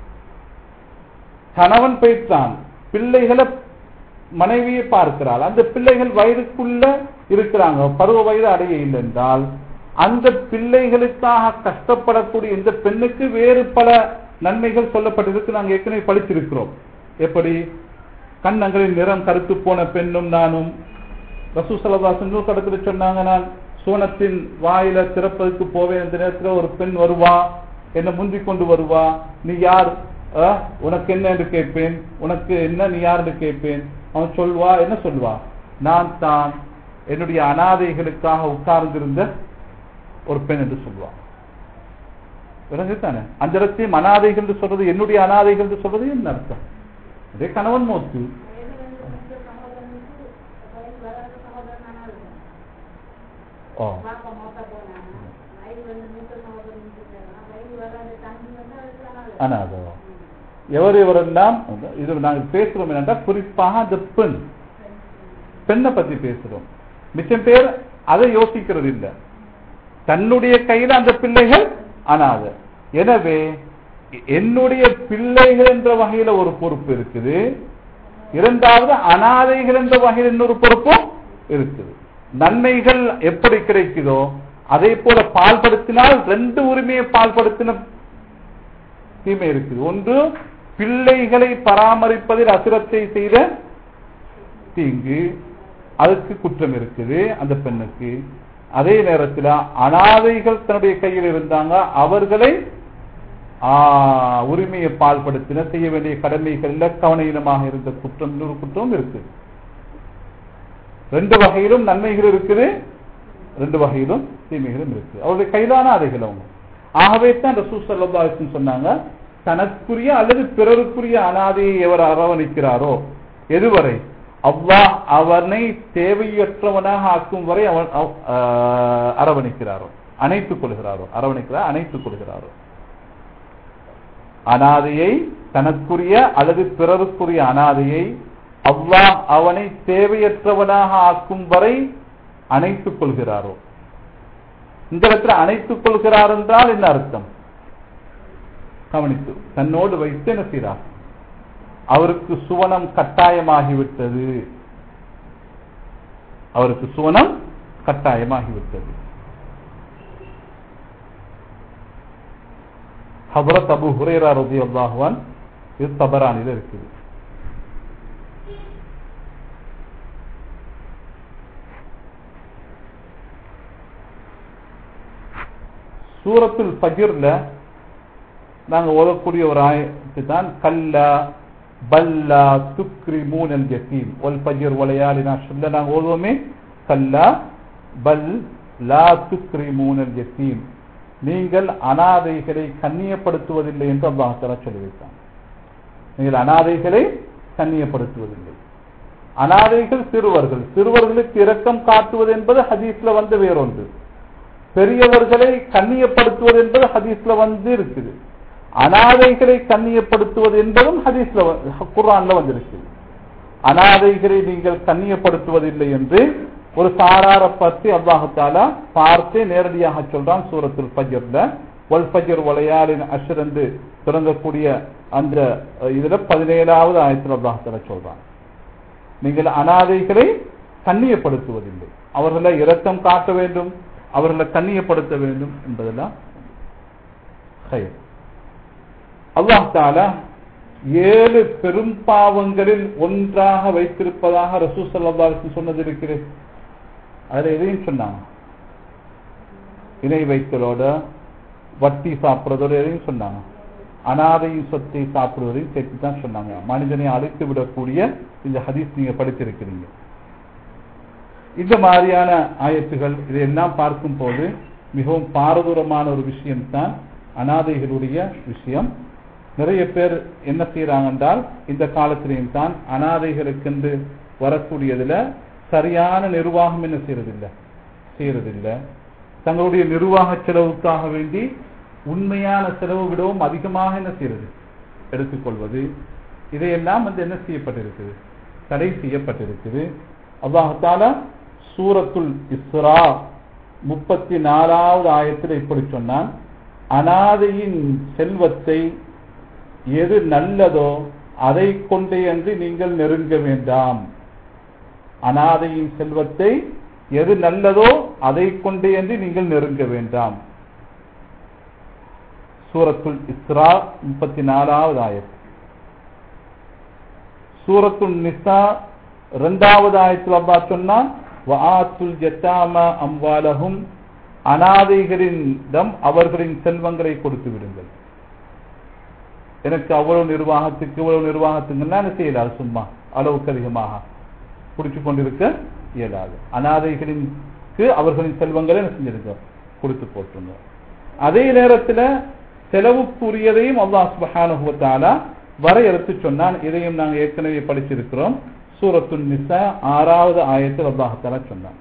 கணவன் போய்த்தான் பிள்ளைகளை மனைவியை பார்க்கிறாள் அந்த பிள்ளைகள் வயதுக்குள்ள இருக்கிறாங்க பருவ வயது அடைய இல்லை என்றால் அந்த பிள்ளைகளுக்காக கஷ்டப்படக்கூடிய இந்த பெண்ணுக்கு வேறு பல நன்மைகள் சொல்லப்பட்டிருக்கு நாங்கள் ஏற்கனவே படிச்சிருக்கிறோம் எப்படி கண்ணங்களின் நிறம் கருத்து போன பெண்ணும் நானும் ரசூ சலதாசன் கடத்துல சொன்னாங்க நான் சூனத்தின் வாயில திறப்பதற்கு போவேன் அந்த நேரத்தில் ஒரு பெண் வருவா என்ன முந்தி கொண்டு வருவா நீ யார் அஹ், உனக்கு என்ன என்று கேட்பேன் உனக்கு என்ன நீ யார் என்று கேட்பேன் அவன் சொல்வா என்ன சொல்வா நான் தான் என்னுடைய அனாதைகளுக்காக உட்கார்ந்திருந்த ஒரு பெண் என்று சொல்வான் விளங்குதானே அந்த இடத்தையும் அனாதைகள் என்று சொல்றது என்னுடைய அனாதைகள் என்று சொல்றது என்ன அர்த்தம் அதே கணவன் மோத்து
வயது வந்து மூத்த சகோதரனுக்கு வயது வராத சகோதரனானா இருக்கும்.
ஓ
பாப்பா மோத்தா போனாங்க. வயது வந்து மூத்த சகோதரனுக்கு இருக்காங்க. வயது வராத தம்பி வந்து அதுக்கு அனாதை.
அனாதை எவர் இவரெல்லாம் இது நாங்கள் பேசுறோம் என்னன்னா குறிப்பாக அந்த பெண் பெண்ணை பத்தி பேசுறோம் மிச்சம் பேர் அதை யோசிக்கிறது இல்லை தன்னுடைய கையில அந்த பிள்ளைகள் அனாதை எனவே என்னுடைய பிள்ளைகள் என்ற வகையில ஒரு பொறுப்பு இருக்குது இரண்டாவது அனாதைகள் என்ற வகையில் இன்னொரு பொறுப்பும் இருக்குது நன்மைகள் எப்படி கிடைக்குதோ அதே போல பால்படுத்தினால் ரெண்டு உரிமையை பால்படுத்தின தீமை இருக்குது ஒன்று பிள்ளைகளை பராமரிப்பதில் அசுரத்தை செய்த தீங்கு அதுக்கு குற்றம் இருக்குது அந்த பெண்ணுக்கு அதே நேரத்தில் அனாதைகள் தன்னுடைய கையில் இருந்தாங்க அவர்களை ஆ, உரிமையை பால்படுத்தின செய்ய வேண்டிய கடமைகள்ல கவனீனமாக இருந்த குற்றம் இன்னொரு குற்றம் இருக்கு ரெண்டு வகையிலும் நன்மைகள் இருக்குது ரெண்டு வகையிலும் தீமைகளும் இருக்கு அவருடைய கையிலான அதைகள் அவங்க ஆகவே தான் ரசூல் ஸல்லல்லாஹு அலைஹி வஸல்லம் சொன்னாங்க தனக்குரிய அல்லது பிறருக்குரிய அனாதையை எவர் அரவணைக்கிறாரோ எதுவரை அல்லாஹ் அவனை தேவையற்றவனாக ஆக்கும் வரை அவன் அவ- ஆஹ் அரவணைக்கிறாரோ அணைத்துக் கொள்கிறாரோ அரவணைக்கிறார் அணைத்துக் கொள்கிறாரோ அனாதையை தனக்குரிய அல்லது பிறருக்குரிய அனாதையை அல்லாஹ் அவனை தேவையற்றவனாக ஆக்கும் வரை அணைத்துக் கொள்கிறாரோ இந்த இடத்துல அணைத்துக் கொள்கிறார் என்றால் என்ன அர்த்தம் கவனித்து தன்னோடு வைத்து என்ன செய்கிறார் அவருக்கு சுவனம் கட்டாயமாகிவிட்டது அவருக்கு சுவனம் கட்டாயமாகிவிட்டது ஹபரத் அபு ஹுரேரா ரதி அல்லாஹுவான் இது தபரானில இருக்குது சூரத்துல் ஃபஜ்ர்ல நாங்க ஓதக்கூடிய ஒரு ஆயத்து தான் கல்லா பல்லா துக்ரி மூனல் யத்தீம் ஒல் ஃபஜ்ர் வலையாலினா சொல்ல நாங்க ஓதுவோமே கல்லா பல் லா துக்ரி மூனல் யத்தீம் நீங்கள் அனாதைகளை கண்ணியப்படுத்துவதில்லை என்று அல்லாஹ் தஆலா சொல்லி வைத்தாங்க நீங்கள் அனாதைகளை கண்ணியப்படுத்துவதில்லை அனாதைகள் சிறுவர்கள் சிறுவர்களுக்கு இரக்கம் காட்டுவது என்பது ஹதீஸ்ல வந்து வேறொன்று பெரியவர்களை கண்ணியப்படுத்துவது என்பது ஹதீஸ்ல வந்து இருக்குது அனாதைகளை கண்ணியப்படுத்துவது என்பதும் ஹதீஸ்ல வ- குர்ஆன்ல வந்திருக்கு அனாதைகளை நீங்கள் கண்ணியப்படுத்துவதில்லை என்று ஒரு சாரார பற்றி அல்லாஹு தாலா பார்த்தே நேரடியாக சொல்றான் சூரத்துல் ஃபஜ்ர்ல வல் ஃபஜ்ர் வலையாலின் அஷ்ர் என்று தொடங்கக்கூடிய அந்த அஹ், இதுல பதினேழாவது ஆயத்தில் அல்லாஹு தாலா சொல்றான் நீங்கள் அனாதைகளை கண்ணியப்படுத்துவதில்லை அவர்களை இரக்கம் காட்ட வேண்டும் அவர்களை கண்ணியப்படுத்த வேண்டும் என்பதெல்லாம் ஹைர். அல்லாஹ் தாலா ஏழு பெரும் பாவங்களில் ஒன்றாக வைத்திருப்பதாக ரசூ சல்லா சொன்னது இருக்கிறது அதுல எதையும் சொன்னாங்க இணை வைத்தலோட வட்டி சாப்பிடுறதோட எதையும் சொன்னாங்க அனாதையின் சொத்தை சாப்பிடுவதையும் சேர்த்து தான் சொன்னாங்க மனிதனை அழைத்து விடக்கூடிய இந்த ஹதீஸ் நீங்க படித்திருக்கிறீங்க இந்த மாதிரியான ஆயத்துகள் இதையெல்லாம் பார்க்கும் போது மிகவும் பாரதூரமான ஒரு விஷயம்தான் அனாதைகளுடைய விஷயம் நிறைய பேர் என்ன செய்யறாங்க என்றால் இந்த காலத்திலையும் தான் அனாதைகளுக்கென்று வரக்கூடியதுல சரியான நிர்வாகம் என்ன செய்யறதில்லை செய்யறதில்லை தங்களுடைய நிர்வாக செலவுக்காக வேண்டி உண்மையான செலவு விடவும் அதிகமாக என்ன செய்யறது எடுத்துக்கொள்வது இதையெல்லாம் வந்து என்ன செய்யப்பட்டிருக்குது தடை செய்யப்பட்டிருக்குது அல்லாஹால சூரத்துல் இஸ்ரா முப்பத்தி நாலாவது ஆயத்தில் இப்படி சொன்னான் அனாதையின் செல்வத்தை எது நல்லதோ அதை கொண்டே அன்றி நீங்கள் நெருங்க வேண்டாம் அனாதையின் செல்வத்தை எது நல்லதோ அதை கொண்டே அன்றி நீங்கள் நெருங்க வேண்டாம் சூரத்துல் இஸ்ரா முப்பத்தி நாலாவது ஆயத் சூரத்துல் நிசா இரண்டாவது ஆயத்தில் அப்பா சொன்னான் வஆத்துல் ஜத்தாம அம்வாலஹும் அனாதைகளிடம் அவர்களின் செல்வங்களை கொடுத்து விடுங்கள் எனக்கு அவ்வளவு நிர்வாகத்துக்கு இவ்வளவு நிர்வாகத்துக்குன்னா என்ன செய்யலாது சும்மா அளவுக்கு அதிகமாக குடிச்சு கொண்டிருக்க இயலாது அனாதைகளின்க்கு அவர்களின் செல்வங்களை என்ன செஞ்சிருக்க கொடுத்து போட்டுருங்க அதே நேரத்தில் செலவுக்குரியதையும் அல்லாஹ் சுபஹானஹு வ தஆலா வரையறுத்து சொன்னான் இதையும் நாங்கள் ஏற்கனவே படிச்சிருக்கிறோம் சூரத்துன் நிசா ஆறாவது ஆயத்தில் அல்லாஹ் தஆலா சொன்னான்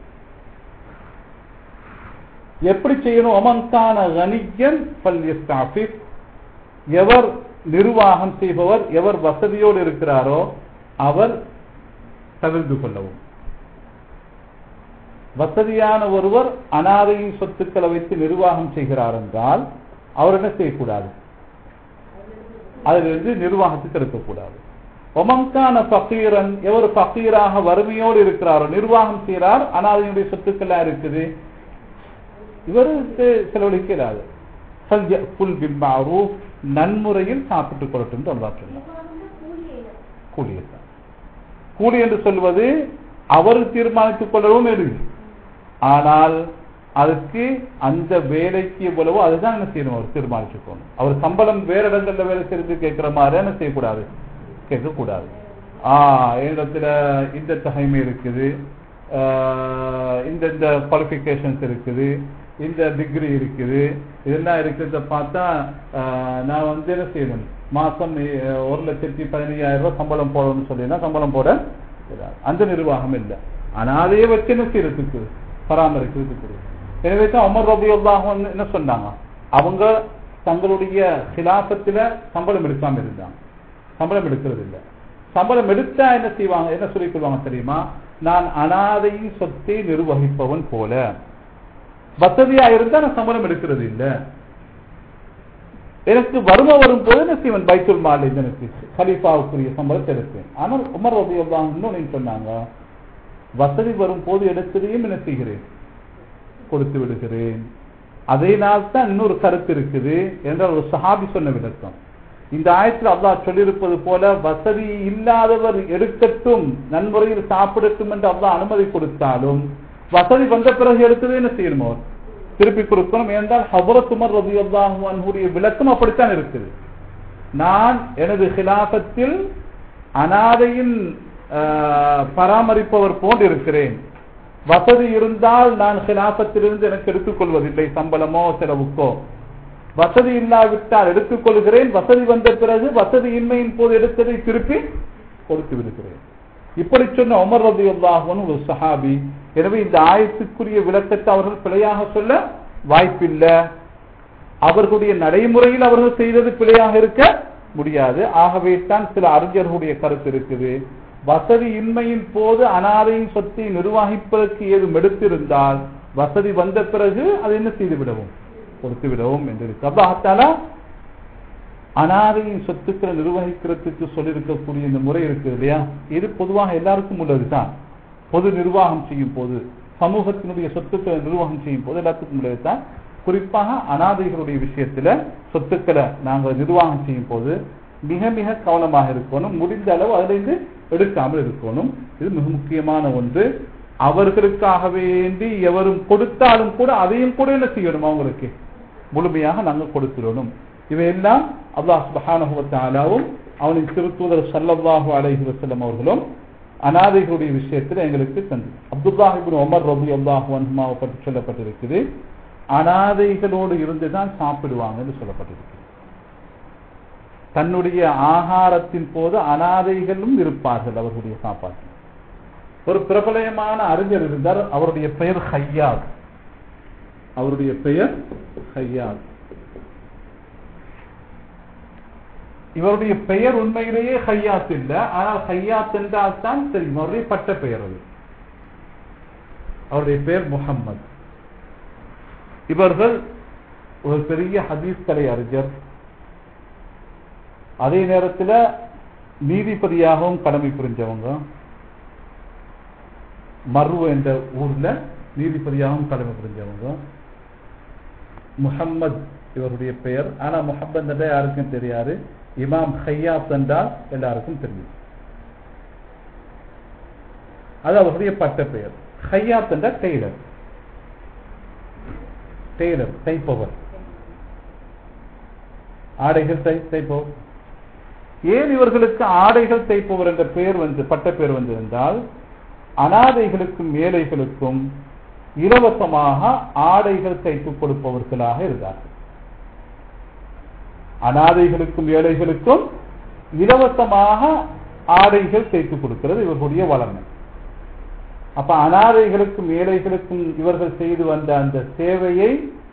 எப்படி செய்யணும் ஒமன்கான கனியன் ஃபல்யஸ்தாஃபிப் எவர் நிர்வாகம் செய்பவர் எவர் வசதியோடு இருக்கிறாரோ அவர் தவிர்த்து கொள்ளவும் வசதியான ஒருவர் அனாதையின் சொத்துக்களை வைத்து நிர்வாகம் செய்கிறார் என்றால் அவர் என்ன செய்யக்கூடாது அதிலிருந்து நிர்வாகத்துக்கு எடுக்கக்கூடாது ஒமங்கான பக்கீரன் எவர் பக்கீராக வறுமையோடு இருக்கிறாரோ நிர்வாகம் செய்கிறார் அனாதையினுடைய சொத்துக்கள்லாம் இருக்குது இவருக்கு செலவழிக்கிறாரு புல் பில் மாரூஃப் நன்முறையில் சாப்பிட்டுக் கொள்ளட்டும் என்று அல்லாஹ் சொன்னார் கூலி கூலி என்று சொல்வது அவர் தீர்மானித்துக் கொள்ளவும் எளிது ஆனால் அதுக்கு அந்த வேலைக்கு எவ்வளவோ அதுதான் என்ன செய்யணும் அவர் தீர்மானிச்சுக்கணும் அவர் சம்பளம் வேற இடங்கள்ல வேலை செய்து கேட்கிற மாதிரி என்ன செய்யக்கூடாது கேட்கக்கூடாது ஆஹ் இடத்துல இந்த தகைமை இருக்குது ஆஹ் இந்த இந்த குவாலிபிகேஷன்ஸ் இருக்குது இந்த டிகிரி இருக்குது இதெல்லாம் இருக்கிறத பார்த்தா ஆஹ் நான் வந்து என்ன செய்யணும் மாசம் அஹ், ஒரு லட்சத்தி பதினையாயிரம் ரூபாய் சம்பளம் போடணும்னு சொல்லினா சம்பளம் போட கூடாது. அந்த நிர்வாகம் இல்லை ஆனா அதையே வச்சு என்ன செய்யறதுக்கு பராமரிக்கிறதுக்கு எனவே தான் உமர் ரபி என்ன சொன்னாங்க அவங்க தங்களுடைய சிலாபத்துல சம்பளம் எடுக்காம இருந்தாங்க சம்பளம் எடுக்கிறது இல்லை சம்பளம் எடுத்தா என்ன செய்வாங்க என்ன சொல்லிக் கொள்வாங்க தெரியுமா நான் அனாதையின் சொத்தை நிர்வகிப்பவன் போல வசதியா இருந்தா நான் சம்பளம் எடுக்கிறது இல்ல எனக்கு வறுமை வரும் போது என்ன செய்வன் பைத்துல் மால் எனக்கு கலீஃபாவுக்குரிய சம்பளத்தை எடுப்பேன் ஆனால் உமர் ரபி இன்னொன்னு சொன்னாங்க வசதி வரும் போது எடுத்ததையும் என்ன செய்கிறேன் கொடுத்து விடுகிறேன் அதனால் தான் இன்னொரு கருத்து இருக்குது என்றால் ஒரு சஹாபி சொன்ன விளக்கம் இந்த ஆயத்தில் அல்லாஹ் சொல்லியிருப்பது போல வசதி இல்லாதவர் எடுக்கட்டும் நன்முறையில் சாப்பிடட்டும் என்று அல்லாஹ் அனுமதி கொடுத்தாலும் வசதி வந்த பிறகு எடுத்தது என்ன செய்யணும் அவர் திருப்பி கொடுக்கணும் என்றால் ஹபரத் உமர் ரபி அல்லாஹுடைய விளக்கம் அப்படித்தான் இருக்குது நான் எனது ஹிலாபத்தில் அனாதையின் ஆஹ், பராமரிப்பவர் போன்று இருக்கிறேன் வசதி இருந்தால் நான் ஹிலாபத்திலிருந்து எனக்கு எடுத்துக்கொள்வதில்லை சம்பளமோ செலவுக்கோ வசதி இல்லாவிட்டால் எடுத்துக்கொள்கிறேன் வசதி வந்த பிறகு வசதியின்மையின் போது எடுத்ததை திருப்பி கொடுத்து விடுகிறேன் இப்படி சொன்ன உமர் ரபி அல்லாஹன் ஒரு சஹாபி எனவே இந்த ஆயத்துக்குரிய விளக்கத்தை அவர்கள் பிழையாக சொல்ல வாய்ப்பில்லை அவர்களுடைய நடைமுறையில் அவர்கள் செய்தது பிழையாக இருக்க முடியாது ஆகவே தான் சில அறிஞர்களுடைய கருத்து இருக்குது வசதி இன்மையின் போது அனாதையின் சொத்தை நிர்வகிப்பதற்கு ஏதும் எடுத்திருந்தால் வசதி வந்த பிறகு அதை என்ன செய்து விடவும் கொடுத்து விடவும் என்று இருக்கு அல்லாஹால அனாதையின் சொத்துக்களை நிர்வகிக்கிறதுக்கு சொல்லியிருக்கக்கூடிய இந்த முறை இருக்கு இல்லையா இது பொதுவாக எல்லாருக்கும் உள்ளதுதான் பொது நிர்வாகம் செய்யும் போது சமூகத்தினுடைய சொத்துக்களை நிர்வாகம் செய்யும் போது எல்லாத்துக்கும் விளைவித்தான் குறிப்பாக அனாதைகளுடைய விஷயத்துல சொத்துக்களை நாங்கள் நிர்வாகம் செய்யும் போது மிக மிக கவனமாக இருக்கணும் முடிந்த அளவு அதிலிருந்து எடுக்காமல் இருக்கணும் இது மிக முக்கியமான ஒன்று அவர்களுக்காக வேண்டி எவரும் கொடுத்தாலும் கூட அதையும் கூட என்ன செய்யணும் அவங்களுக்கு முழுமையாக நாங்கள் கொடுத்துடணும் இவையெல்லாம் அல்லாஹ் சுபஹானஹு வ தஆலாவும் அவனின் திருத்தூதர் ஸல்லல்லாஹு அலைஹி வஸல்லம் அவர்களும் அனாதைகளுடைய விஷயத்தில் எங்களுக்கு தந்து அப்துல்லாஹ் இப்னு உமர் ரலியல்லாஹு அன்ஹுமாவை பற்றி சொல்லப்பட்டிருக்குது அனாதைகளோடு இருந்து தான் சாப்பிடுவாங்கன்னு சொல்லப்பட்டிருக்கு தன்னுடைய ஆகாரத்தின் போது அனாதைகளும் இருப்பார்கள் அவர்களுடைய சாப்பாட்டில் ஒரு பிரபலயமான அறிஞர் இருந்தார் அவருடைய பெயர் ஹையாத் அவருடைய பெயர் ஹையாத் இவருடைய பெயர் உண்மையிலேயே ஹையாத் இல்ல ஆனால் ஹையாத் என்றால் தான் தெரியும் அவருடைய பட்ட பெயர் அது அவருடைய பெயர் முகம்மது இவர்கள் ஒரு பெரிய ஹதீஸ் கலை அறிஞர் அதே நேரத்தில் நீதிபதியாகவும் கடமை புரிஞ்சவங்க மர்வு என்ற ஊர்ல நீதிபதியாகவும் கடமை புரிஞ்சவங்க முஹம்மத் இவருடைய பெயர் ஆனா முஹம்மத் என்ற யாருக்கும் தெரியாது இமாம் ஹையாத் என்றால் எல்லாருக்கும் தெரியும் அது அவருடைய பட்ட பெயர் ஹையாத் என்ற டெய்லர் டெய்லர் தைப்பவர் ஆடைகள் தை தைப்பவர் ஏன் இவர்களுக்கு ஆடைகள் தைப்பவர் என்ற பெயர் வந்து பட்ட பெயர் வந்து என்றால் அனாதைகளுக்கும் ஏழைகளுக்கும் இலவசமாக ஆடைகள் தைத்து கொடுப்பவர்களாக இருந்தார்கள் அனாதைகளுக்கும் ஏழைகளுக்கும் இலவசமாக ஆடைகள் தைத்து கொடுக்கிறது இவர்களுடைய வளமை அப்ப அனாதைகளுக்கும் ஏழைகளுக்கும் இவர்கள் செய்து வந்த அந்த சேவையை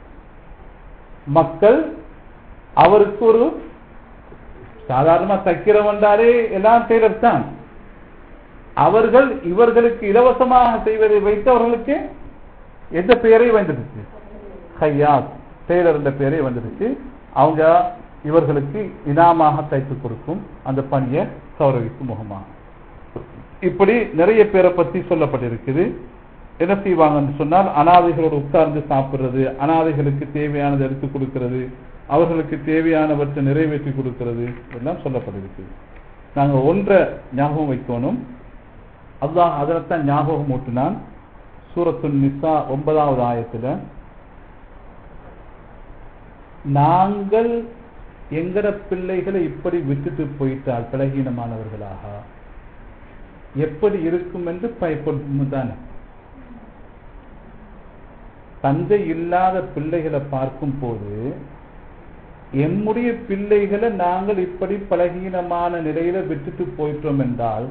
மக்கள் அவருக்கு ஒரு சாதாரணமா தைக்கிற வந்தாலே எல்லாம் டெய்லர் தான் அவர்கள் இவர்களுக்கு இலவசமாக செய்வதை வைத்து அவர்களுக்கு எந்த பெயரை வந்துடுச்சு ஹையாத் டெய்லர் என்ற பெயரை வந்துடுச்சு அவங்க இவர்களுக்கு இனாமாக தைத்து கொடுக்கும் அந்த பணியை கௌரவிக்கும் முகமாக இப்படி நிறைய பேரை பத்தி சொல்லப்பட்டிருக்குது என்ன செய்வாங்கன்னு சொன்னால் அனாதைகளோடு உட்கார்ந்து சாப்பிடுறது அனாதைகளுக்கு தேவையானதை எடுத்து கொடுக்கிறது அவர்களுக்கு தேவையானவற்றை நிறைவேற்றி கொடுக்கிறது எல்லாம் சொல்லப்பட்டிருக்கு நாங்க ஒன்றை ஞாபகம் வைக்கணும் அல்லாஹ் அதனைத்தான் ஞாபகம் ஊட்டினான் சூரத்து நிசா ஒன்பதாவது ஆயத்துல நாங்கள் எங்கட பிள்ளைகளை இப்படி விட்டுட்டு போயிட்டால் பலகீனமானவர்களாக எப்படி இருக்கும் என்று பயப்படும் தானே தந்தை இல்லாத பிள்ளைகளை பார்க்கும் போது எம்முடைய பிள்ளைகளை நாங்கள் இப்படி பலகீனமான நிலையில விட்டுட்டு போயிட்டோம் என்றால்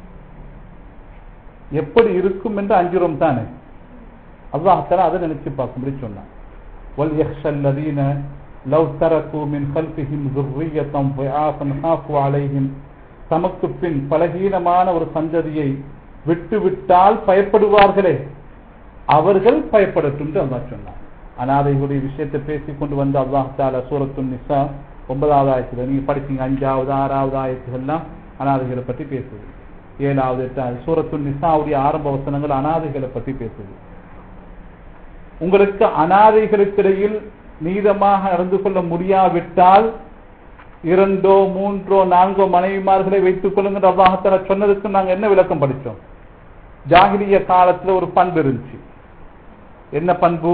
எப்படி இருக்கும் என்று அஞ்சுறோம் தானே அல்லாஹால அதை நினைச்சு பார்க்கும்படி சொன்னான் وَلْيَخْشَ الَّذِينَ لَوْ تَرَكُوا مِنْ خَلْفِهِمْ ذُرِّيَّةً ضِعَافًا خَافُوا عَلَيْهِمْ தமக்கு பின் பலகீனமான ஒரு சந்ததியை விட்டு விட்டால் பயப்படுவார்களே அவர்கள் பயப்படட்டும் என்று அல்லாஹ் சொன்னான் அனாதைகளுடைய விஷயத்தை பேசிக் கொண்டு வந்த அல்லாஹ் தாலா சூரத்து நிசா ஒன்பதாவது ஆயத்துல நீங்க படிச்சீங்க அஞ்சாவது ஆறாவது ஆயத்துகள்லாம் அனாதைகளை பற்றி பேசுது ஏழாவது எட்டாவது சூரத்து நிசாவுடைய ஆரம்ப வசனங்கள் அனாதைகளை பற்றி பேசுது உங்களுக்கு அனாதைகளுக்கிடையில் நீதமாக நடந்து கொள்ள முடியாவிட்டால் இரண்டோ மூன்றோ நான்கோ மனைவிமார்களை வைத்துக் கொள்ளுங்க அல்லாஹத்தால சொன்னதுக்கு நாங்க என்ன விளக்கம் படிச்சோம் ஜாகிலிய காலத்துல ஒரு பண்பு இருந்துச்சு என்ன பண்பு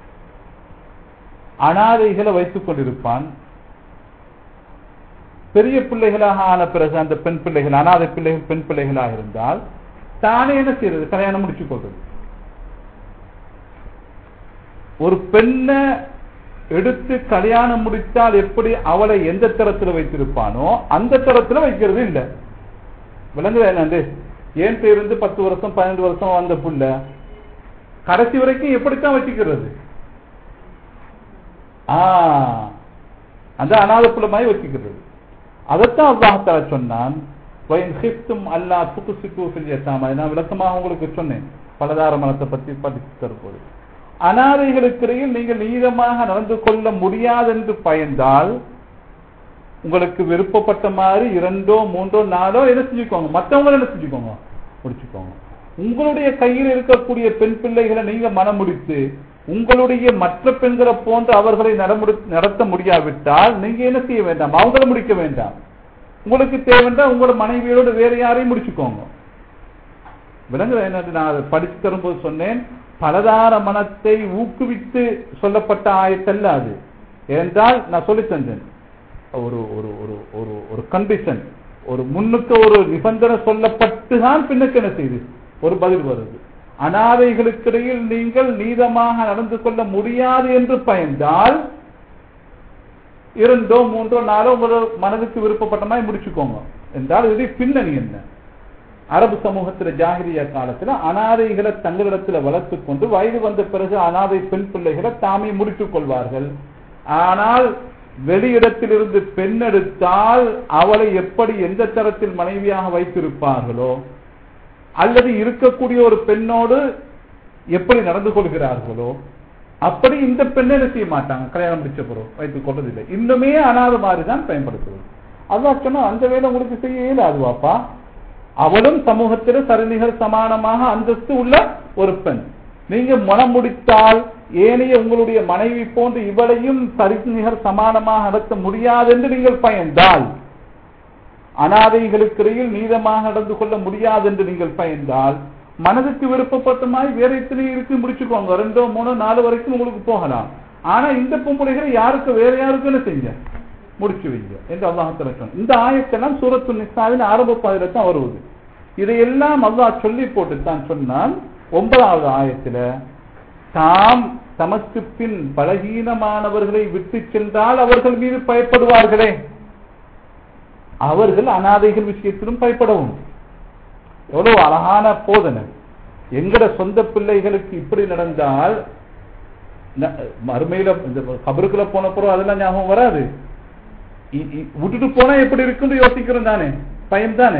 அனாதைகளை வைத்துக் கொண்டிருப்பான் பெரிய பிள்ளைகளாக ஆன பிறகு அந்த பெண் பிள்ளைகள் அனாதை பிள்ளைகள் பெண் பிள்ளைகளாக இருந்தால் தானே என்ன செய்யறது கல்யாணம் முடிச்சு கொள்றது ஒரு பெண்ணை எடுத்து கல்யாணம் முடித்தால் எப்படி அவளை எந்த தரத்துல வைத்திருப்பானோ அந்த தரத்துல வைக்கிறது இல்லை விளங்குதா என்னண்டு ஏன் இருந்து பத்து வருஷம் பன்னெண்டு வருஷம் வந்த புள்ள கடைசி வரைக்கும் எப்படித்தான் வச்சுக்கிறது ஆ அந்த அநாத புலமாய் வச்சுக்கிறது அதைத்தான் அல்லாஹால சொன்னான் அல்லா துக்கு சிக்கு நான் விளக்கமாக உங்களுக்கு சொன்னேன் பலதார மனத்தை பற்றி படித்து தரும்போது அனாதைகளுக்கிடையில் நீங்கள் நீளமாக நடந்து கொள்ள முடியாது என்று பயந்தால் உங்களுக்கு விருப்பப்பட்ட மாதிரி இரண்டோ மூன்றோ நாலோ என்ன செஞ்சுக்கோங்க மற்றவங்க என்ன செஞ்சுக்கோங்க முடிச்சுக்கோங்க உங்களுடைய கையில் இருக்கக்கூடிய பெண் பிள்ளைகளை நீங்க மனமுடித்து உங்களுடைய மற்ற பெண்களை போன்று அவர்களை நடமுடி- நடத்த முடியாவிட்டால் நீங்க என்ன செய்ய வேண்டாம் அவங்கள முடிக்க வேண்டாம் உங்களுக்கு தேவைன்னா உங்களோட மனைவியோடு வேற யாரையும் முடிச்சுக்கோங்க விளங்குற என்ன நான் அதை படித்து தரும்போது சொன்னேன் பலதார மனத்தை ஊக்குவித்து சொல்லப்பட்ட ஆயத்தல்ல அது ஏனென்றால் நான் சொல்லி தந்தேன் ஒரு ஒரு ஒரு ஒரு ஒரு கண்டிஷன் ஒரு முன்னுக்கு ஒரு நிபந்தனை சொல்லப்பட்டு தான் பின்னுக்கு என்ன செய்து ஒரு பதில் வருது அனாதைகளுக்கிடையில் நீங்கள் நீதமாக நடந்து கொள்ள முடியாது என்று பயந்தால் இரண்டோ மூன்றோ நாளோ உங்களோட மனதுக்கு விருப்பப்பட்ட மாதிரி முடிச்சுக்கோங்க என்றால் இது பின்னணி என்ன அரபு சமூகத்துல ஜாகிரியா காலத்துல அனாதைகளை தங்களிடத்துல வளர்த்துக் கொண்டு வயது வந்த பிறகு அனாதை பெண் பிள்ளைகளை தாமே முடித்துக் கொள்வார்கள் ஆனால் வெளியிடத்திலிருந்து பெண் எடுத்தால் அவளை எப்படி எந்த தரத்தில் மனைவியாக வைத்திருப்பார்களோ அல்லது இருக்கக்கூடிய ஒரு பெண்ணோடு எப்படி நடந்து கொள்கிறார்களோ அப்படி இந்த பெண்ணை என்ன செய்ய மாட்டாங்க கல்யாணம் முடிச்ச பிறகு வைத்துக் கொள்வதில்லை இன்னுமே அனாத மாதிரி தான் பயன்படுத்துவது அதான் சொன்னா அந்த வேலை உங்களுக்கு செய்ய இயலாதுவாப்பா அவளும் சமூகத்தில் சரிநிகர் சமானமாக அந்தஸ்து உள்ள ஒரு பெண் நீங்க மனம் முடித்தால் ஏனைய உங்களுடைய மனைவி போன்று இவளையும் சரிநிகர் சமானமாக நடத்த முடியாது என்று நீங்கள் பயந்தால் அனாதைகளுக்கிடையில் நீதமாக நடந்து கொள்ள முடியாது என்று நீங்கள் பயந்தால் மனதுக்கு விருப்பப்பட்ட மாதிரி வேற எத்தனை இருக்கு முடிச்சுக்கோங்க ரெண்டோ மூணோ நாலு வரைக்கும் உங்களுக்கு போகலாம் ஆனா இந்த பொம்பளைகளை யாருக்கு வேற யாருக்கு என்ன செஞ்ச முடிச்சு வைங்க என்று அல்லாஹத்துல சொன்ன இந்த ஆயத்தெல்லாம் சூரத்து நிசாவின் ஆரம்ப பாதையில தான் வருவது இதையெல்லாம் அல்லாஹ் சொல்லி போட்டு தான் சொன்னால் ஒன்பதாவது ஆயத்துல தாம் தமக்கு பின் பலகீனமானவர்களை விட்டு சென்றால் அவர்கள் மீது பயப்படுவார்களே அவர்கள் அனாதைகள் விஷயத்திலும் பயப்படவும் எவ்வளவு அழகான போதனை எங்கட சொந்த பிள்ளைகளுக்கு இப்படி நடந்தால் ந- மறுமையில இந்த கபருக்குள்ள போன பிறகு அதெல்லாம் ஞாபகம் வராது இ- இ- விட்டுட்டு போனா எப்படி இருக்குன்னு யோசிக்கிறோம் தானே பயம் தானே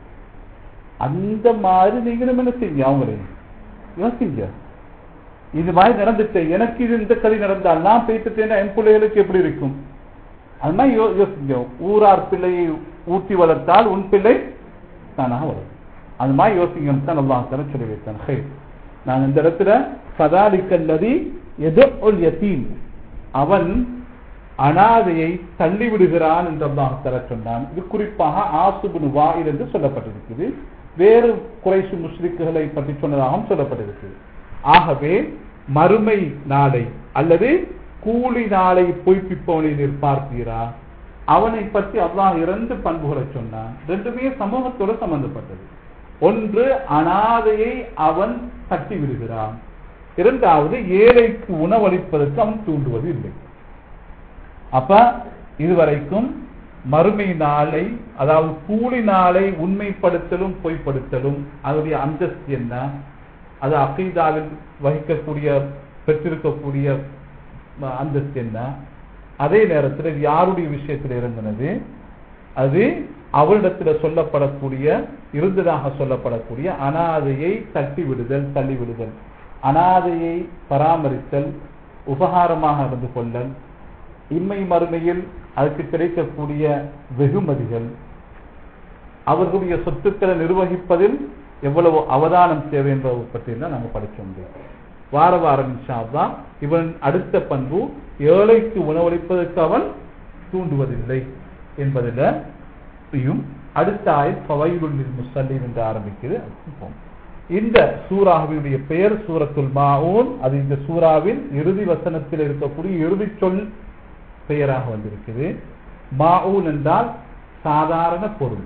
அந்த மாதிரி நீங்களும் என்ன செய்யுங்க அவங்களே யோசிங்க இது மாதிரி நடந்துச்சு எனக்கு இது இந்த கதை நடந்தால் நான் பேசிட்டேன்னா என் பிள்ளைகளுக்கு எப்படி இருக்கும் அது மாதிரி யோ- யோசிங்க ஊரார் பிள்ளையை ஊட்டி வளர்த்தால் உன் பிள்ளை தானாக வளரும் அது மாதிரி யோசிங்கன்னு தான் அல்லாஹ் தஆலா சொல்லி வைத்தான் ஹை நான் இந்த இடத்துல ஃபதாலிக்கல்லதி எதுல் யதீம் அவன் அனாதையை தள்ளி விடுகிறான் என்று அல்லாஹ் தஆலா சொன்னான் இது குறிப்பாக ஆசுபுன் வாயில் என்று சொல்லப்பட்டிருக்குது வேறு குறைசு முஸ்லிக்குகளை பற்றி சொன்னதாகவும் சொல்லப்பட்டிருக்குது ஆகவே மறுமை நாளை அல்லது கூலி நாளை பொய்ப்பிப்பவனை நீர் பார்ப்பீரா அவனை பற்றி அல்லாஹ் இரண்டு பண்புகளை சொன்னான் ரெண்டுமே சமூகத்தோட சம்பந்தப்பட்டது ஒன்று அனாதையை அவன் தட்டி விடுகிறான் இரண்டாவது ஏழைக்கு உணவளிப்பதற்கு அவன் தூண்டுவது இல்லை அப்ப இதுவரைக்கும் மறுமை நாளை அதாவது கூலி நாளை உண்மைப்படுத்தலும் பொய்ப்படுத்தலும் அதனுடைய அந்தஸ்து என்ன அது அகீதாவில் வகிக்கக்கூடிய பெற்றிருக்கக்கூடிய அஹ், அந்தஸ்து என்ன அதே நேரத்தில் இது யாருடைய விஷயத்தில் இறங்கினது அது அவரிடத்தில் சொல்லப்படக்கூடிய இருந்ததாக சொல்லப்படக்கூடிய அனாதையை தட்டி விடுதல் தள்ளி விடுதல் அனாதையை பராமரித்தல் உபகாரமாக நடந்து கொள்ளல் இம்மை மறுமையில் அதுக்கு கிடைக்கக்கூடிய வெகுமதிகள் அவர்களுடைய சொத்துக்களை நிர்வகிப்பதில் எவ்வளவு அவதானம் தேவை என்பதை பற்றி தான் நாங்கள் படிக்க முடியும் வார வாரம் இன்ஷா அல்லாஹ் இவன் அடுத்த பண்பு ஏழைக்கு உணவளிப்பதற்கு அவன் தூண்டுவதில்லை என்பதில் இயும் அடுத்த ஆயத் ஃபவைலுல் லில் முஸல்லீன் என்று ஆரம்பிக்குது அதுக்கு போவோம். இந்த சூராவினுடைய பெயர் சூரத்துல் மாஊன் அது இந்த சூறாவின் இறுதி வசனத்தில் இருக்கக்கூடிய இறுதி சொல் பெயராக வந்திருக்குது மாஊன் என்றால் சாதாரண பொருள்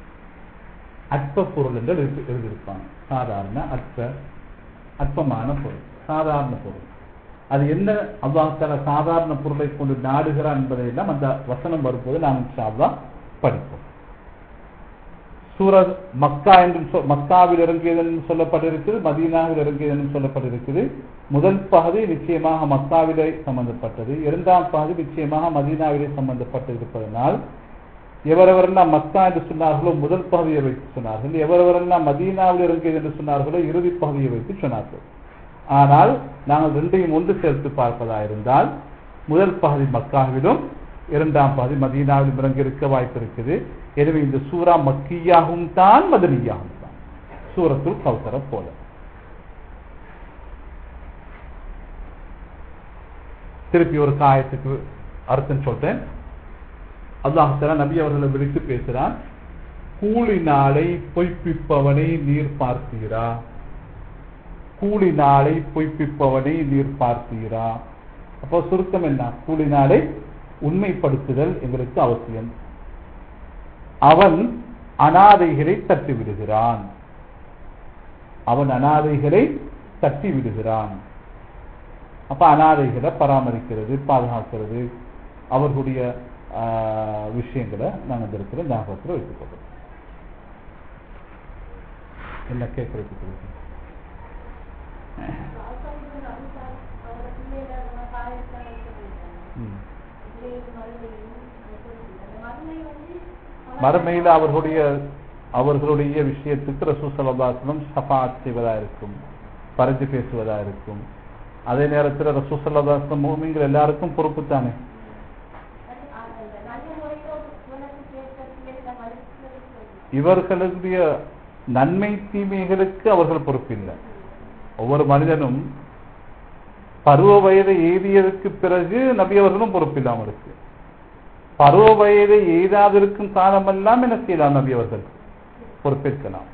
அற்ப பொருள் என்று எழுதி- எழுதியிருப்பாங்க சாதாரண அற்ப அற்பமான பொருள் சாதாரண பொருள் அது என்ன அல்லாஹால சாதாரண பொருளை கொண்டு நாடுகிறான் என்பதை எல்லாம் அந்த வசனம் வரும்போது நாம் இன்ஷா அல்லாஹ் படிப்போம் சூரத் மக்கா என்று சொ- மக்காவில் இறங்கியது என்று சொல்லப்பட்டிருக்குது மதீனாவில் இறங்கியது என்று சொல்லப்பட்டிருக்குது முதல் பகுதி நிச்சயமாக மக்காவிலே சம்பந்தப்பட்டது இரண்டாம் பகுதி நிச்சயமாக மதீனாவிலே சம்பந்தப்பட்டிருப்பதனால் எவரெவரெல்லாம் மக்கா என்று சொன்னார்களோ முதல் பகுதியை வைத்து சொன்னார்கள் எவரெவரெல்லாம் மதீனாவில் இறங்கியது என்று சொன்னார்களோ இறுதி பகுதியை வைத்து சொன்னார்கள் ஆனால் நாங்கள் ரெண்டையும் ஒன்று சேர்த்து பார்ப்பதா இருந்தால் முதல் பகுதி மக்காவிலும் இரண்டாம் பகுதி மதீனாவிலும் இறங்கி இருக்க வாய்ப்பு இருக்குது எனவே இந்த சூரா மக்கியாகவும் தான் மதனியாகவும் தான் சூரத்துல் கௌசர போல திருப்பி ஒரு காயத்துக்கு அர்த்தம் சொல்றேன் அல்லாஹால நபி அவர்களை விழித்து பேசுறான் கூலி நாளை பொய்ப்பிப்பவனை நீர் பார்த்தீரா கூலி நாளை பொய்ப்பிப்பவனை நீர் பார்த்தீரா அப்போ சுருக்கம் என்ன கூலி நாளை உண்மைப்படுத்துதல் எங்களுக்கு அவசியம் அவன் அனாதைகளை தட்டி விடுகிறான் அவன் அனாதைகளை தட்டி விடுகிறான் அப்ப அனாதைகளை பராமரிக்கிறது பாதுகாக்கிறது அவர்களுடைய ஆஹ், விஷயங்களை நாங்கள் இந்த இடத்துல ஞாபகத்தில் வைத்துக் கொள்றோம் என்ன கேட்கறதுக்கு இருக்கு?
அவரோட பிள்ளைகளை நம்ம காயத்தான் வைக்க போயிருக்காங்க
ம்.
பிள்ளைகளுக்கு மறுமையும் அந்த மறுமை வந்து
மறுமையில் அவர்களுடைய அவர்களுடைய விஷயத்துக்கு ரசூ சல்லாஸ்லம் ஷஃபாத் செய்வதா இருக்கும் பறிஞ்சு பேசுவதா இருக்கும் அதே நேரத்தில் ரசூ சல்லாஸ்லம் மூமிங்கள் எல்லாருக்கும் பொறுப்பு தானே
அந்த நல்ல முறையில் உனக்கு கேட்க பிள்ளைகளை மறுக்கிறது
இவர்களுடைய நன்மை தீமைகளுக்கு அவர்கள் பொறுப்பில்லை ஒவ்வொரு மனிதனும் பருவ வயதை எய்தியதற்கு பிறகு நபி அவர்களும் பொறுப்பில்லாமல் இருக்கு பருவ வயதை எய்தாதிருக்கும் காலமெல்லாம் என்ன செய்யலாம் நபி அவர்கள் பொறுப்பேற்கலாம்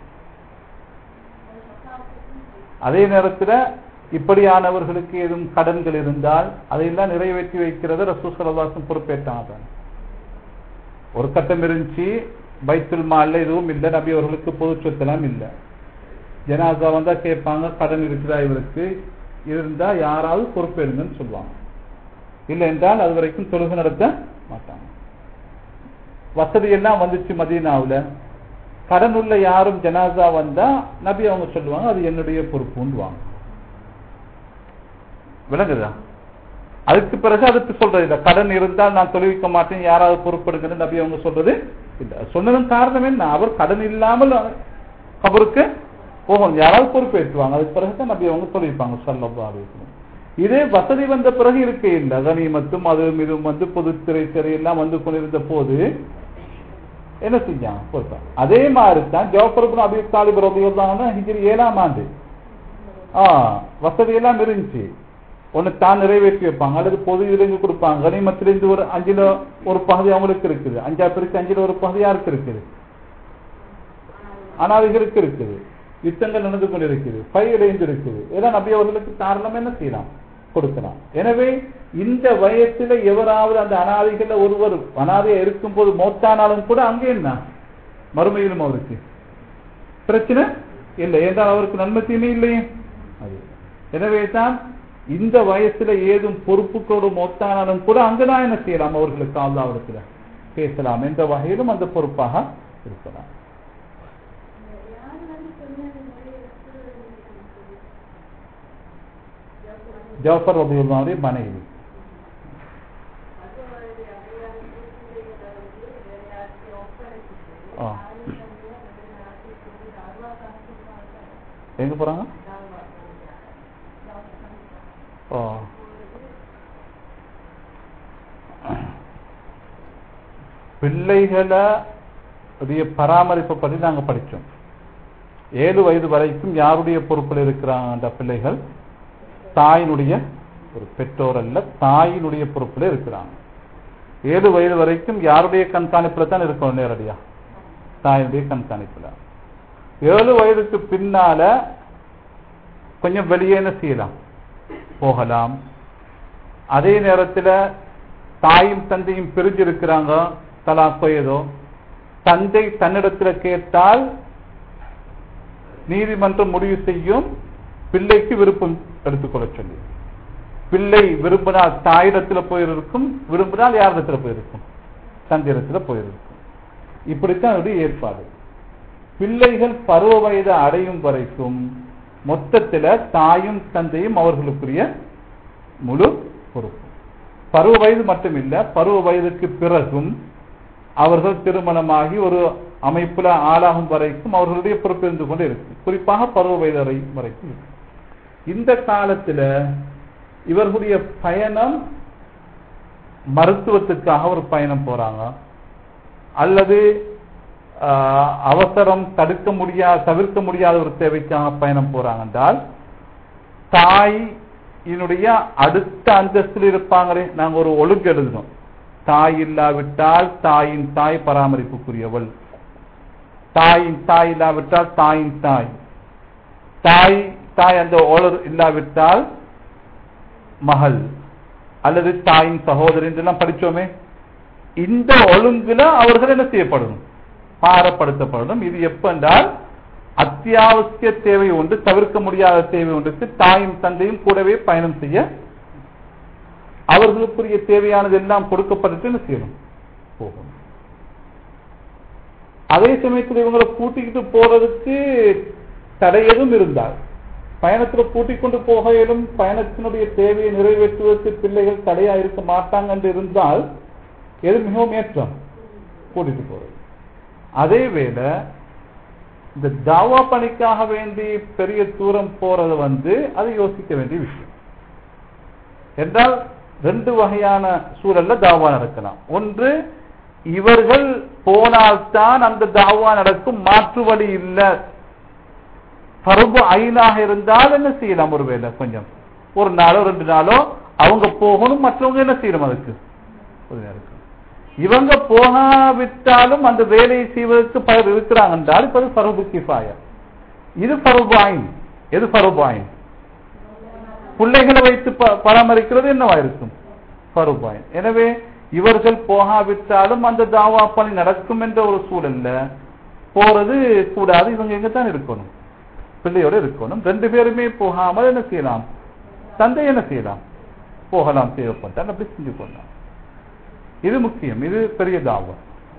அதே நேரத்தில் இப்படியானவர்களுக்கு ஏதும் கடன்கள் இருந்தால் அதையெல்லாம் நிறைவேற்றி வைக்கிறது ரசூசலவாசம் பொறுப்பேற்றாங்க ஒரு கட்டம் இருந்துச்சு பைத்துல் மால்ல எதுவும் இல்லை நபி அவர்களுக்கு பொது சொத்தெல்லாம் இல்லை ஜனாசா வந்தா கேட்பாங்க கடன் இருக்குதா இவருக்கு இருந்தா யாராவது பொறுப்பேறுங்கன்னு சொல்லுவாங்க இல்லை என்றால் அது வரைக்கும் தொழுகை நடத்த மாட்டாங்க வசதி எல்லாம் வந்துச்சு மதீனாவுல கடன் உள்ள யாரும் ஜனாசா வந்தா நபி அவங்க சொல்லுவாங்க அது என்னுடைய பொறுப்புன்னுவாங்க விளங்குதா அதுக்கு பிறகு அதுக்கு சொல்றது இல்ல கடன் இருந்தால் நான் தொழுவிக்க மாட்டேன் யாராவது பொறுப்படுங்கன்னு நபி அவங்க சொல்றது இல்ல சொன்னதன் காரணம் என்ன அவர் கடன் இல்லாமல் கபருக்கு போகணும் யாராவது பொறுப்பேற்றுவாங்க அதுக்கு பிறகு தான் நபி அவங்க தொழுவிப்பாங்க சொல்லப்பா இதே வசதி வந்த பிறகு இருக்கே இல்லை கனிமத்தும் அதுவும் இதுவும் வந்து பொது திரை திரை எல்லாம் வந்து கொண்டிருந்த போது என்ன செஞ்சாங்க பொறுப்பாங்க அதே மாதிரி தான் ஜவஹர்புரம் அபி தாலிப் ரபியுல்லான ஹிஜ்ரி ஏழாம் ஆண்டு ஆ வசதி எல்லாம் இருந்துச்சு ஒண்ணு தான் நிறைவேற்றி வைப்பாங்க அல்லது பொது இருந்து கொடுப்பாங்க கனிமத்திலிருந்து ஒரு அஞ்சுல ஒரு பகுதி அவங்களுக்கு இருக்குது அஞ்சா பேருக்கு அஞ்சுல ஒரு பகுதி யாருக்கு இருக்குது அனாதைகளுக்கு இருக்குது யுத்தங்கள் நடந்து கொண்டிருக்குது பயிரடைந்து இருக்குது இதெல்லாம் நபி அவர்களுக்கு காரணம் என்ன செய்யலாம் கொடுக்கலாம் எனவே இந்த வயசுல எவராவது அந்த அனாதைகள்ல ஒருவர் அனாதையா இருக்கும் போது மோத்தானாலும் கூட அங்கே என்ன மறுமையிலும் அவருக்கு பிரச்சனை இல்லை என்றால் அவருக்கு நன்மை தீமை இல்லையே அது எனவே தான் இந்த வயசுல ஏதும் பொறுப்புக்கோடு மொத்தானாலும் கூட அங்கதான் என்ன செய்யலாம் அவர்களுக்கு அல்லாவிடத்துல பேசலாம் என்ற வகையிலும் அந்த பொறுப்பாக இருக்கலாம்
யார் வந்து சொன்னது முறை
ஜவஹர் ரபியுல்லாவுடைய மனைவி ஆ. எங்க போறாங்க ஓ பிள்ளைகளை உடைய பராமரிப்பை பற்றி நாங்க படிச்சோம் ஏழு வயது வரைக்கும் யாருடைய பொறுப்பில் இருக்கிறாங்க அந்த பிள்ளைகள் தாயினுடைய ஒரு பெற்றோர் அல்ல தாயினுடைய பொறுப்பில் இருக்கிறாங்க ஏழு வயது வரைக்கும் யாருடைய கண்காணிப்புல தான் இருக்கணும் நேரடியா தாயினுடைய கண்காணிப்புல ஏழு வயதுக்கு பின்னால கொஞ்சம் வெளியே என்ன செய்யலாம் போகலாம் அதே நேரத்துல தாயும் தந்தையும் பிரிஞ்சு இருக்கிறாங்க தலாக்கோ ஏதோ தந்தை தன்னிடத்துல கேட்டால் நீதிமன்றம் முடிவு செய்யும் பிள்ளைக்கு விருப்பம் எடுத்துக்கொள்ள சொல்லி பிள்ளை விரும்பினால் தாயிடத்துல போயிருக்கும் விரும்பினால் யாரிடத்துல போயிருக்கும் தந்தையிடத்துல போயிருக்கும் இப்படித்தான் அவருடைய ஏற்பாடு பிள்ளைகள் பருவ வயது அடையும் வரைக்கும் மொத்தத்துல தாயும் தந்தையும் அவர்களுக்குரிய முழு பொறுப்பு பருவ வயது மட்டுமில்ல பருவ வயதுக்கு பிறகும் அவர்கள் திருமணமாகி ஒரு அமைப்புல ஆளாகும் வரைக்கும் அவர்களுடைய பொறுப்பு இருந்து கொண்டு இருக்கு குறிப்பாக பருவ வயது வரை- வரைக்கும் இருக்கு. இந்த காலத்துல இவர்களுடைய பயணம் மருத்துவத்துக்காக ஒரு பயணம் போறாங்க அல்லது ஆஹ், அவசரம் தடுக்க முடியாத தவிர்க்க முடியாத ஒரு தேவைக்காக பயணம் போறாங்க என்றால் தாயினுடைய அடுத்த அந்தஸ்தில் இருப்பாங்களே நாங்க ஒரு ஒழுங்கு எழுதணும் தாய் இல்லாவிட்டால் தாயின் தாய் பராமரிப்புக்குரியவள் தாயின் தாய் இல்லாவிட்டால் தாயின் தாய் தாய் தாய் அந்த ஓலர் இல்லாவிட்டால் மகள் அல்லது தாயின் சகோதரி என்றெல்லாம் படிச்சோமே இந்த ஒழுங்குல அவர்கள் என்ன செய்யப்படணும் பாரப்படுத்தப்படணும் இது எப்ப என்றால் அத்தியாவசிய தேவை ஒன்று தவிர்க்க முடியாத தேவை ஒன்றுக்கு தாயும் தந்தையும் கூடவே பயணம் செய்ய அவர்களுக்குரிய தேவையானது எல்லாம் கொடுக்கப்பட்டு என்ன செய்யணும் போகணும் அதே சமயத்தில் இவங்களை கூட்டிக்கிட்டு போறதுக்கு தடை எதுவும் இருந்தால் பயணத்துல கூட்டிக் கொண்டு போக இயலும் பயணத்தினுடைய தேவையை நிறைவேற்றுவதற்கு பிள்ளைகள் தடையா இருக்க மாட்டாங்க என்று இருந்தால் எது மிகவும் ஏற்றம் கூட்டிட்டு போறது அதே வேளை இந்த தாவா பணிக்காக வேண்டி பெரிய தூரம் போறது வந்து அது யோசிக்க வேண்டிய விஷயம் என்றால் ரெண்டு வகையான சூழல்ல தாவா நடக்கலாம் ஒன்று இவர்கள் போனால்தான் அந்த தாவா நடக்கும் மாற்று வழி இல்லை பருப்பு ஐனாக இருந்தால் என்ன செய்யலாம் ஒரு வேலை கொஞ்சம் ஒரு நாளோ ரெண்டு நாளோ அவங்க போகணும் மற்றவங்க என்ன செய்யணும் அதுக்கு உதவியா இருக்கு இவங்க போகாவிட்டாலும் அந்த வேலையை செய்வதற்கு பலர் இருக்கிறாங்க என்றால் இப்ப அது ஃபருபு கிஃபாயா இது ஃபருபு ஐன் எது ஃபருபு ஐன் பிள்ளைகளை வைத்து ப- பராமரிக்கிறது என்னவா இருக்கும் ஃபருபு ஐன் எனவே இவர்கள் போகாவிட்டாலும் அந்த தாவா பணி நடக்கும் என்ற ஒரு சூழல்ல போறது கூடாது இவங்க எங்க தான் இருக்கணும் பிள்ளையோட இருக்கணும் ரெண்டு பேருமே போகாமல் என்ன செய்யலாம் தந்தை என்ன செய்யலாம் போகலாம் தேவைப்பட்டால் அப்படி செஞ்சு கொள்ளலாம் இது முக்கியம் இது பெரிய தாவம்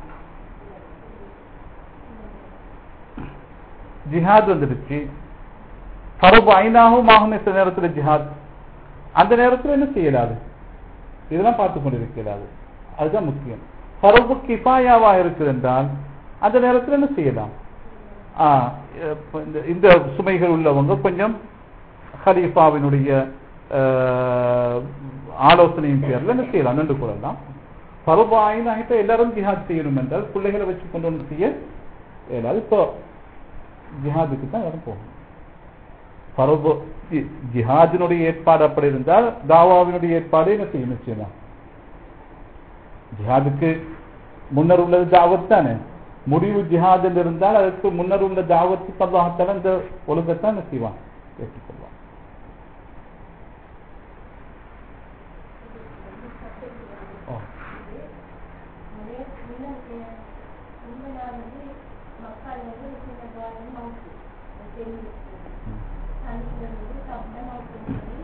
ஜிஹாத் வந்துடுச்சு பரபு ஐநாகவும் ஆகும் சில நேரத்தில் ஜிஹாத் அந்த நேரத்தில் என்ன செய்யலாது இதெல்லாம் பார்த்து கொண்டிருக்கிறாது அதுதான் முக்கியம் பரபு கிஃபாயாவா இருக்குது என்றால் அந்த நேரத்தில் என்ன செய்யலாம் ஆ, இப்ப இந்த- இந்த சுமைகள் உள்ளவங்க கொஞ்சம் ஹலீஃபாவினுடைய அஹ், ஆலோசனையின் பேர்ல என்ன செய்யலாம் நின்று கொள்ளலாம் பருபாயின் ஆகிட்ட எல்லாரும் ஜிஹாத் செய்யணும் என்றால் பிள்ளைகளை வச்சு கொண்டு வந்து செய்ய இயலாது இப்போ ஜிஹாதுக்கு தான் எல்லாரும் போகணும் பரபு ஜி- ஜிஹாதினுடைய ஏற்பாடு அப்படி இருந்தால் தாவாவினுடைய ஏற்பாடு என்ன செய்யும் நிச்சயமா ஜிஹாதுக்கு முன்னர் உள்ளது தாவத் தானே முடிவு ஜிஹாத் என்று இருந்தால் அதற்கு முன்னர் உள்ள தாவத்துக்கு அல்லாஹத்தால இந்த ஒழுங்கத்தான் என்ன செய்வான் ஏற்றுக்கொள்வான் ஓ.
அதே முன்ன முன்பு நான் வந்து மக்கள் வந்து சின்ன குழந்தை மவுத்து தெரிஞ்சு
ம்.
அன்னைக்கு வந்து சாப்பிட்ட மவுத்து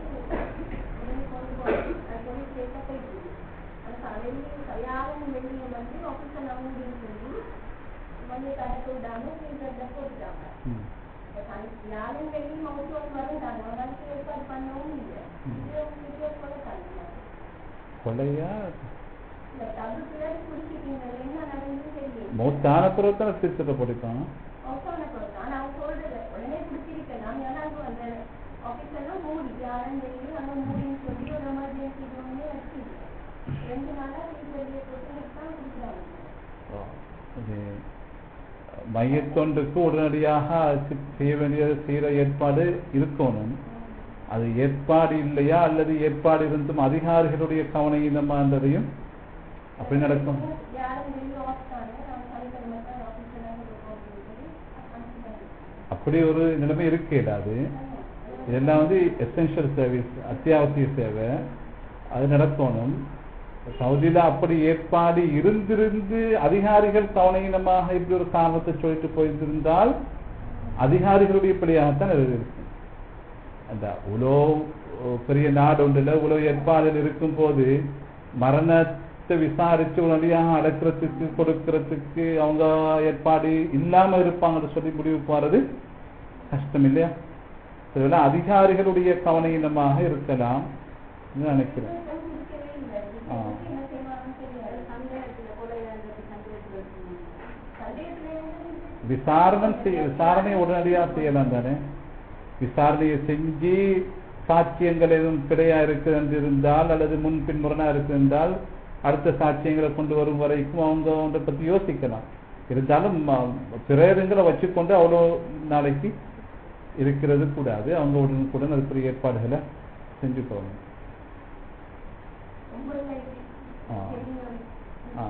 உடனே கொண்டு போய் அது கொண்டு சேர்க்க போயிட்டு அந்த தலைமையும் யாரும் வெளியே வந்து ஆஃபீஸில் நம்பின்னு சொல்லி வந்து கணக்கு விடாம வீட்டில் போட்டுட்டாங்க
ம்.
யாரும் வெளியே மவுத்து வந்து வரந்தாங்க அவங்களுக்கு ஏற்பாடு பண்ணவும் இல்லை
ம்.
இது வீடியோ போல தந்தாங்க
கொலையா
இந்த தகுதியில குடிச்சிட்டீங்க என்ன நடந்ததுன்னு தெரியும்
மௌத்தான பிறகு தானே திருத்தத்தை போட்டுக்கான்
அவசான பொறுத்து ஆனா அவங்க சொல்றது உடனே குடிச்சிருக்கேன் நாங்க ஏன்னா அங்க அந்த ஆபீஸ் எல்லாம் மூடி யாரும் வெளியே அங்க மூடின்னு சொல்லி ஒரு எமர்ஜென்சி ஒண்ணே வச்சுது ரெண்டு நாளா வீட்டு வெளியே போட்டு தான் குடிக்கிறாங்க
ஓ. இது மையத்தொன்றுக்கு உடனடியாக அதுக்கு செய்ய வேண்டியது செய்கிற ஏற்பாடு இருக்கணும் அது ஏற்பாடு இல்லையா அல்லது ஏற்பாடு இருந்தும் அதிகாரிகளுடைய கவனஈனமான்றதையும் அப்படி நடக்கும்
யாரும் வெளியே ஆஃப் தானே நாங்க சனிக்கிழமை தான் ஆபீஸ் எல்லாம் இருக்கோம் அப்படின்னு சொல்லி அனுப்பிட்டாங்க
அப்படி ஒரு நிலைமை இருக்காது இதெல்லாம் வந்து எசென்ஷியல் சர்வீஸ் அத்தியாவசிய சேவை அது நடக்கணும் சவுதியில அப்படி ஏற்பாடு இருந்திருந்து அதிகாரிகள் கவனீனமாக இப்படி ஒரு காரணத்தை சொல்லிட்டு போயிருந்தால் அதிகாரிகளுடைய பிழையாகத்தான் அது இருக்கும் அந்த உலோ பெரிய நாடு ஒன்றில் உலோ ஏற்பாடில் இருக்கும் போது மரணத்தை விசாரிச்சு உடனடியாக அடக்கிறதுக்கு கொடுக்கறதுக்கு அவங்க ஏற்பாடு இல்லாம இருப்பாங்கன்னு சொல்லி முடிவு போறது கஷ்டம் இல்லையா சில அதிகாரிகளுடைய கவனீனமாக இருக்கலாம் என்று நினைக்கிறேன்
குடிக்கவே இல்லை
ஆ.
என்ன செய்வாங்கன்னு தெரியாது சந்தேகத்துல கொலையா இருந்தது சந்தேகத்துல சந்தேகத்துல இருந்து
விசாரணை செய்ய விசாரணை உடனடியாக செய்யலாம் தானே விசாரணையை செஞ்சு சாட்சியங்கள் எதுவும் பிழையா இருக்கு என்று இருந்தால் அல்லது முன் பின் முரணா இருக்கு என்றால் அடுத்த சாட்சியங்களை கொண்டு வரும் வரைக்கும் அவங்க அவங்களை பத்தி யோசிக்கலாம் இருந்தாலும் ம- பிரேதங்களை வச்சுக்கொண்டு அவ்வளோ நாளைக்கு இருக்கிறது கூடாது அவங்க உடனுக்குடன் அதுக்குரிய ஏற்பாடுகளை செஞ்சு போகணும்
ஒன்பது மணிக்கு
ஆ.
தெரியும்.
ஆ.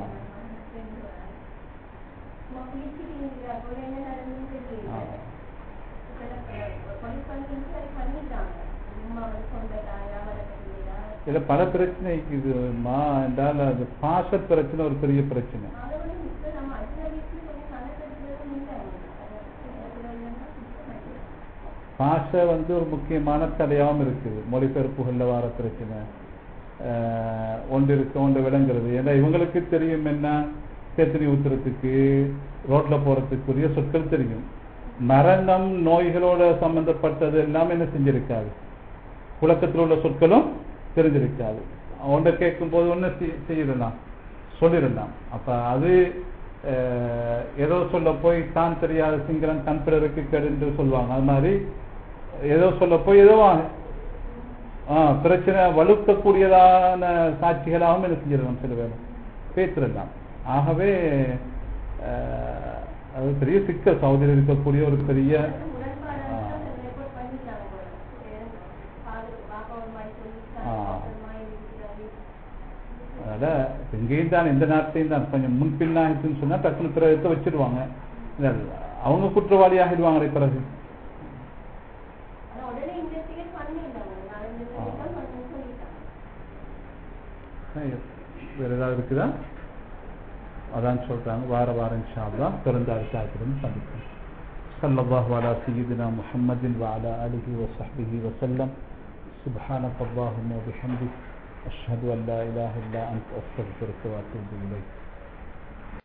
சும்மா குளிச்சிட்டீங்க அப்போ என்ன நடந்ததுன்னு தெரியல
ஆ.
போலீஸ் வந்து அது பண்ணிட்டாங்க சும்மா வந்து சொந்தக்காரா வளர்க்கலையா
இதில் பல பிரச்சனை இருக்குதுமா என்றால் அது பாச பிரச்சனை ஒரு பெரிய பிரச்சனை
அதை விட இப்ப நம்ம அடுத்த வீட்டுல கொஞ்சம் நடக்கிறதும் இல்லை அதுல இல்லைன்னா சுத்தமாயிடுது.
பாஷை வந்து ஒரு முக்கியமான தடையாகவும் இருக்குது மொழிபெயர்ப்புகளில் வர பிரச்சனை ஆஹ் ஒன்று இருக்க ஒன்று விளங்குறது ஏன்னா இவங்களுக்கு தெரியும் என்ன தேத்தனி ஊத்துறதுக்கு ரோட்ல போறதுக்குரிய சொற்கள் தெரியும் மரணம் நோய்களோட சம்பந்தப்பட்டது எல்லாமே என்ன செஞ்சிருக்காது புழக்கத்தில் உள்ள சொற்களும் தெரிஞ்சிருக்காது ஒன்றை கேட்கும் போது ஒன்று செய்யிடலாம் சொல்லிடலாம் அப்ப அது அஹ், ஏதோ சொல்ல போய் தான் தெரியாத சிங்களம் தன் பிறருக்கு கேடு என்று சொல்லுவாங்க அது மாதிரி ஏதோ சொல்ல போய் ஏதோ ஆ, பிரச்சனை வலுக்கக்கூடியதான சாட்சிகளாகவும் என்ன செஞ்சிடலாம் சில பேர் பேசிடலாம் ஆகவே அஹ், அது பெரிய சிக்கல் சவுதியில் இருக்கக்கூடிய ஒரு பெரிய
உடன்பாடு
ஆ.
ரெக்கார்ட் பண்ணிட்டாங்க போல. ஏன் பாது பாப்பா ஒரு மாதிரி சொல்லிட்டாங்க
ஆ.
ஒரு மாதிரி இருக்கிறாரு
அதனால இங்கேயும் தான் எந்த நாட்டிலையும் தான் கொஞ்சம் முன்பின்னாகிட்டுன்னு சொன்னா டக்குனு பிறகு வச்சிருவாங்க இல்ல, அவங்க குற்றவாளி ஆகிடுவாங்களே பிறகு
ஆனா உடனே இன்வெஸ்டிகேட் பண்ணிட்டாங்க நாலஞ்சு
ஆ.
பேருக்கு பண்ணி சொல்லிட்டாங்க
வேற ஏதாவது இருக்குதா அதான் சொல்றாங்க வார வாரம் இன்ஷா அல்லாஹ் பிறந்த அடுத்த சந்திப்போம் صلى الله على سيدنا محمد وعلى آله وصحبه وسلم سبحانك اللهم وبحمدك أشهد أن لا إله إلا أنت أستغفرك وأتوب إليك